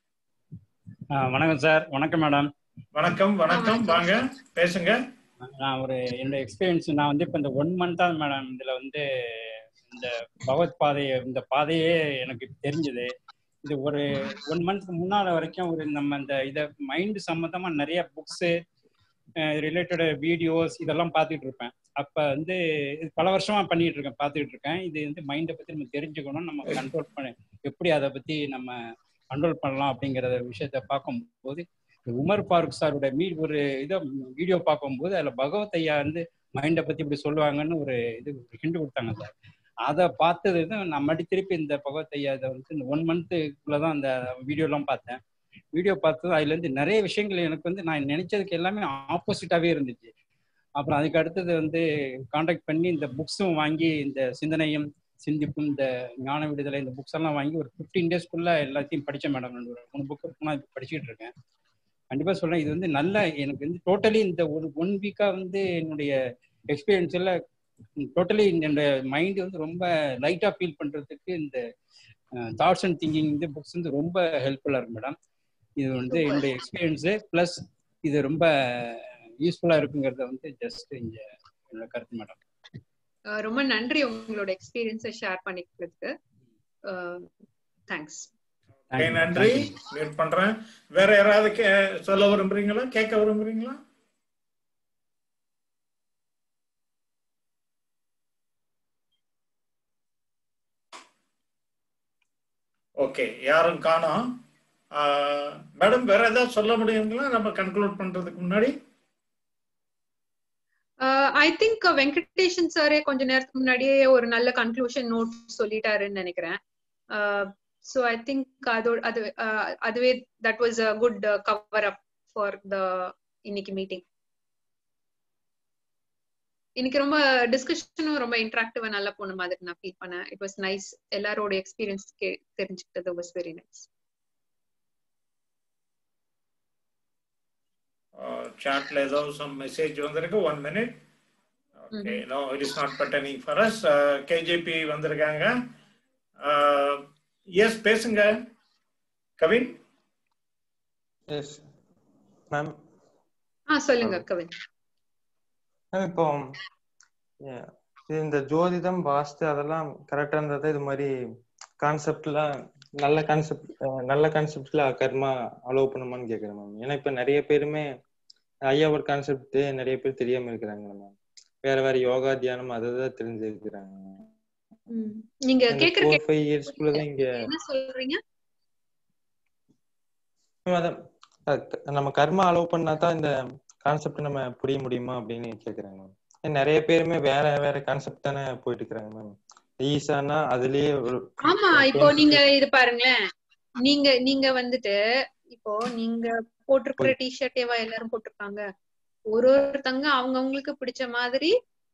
ஆ, வணக்கம் சார் வணக்கம் மேடம்
வணக்கம் வணக்கம்
வணக்கம்.
வாங்க பேசுங்க
நான் ஒரு என்னோட எக்ஸ்பீரியன்ஸ் நான் வந்து இப்போ இந்த ஒன் மந்த் தான் மேடம் இதில் வந்து இந்த பகவத் பாதையை இந்த பாதையே எனக்கு தெரிஞ்சது இது ஒரு ஒன் மந்த்க்கு முன்னால் வரைக்கும் ஒரு நம்ம இந்த இதை மைண்டு சம்மந்தமாக நிறைய புக்ஸு ரிலேட்டட் வீடியோஸ் இதெல்லாம் பார்த்துட்டு இருப்பேன் அப்போ வந்து இது பல வருஷமா பண்ணிட்டு இருக்கேன் பார்த்துட்டு இருக்கேன் இது வந்து மைண்டை பற்றி நம்ம தெரிஞ்சுக்கணும் நம்ம கண்ட்ரோல் பண்ண எப்படி அதை பற்றி நம்ம கண்ட்ரோல் பண்ணலாம் அப்படிங்கிற விஷயத்த பார்க்கும்போது இந்த உமர் ஃபாரூக் சாரோட மீ ஒரு இதை வீடியோ பார்க்கும்போது அதில் பகவத் ஐயா வந்து மைண்டை பற்றி இப்படி சொல்லுவாங்கன்னு ஒரு இது ஹிண்ட் கொடுத்தாங்க சார் அதை பார்த்தது தான் நான் மறுபடி திருப்பி இந்த பகவத் ஐயா இதை வந்து இந்த ஒன் மந்த்துக்குள்ள தான் அந்த வீடியோலாம் பார்த்தேன் வீடியோ பார்த்தது அதுலேருந்து நிறைய விஷயங்கள் எனக்கு வந்து நான் நினைச்சதுக்கு எல்லாமே ஆப்போசிட்டாகவே இருந்துச்சு அப்புறம் அதுக்கு அடுத்தது வந்து காண்டாக்ட் பண்ணி இந்த புக்ஸும் வாங்கி இந்த சிந்தனையும் சிந்திப்பும் இந்த ஞான விடுதலை இந்த புக்ஸ் எல்லாம் வாங்கி ஒரு ஃபிஃப்டீன் டேஸ்க்குள்ள எல்லாத்தையும் படித்தேன் மேடம் ஒரு மூணு புக்கு நான் இப்போ படிச்சுட்டு இருக்கேன் கண்டிப்பாக சொல்கிறேன் இது வந்து நல்ல எனக்கு வந்து டோட்டலி இந்த ஒரு ஒன் வீக்காக வந்து என்னுடைய எக்ஸ்பீரியன்ஸில் டோட்டலி என்னோட மைண்டு வந்து ரொம்ப லைட்டாக ஃபீல் பண்ணுறதுக்கு இந்த தாட்ஸ் அண்ட் திங்கிங் இந்த புக்ஸ் வந்து ரொம்ப ஹெல்ப்ஃபுல்லாக இருக்கு மேடம் இது வந்து என்னுடைய எக்ஸ்பீரியன்ஸு ப்ளஸ் இது ரொம்ப யூஸ்ஃபுல்லாக இருக்குங்கிறத வந்து ஜஸ்ட் இங்கே என்னோட கருத்து மேடம்
அஹ் ரொம்ப நன்றி உங்களோட எக்ஸ்பீரியன்ஸை ஷேர் பண்ணிக்கிறதுக்கு தேங்க்ஸ்
ஓகே நன்றி மியூட் பண்றேன் வேற யாராவது கே- சொல்ல விரும்புறீங்களா கேட்க விரும்புறீங்களா ஓகே யாரும் காணோம் மேடம் வேற ஏதாவது சொல்ல முடியுங்களா நம்ம கன்க்ளூட் பண்றதுக்கு முன்னாடி
ஐ திங்க் வெங்கடேஷன் சாரே கொஞ்ச நேரத்துக்கு முன்னாடியே ஒரு நல்ல கன்க்ளூஷன் நோட் சொல்லிட்டாருன்னு நினைக்கிறேன் ஸோ ஐ திங்க் அதோட அது uh, அதுவே that was a good cover up for the இன்னைக்கு மீட்டிங் இன்னைக்கு ரொம்ப டிஸ்கஷனும் ரொம்ப இன்ட்ராக்டிவா நல்லா போன மாதிரி நான் ஃபீல் பண்ணேன் இட் வாஸ் நைஸ் எல்லாரோட எக்ஸ்பீரியன்ஸ் தெரிஞ்சுக்கிட்டது வாஸ் வெரி நைஸ்
சாட்ல ஏதோ சம் மெசேஜ் வந்திருக்கு one minute okay no it is not pertaining for us KJB வந்திருக்காங்க எஸ் பேசுங்க கவின்
எஸ் மேம்
ஆ சொல்லுங்க கவின்
மேம் இப்போ yeah, இது இந்த ஜோதிடம் வாஸ்து அதெல்லாம் கரெக்டா இருந்தது இது மாதிரி கான்செப்ட்லாம் நல்ல கான்செப்ட் நல்ல கான்செப்ட்ல கர்மா அலோவ் பண்ணுமான்னு கேக்குறேன் மேம் ஏன்னா இப்ப நிறைய பேருமே ஐயாவோட கான்செப்ட் நிறைய பேர் தெரியாம இருக்கிறாங்க மேம் வேற வேற யோகா தியானம் அதை தான் தெரிஞ்சிருக்கிறாங்க
ம். நீங்க
இந்த
கேக்குற
ஃபோர்
கேள்வி
ஃபைவ் இயர்ஸ்க்குள்ள தான் இங்க
என்ன சொல்றீங்க
மேம், அதான் அஹ் நம்ம கர்மா அலோவ் பண்ணா தான் இந்த கான்செப்ட் நம்ம புரிய முடியுமா அப்படின்னு கேக்குறாங்க மேம் நிறைய பேருமே வேற வேற கான்செப்ட் தானே போயிட்டு இருக்காங்க மேம் ஈஸானா அதுலயே ஒரு
ஆமா இப்போ நீங்க இது பாருங்களேன் நீங்க நீங்க வந்துட்டு இப்போ நீங்க போட்டிருக்கிற டிஷர்ட்டேவா எல்லாரும் போட்டிருக்காங்க ஒரு ஒருத்தங்க அவங்க அவங்களுக்கு பிடிச்ச மாதிரி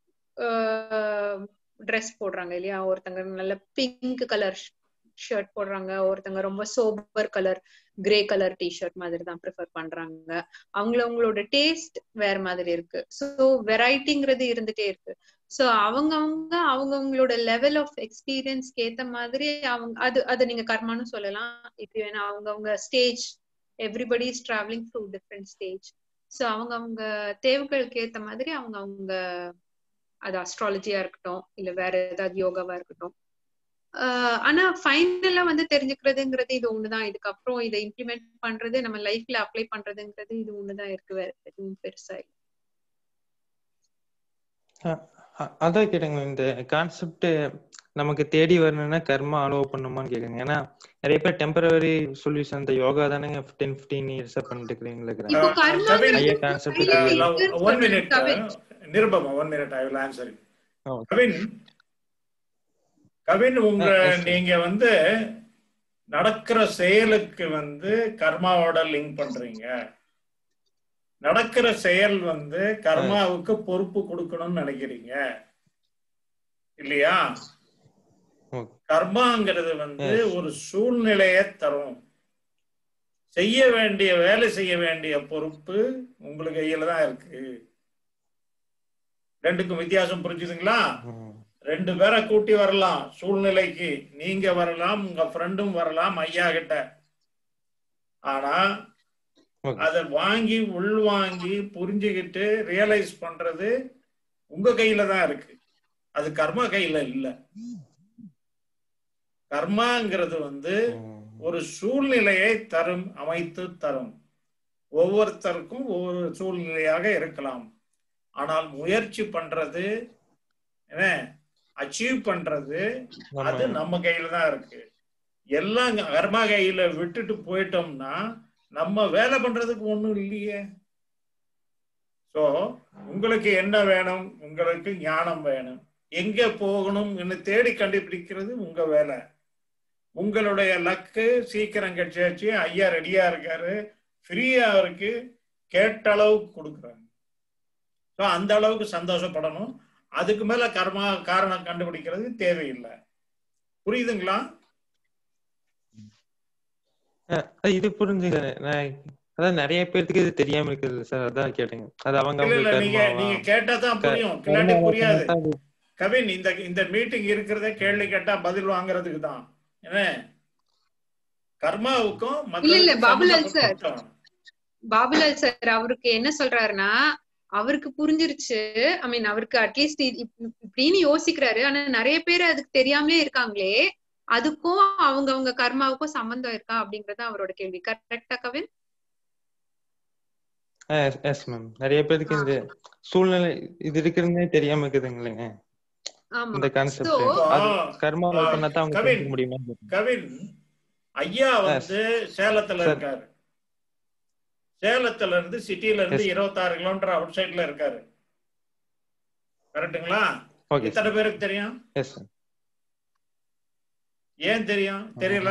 ட்ரெஸ் போடுறாங்க இல்லையா ஒருத்தங்க நல்ல பிங்க் கலர் ஷர்ட் போடுறாங்க ஒருத்தங்க ரொம்ப sober colour grey colour t-shirt மாதிரி தான் ப்ரிஃபர் பண்றாங்க அவங்கள அவங்களோட டேஸ்ட் வேற மாதிரி இருக்கு ஸோ வெரைட்டிங்கிறது இருந்துட்டே இருக்கு ஸோ அவங்கவுங்க அவங்கவுங்களோட லெவல் ஆஃப் எக்ஸ்பீரியன்ஸ்க்கு ஏத்த மாதிரி அவங்க அது அது நீங்க கர்மான்னு சொல்லலாம் இப்படி வேணா அவங்கவுங்க stage everybody is travelling through different stage so அவங்க அவங்க தேவைகளுக்கு ஏத்த மாதிரி அவங்க அவங்க அது அஸ்ட்ராலஜியா இருக்கட்டும் இல்ல வேற ஏதாவது யோகாவா இருக்கட்டும் ஆஹ் ஆனா ஃபைனலா வந்து தெரிஞ்சுக்கிறதுங்கிறது இது ஒண்ணுதான் இதுக்கப்புறம் இதை இம்ப்ளிமெண்ட் பண்றது நம்ம லைஃப்ல அப்ளை பண்றதுங்கிறது இது ஒண்ணுதான் இருக்கு வேற எதுவும் பெருசா இல்லை
அ- அ- அதான் கேட்டேங்க இந்த கான்செப்ட் நமக்கு தேடி வரணும்னா கர்மா அலோவ் பண்ணுமான்னு கேக்குறேங்க ஏன்னா நிறைய பேர் டெம்பரவரி சொல்யூஷன் இந்த யோகா தானேங்க டென் ஃபிஃப்டீன் இயர்ஸா பண்ணிட்டு இருக்கிறீங்களா
இப்போ கர்மாங்கிறது
ஐயா concept
one minute Nirupama one minute I will answer
Oh.
Kavin Kavin உங்க
Ah, yes, sir.
நீங்க வந்து நடக்கிற செயலுக்கு வந்து கர்மாவோட லிங்க் பண்றீங்க நடக்கிற செயல் வந்து கர்மாவுக்கு பொறுப்பு கொடுக்கணும்னு நினைக்கிறீங்க இல்லையா கர்மாங்கிறது வந்து ஒரு சூழ்நிலையை தரும் செய்ய வேண்டிய வேலை செய்ய வேண்டிய பொறுப்பு உங்களுக்கு கையில தான் இருக்கு ரெண்டுக்கும் வித்தியாசம் புரிஞ்சுதுங்களா ரெண்டு பேரை கூட்டி வரலாம் சூழ்நிலைக்கு நீங்க வரலாம் உங்க ஃப்ரெண்டும் வரலாம் ஐயா கிட்ட ஆனா அத வாங்கி உள்வாங்கி புரிஞ்சுக்கிட்டு ரியலைஸ் பண்றது உங்க கையில தான் இருக்கு அது கர்மா கையில இல்ல கர்மாங்கிறது வந்து ஒரு சூழ்நிலையை தரும் அமைத்து தரும் ஒவ்வொருத்தருக்கும் ஒவ்வொரு சூழ்நிலையாக இருக்கலாம் ஆனால் முயற்சி பண்றது என்ன அச்சீவ் பண்றது அது நம்ம கையில தான் இருக்கு எல்லாம் கர்மா கையில விட்டுட்டு போயிட்டோம்னா நம்ம வேலை பண்றதுக்கு ஒண்ணும் இல்லையே சோ உங்களுக்கு என்ன வேணும் உங்களுக்கு ஞானம் வேணும் எங்க போகணும்னு தேடி கண்டுபிடிக்கிறது உங்க வேலை உங்களுடைய லக்கு சீக்கிரம் கிடைச்சாச்சு ஐயா ரெடியா இருக்காரு ஃப்ரீயா இருக்கு கேட்ட அளவுக்கு கொடுக்குறாங்க ஸோ அந்த அளவுக்கு சந்தோஷப்படணும் அதுக்கு மேல கர்மா காரணம் கண்டுபிடிக்கிறது தேவையில்லை புரியுதுங்களா
அஹ் இது புரிஞ்சுங்க நான் அதான் நிறைய பேர்த்துக்கு இது தெரியாம இருக்குது சார் அதான் கேட்டேங்க அது அவங்க
இல்ல இல்ல
அவங்க
நீங்க
கர்மாவா
நீங்க கேட்டா தான் புரியும் இல்லாட்டி புரியாது கவின் இந்த இந்த மீட்டிங் இருக்கிறதே கேள்வி கேட்டா பதில் வாங்குறதுக்கு தான் என்ன கர்மாவுக்கும்
இல்ல இல்ல
மத்ததுக்கும்
பாபுலால் சார்
சம்பந்தப்பட்ட
பாபுலால் சார் அவருக்கு என்ன சொல்றாருன்னா அவருக்கு புரிஞ்சிருச்சு ஐ மீன் அவருக்கு அட்லீஸ்ட் இப்படின்னு யோசிக்கிறாரு ஆனா நிறைய பேர் அதுக்கு தெரியாமலே இருக்காங்களே அதுக்கும் அவங்க அவங்க கர்மாவுக்கும் சம்பந்தம் இருக்கா அப்படிங்கறது அவரோட கேள்வி கரெக்டா கவின்
எஸ் மேம் நிறைய பேருக்கு இந்த சூழ்நிலை இது இருக்கிறதுனே தெரியாம இருக்குதுங்களேங்க
ஆமா
இந்த
So,
கான்செப்ட் அது கர்மா
ஆ,
பண்ணா தான் அவங்க
கவின்.
தெரிஞ்சுக்க முடியுமா
கவின் ஐயா வந்து சேலத்துல
Sir.
இருக்காரு சேலத்துல இருந்து சிட்டில இருந்து
Yes.
இருபத்தாறு கிலோமீட்டர் அவுட் சைட்ல இருக்காரு கரெக்ட்டுங்களா
ஓகே
எத்தனை பேருக்கு தெரியும்
எஸ் சார்
ஏன் தெரியும் தெரியல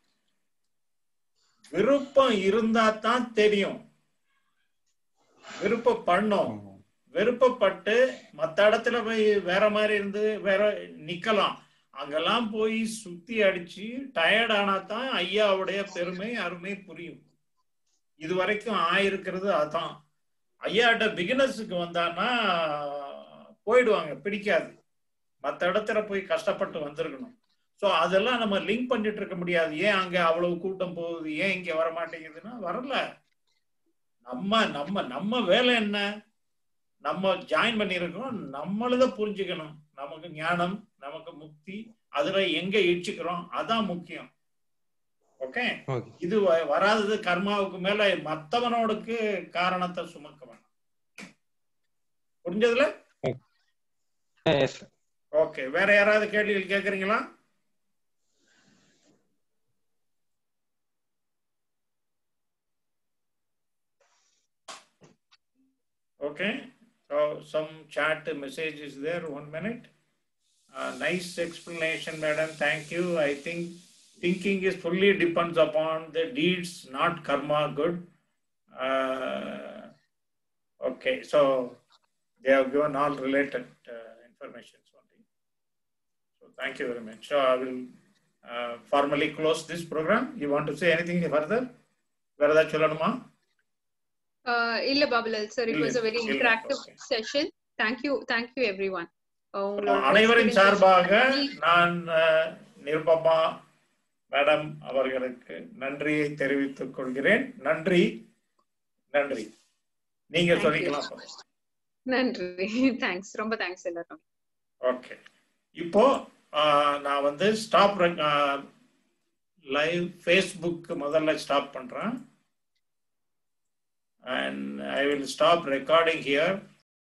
விருப்பம் இருந்தா தான் தெரியும் விருப்பம் பண்ணும் விருப்பப்பட்டு மத்த இடத்துல போய் வேற மாதிரி இருந்து வேற நிக்கலாம் அங்கெல்லாம் போய் சுத்தி அடிச்சு டயர்ட் ஆனா தான் ஐயாவுடைய பெருமை அருமை புரியும் இது வரைக்கும் ஆயிருக்கிறது அதான் ஐயாட்ட பிகினர்ஸுக்கு வந்தான்னா போயிடுவாங்க பிடிக்காது மத்த இடத்துல போய் கஷ்டப்பட்டு வந்திருக்கணும் ஸோ அதெல்லாம் நம்ம லிங்க் பண்ணிட்டு இருக்க முடியாது ஏன் அங்க அவ்வளவு கூட்டம் போகுது ஏன் இங்க வர மாட்டேங்குதுன்னா வரல நம்ம நம்ம நம்ம வேலை என்ன நம்ம ஜாயின் பண்ணியிருக்கோம் நம்மளத புரிஞ்சுக்கணும் நமக்கு ஞானம் நமக்கு முக்தி அதுல எங்க இடிச்சுக்கிறோம் அதான் முக்கியம் ஓகே
ஓகே
இது வ- வராதது கர்மாவுக்கு மேல மத்தவனோடுக்கு காரணத்தை சுமக்க வேணாம் புரிஞ்சதுல
எஸ்
ஓகே வேற யாராவது கேள்விகள் கேக்குறீங்களா Okay, so some chat message is there. One minute. Uh, nice explanation, madam. Thank you. I think thinking is fully depends upon the deeds, not karma. Good. Uh, okay, so they have given all related uh, information only. So thank you very much. So I will uh, formally close this program. You want to say anything further? வேற ஏதாவது சொல்லணுமா
uh, இல்ல Babulal sir it was a very
இல்ல,
interactive
okay.
Session thank you thank you every one உங்களோட
அனைவரின்
experiences
சார்பாக
பத்தி
நான் அஹ், நிருபமா மேடம் அவர்களுக்கு நன்றியை தெரிவித்துக் கொள்கிறேன் நன்றி நன்றி நீங்க
Thank you.
சொல்லிக்கலாம்
நன்றி தேங்க்ஸ் ரொம்ப தேங்க்ஸ் எல்லாரும்
ஓகே இப்போ ஆஹ், நான் வந்து ஸ்டாப் லைவ் ஃபேஸ்புக் முதல்ல ஸ்டாப் பண்றேன் and I will stop recording here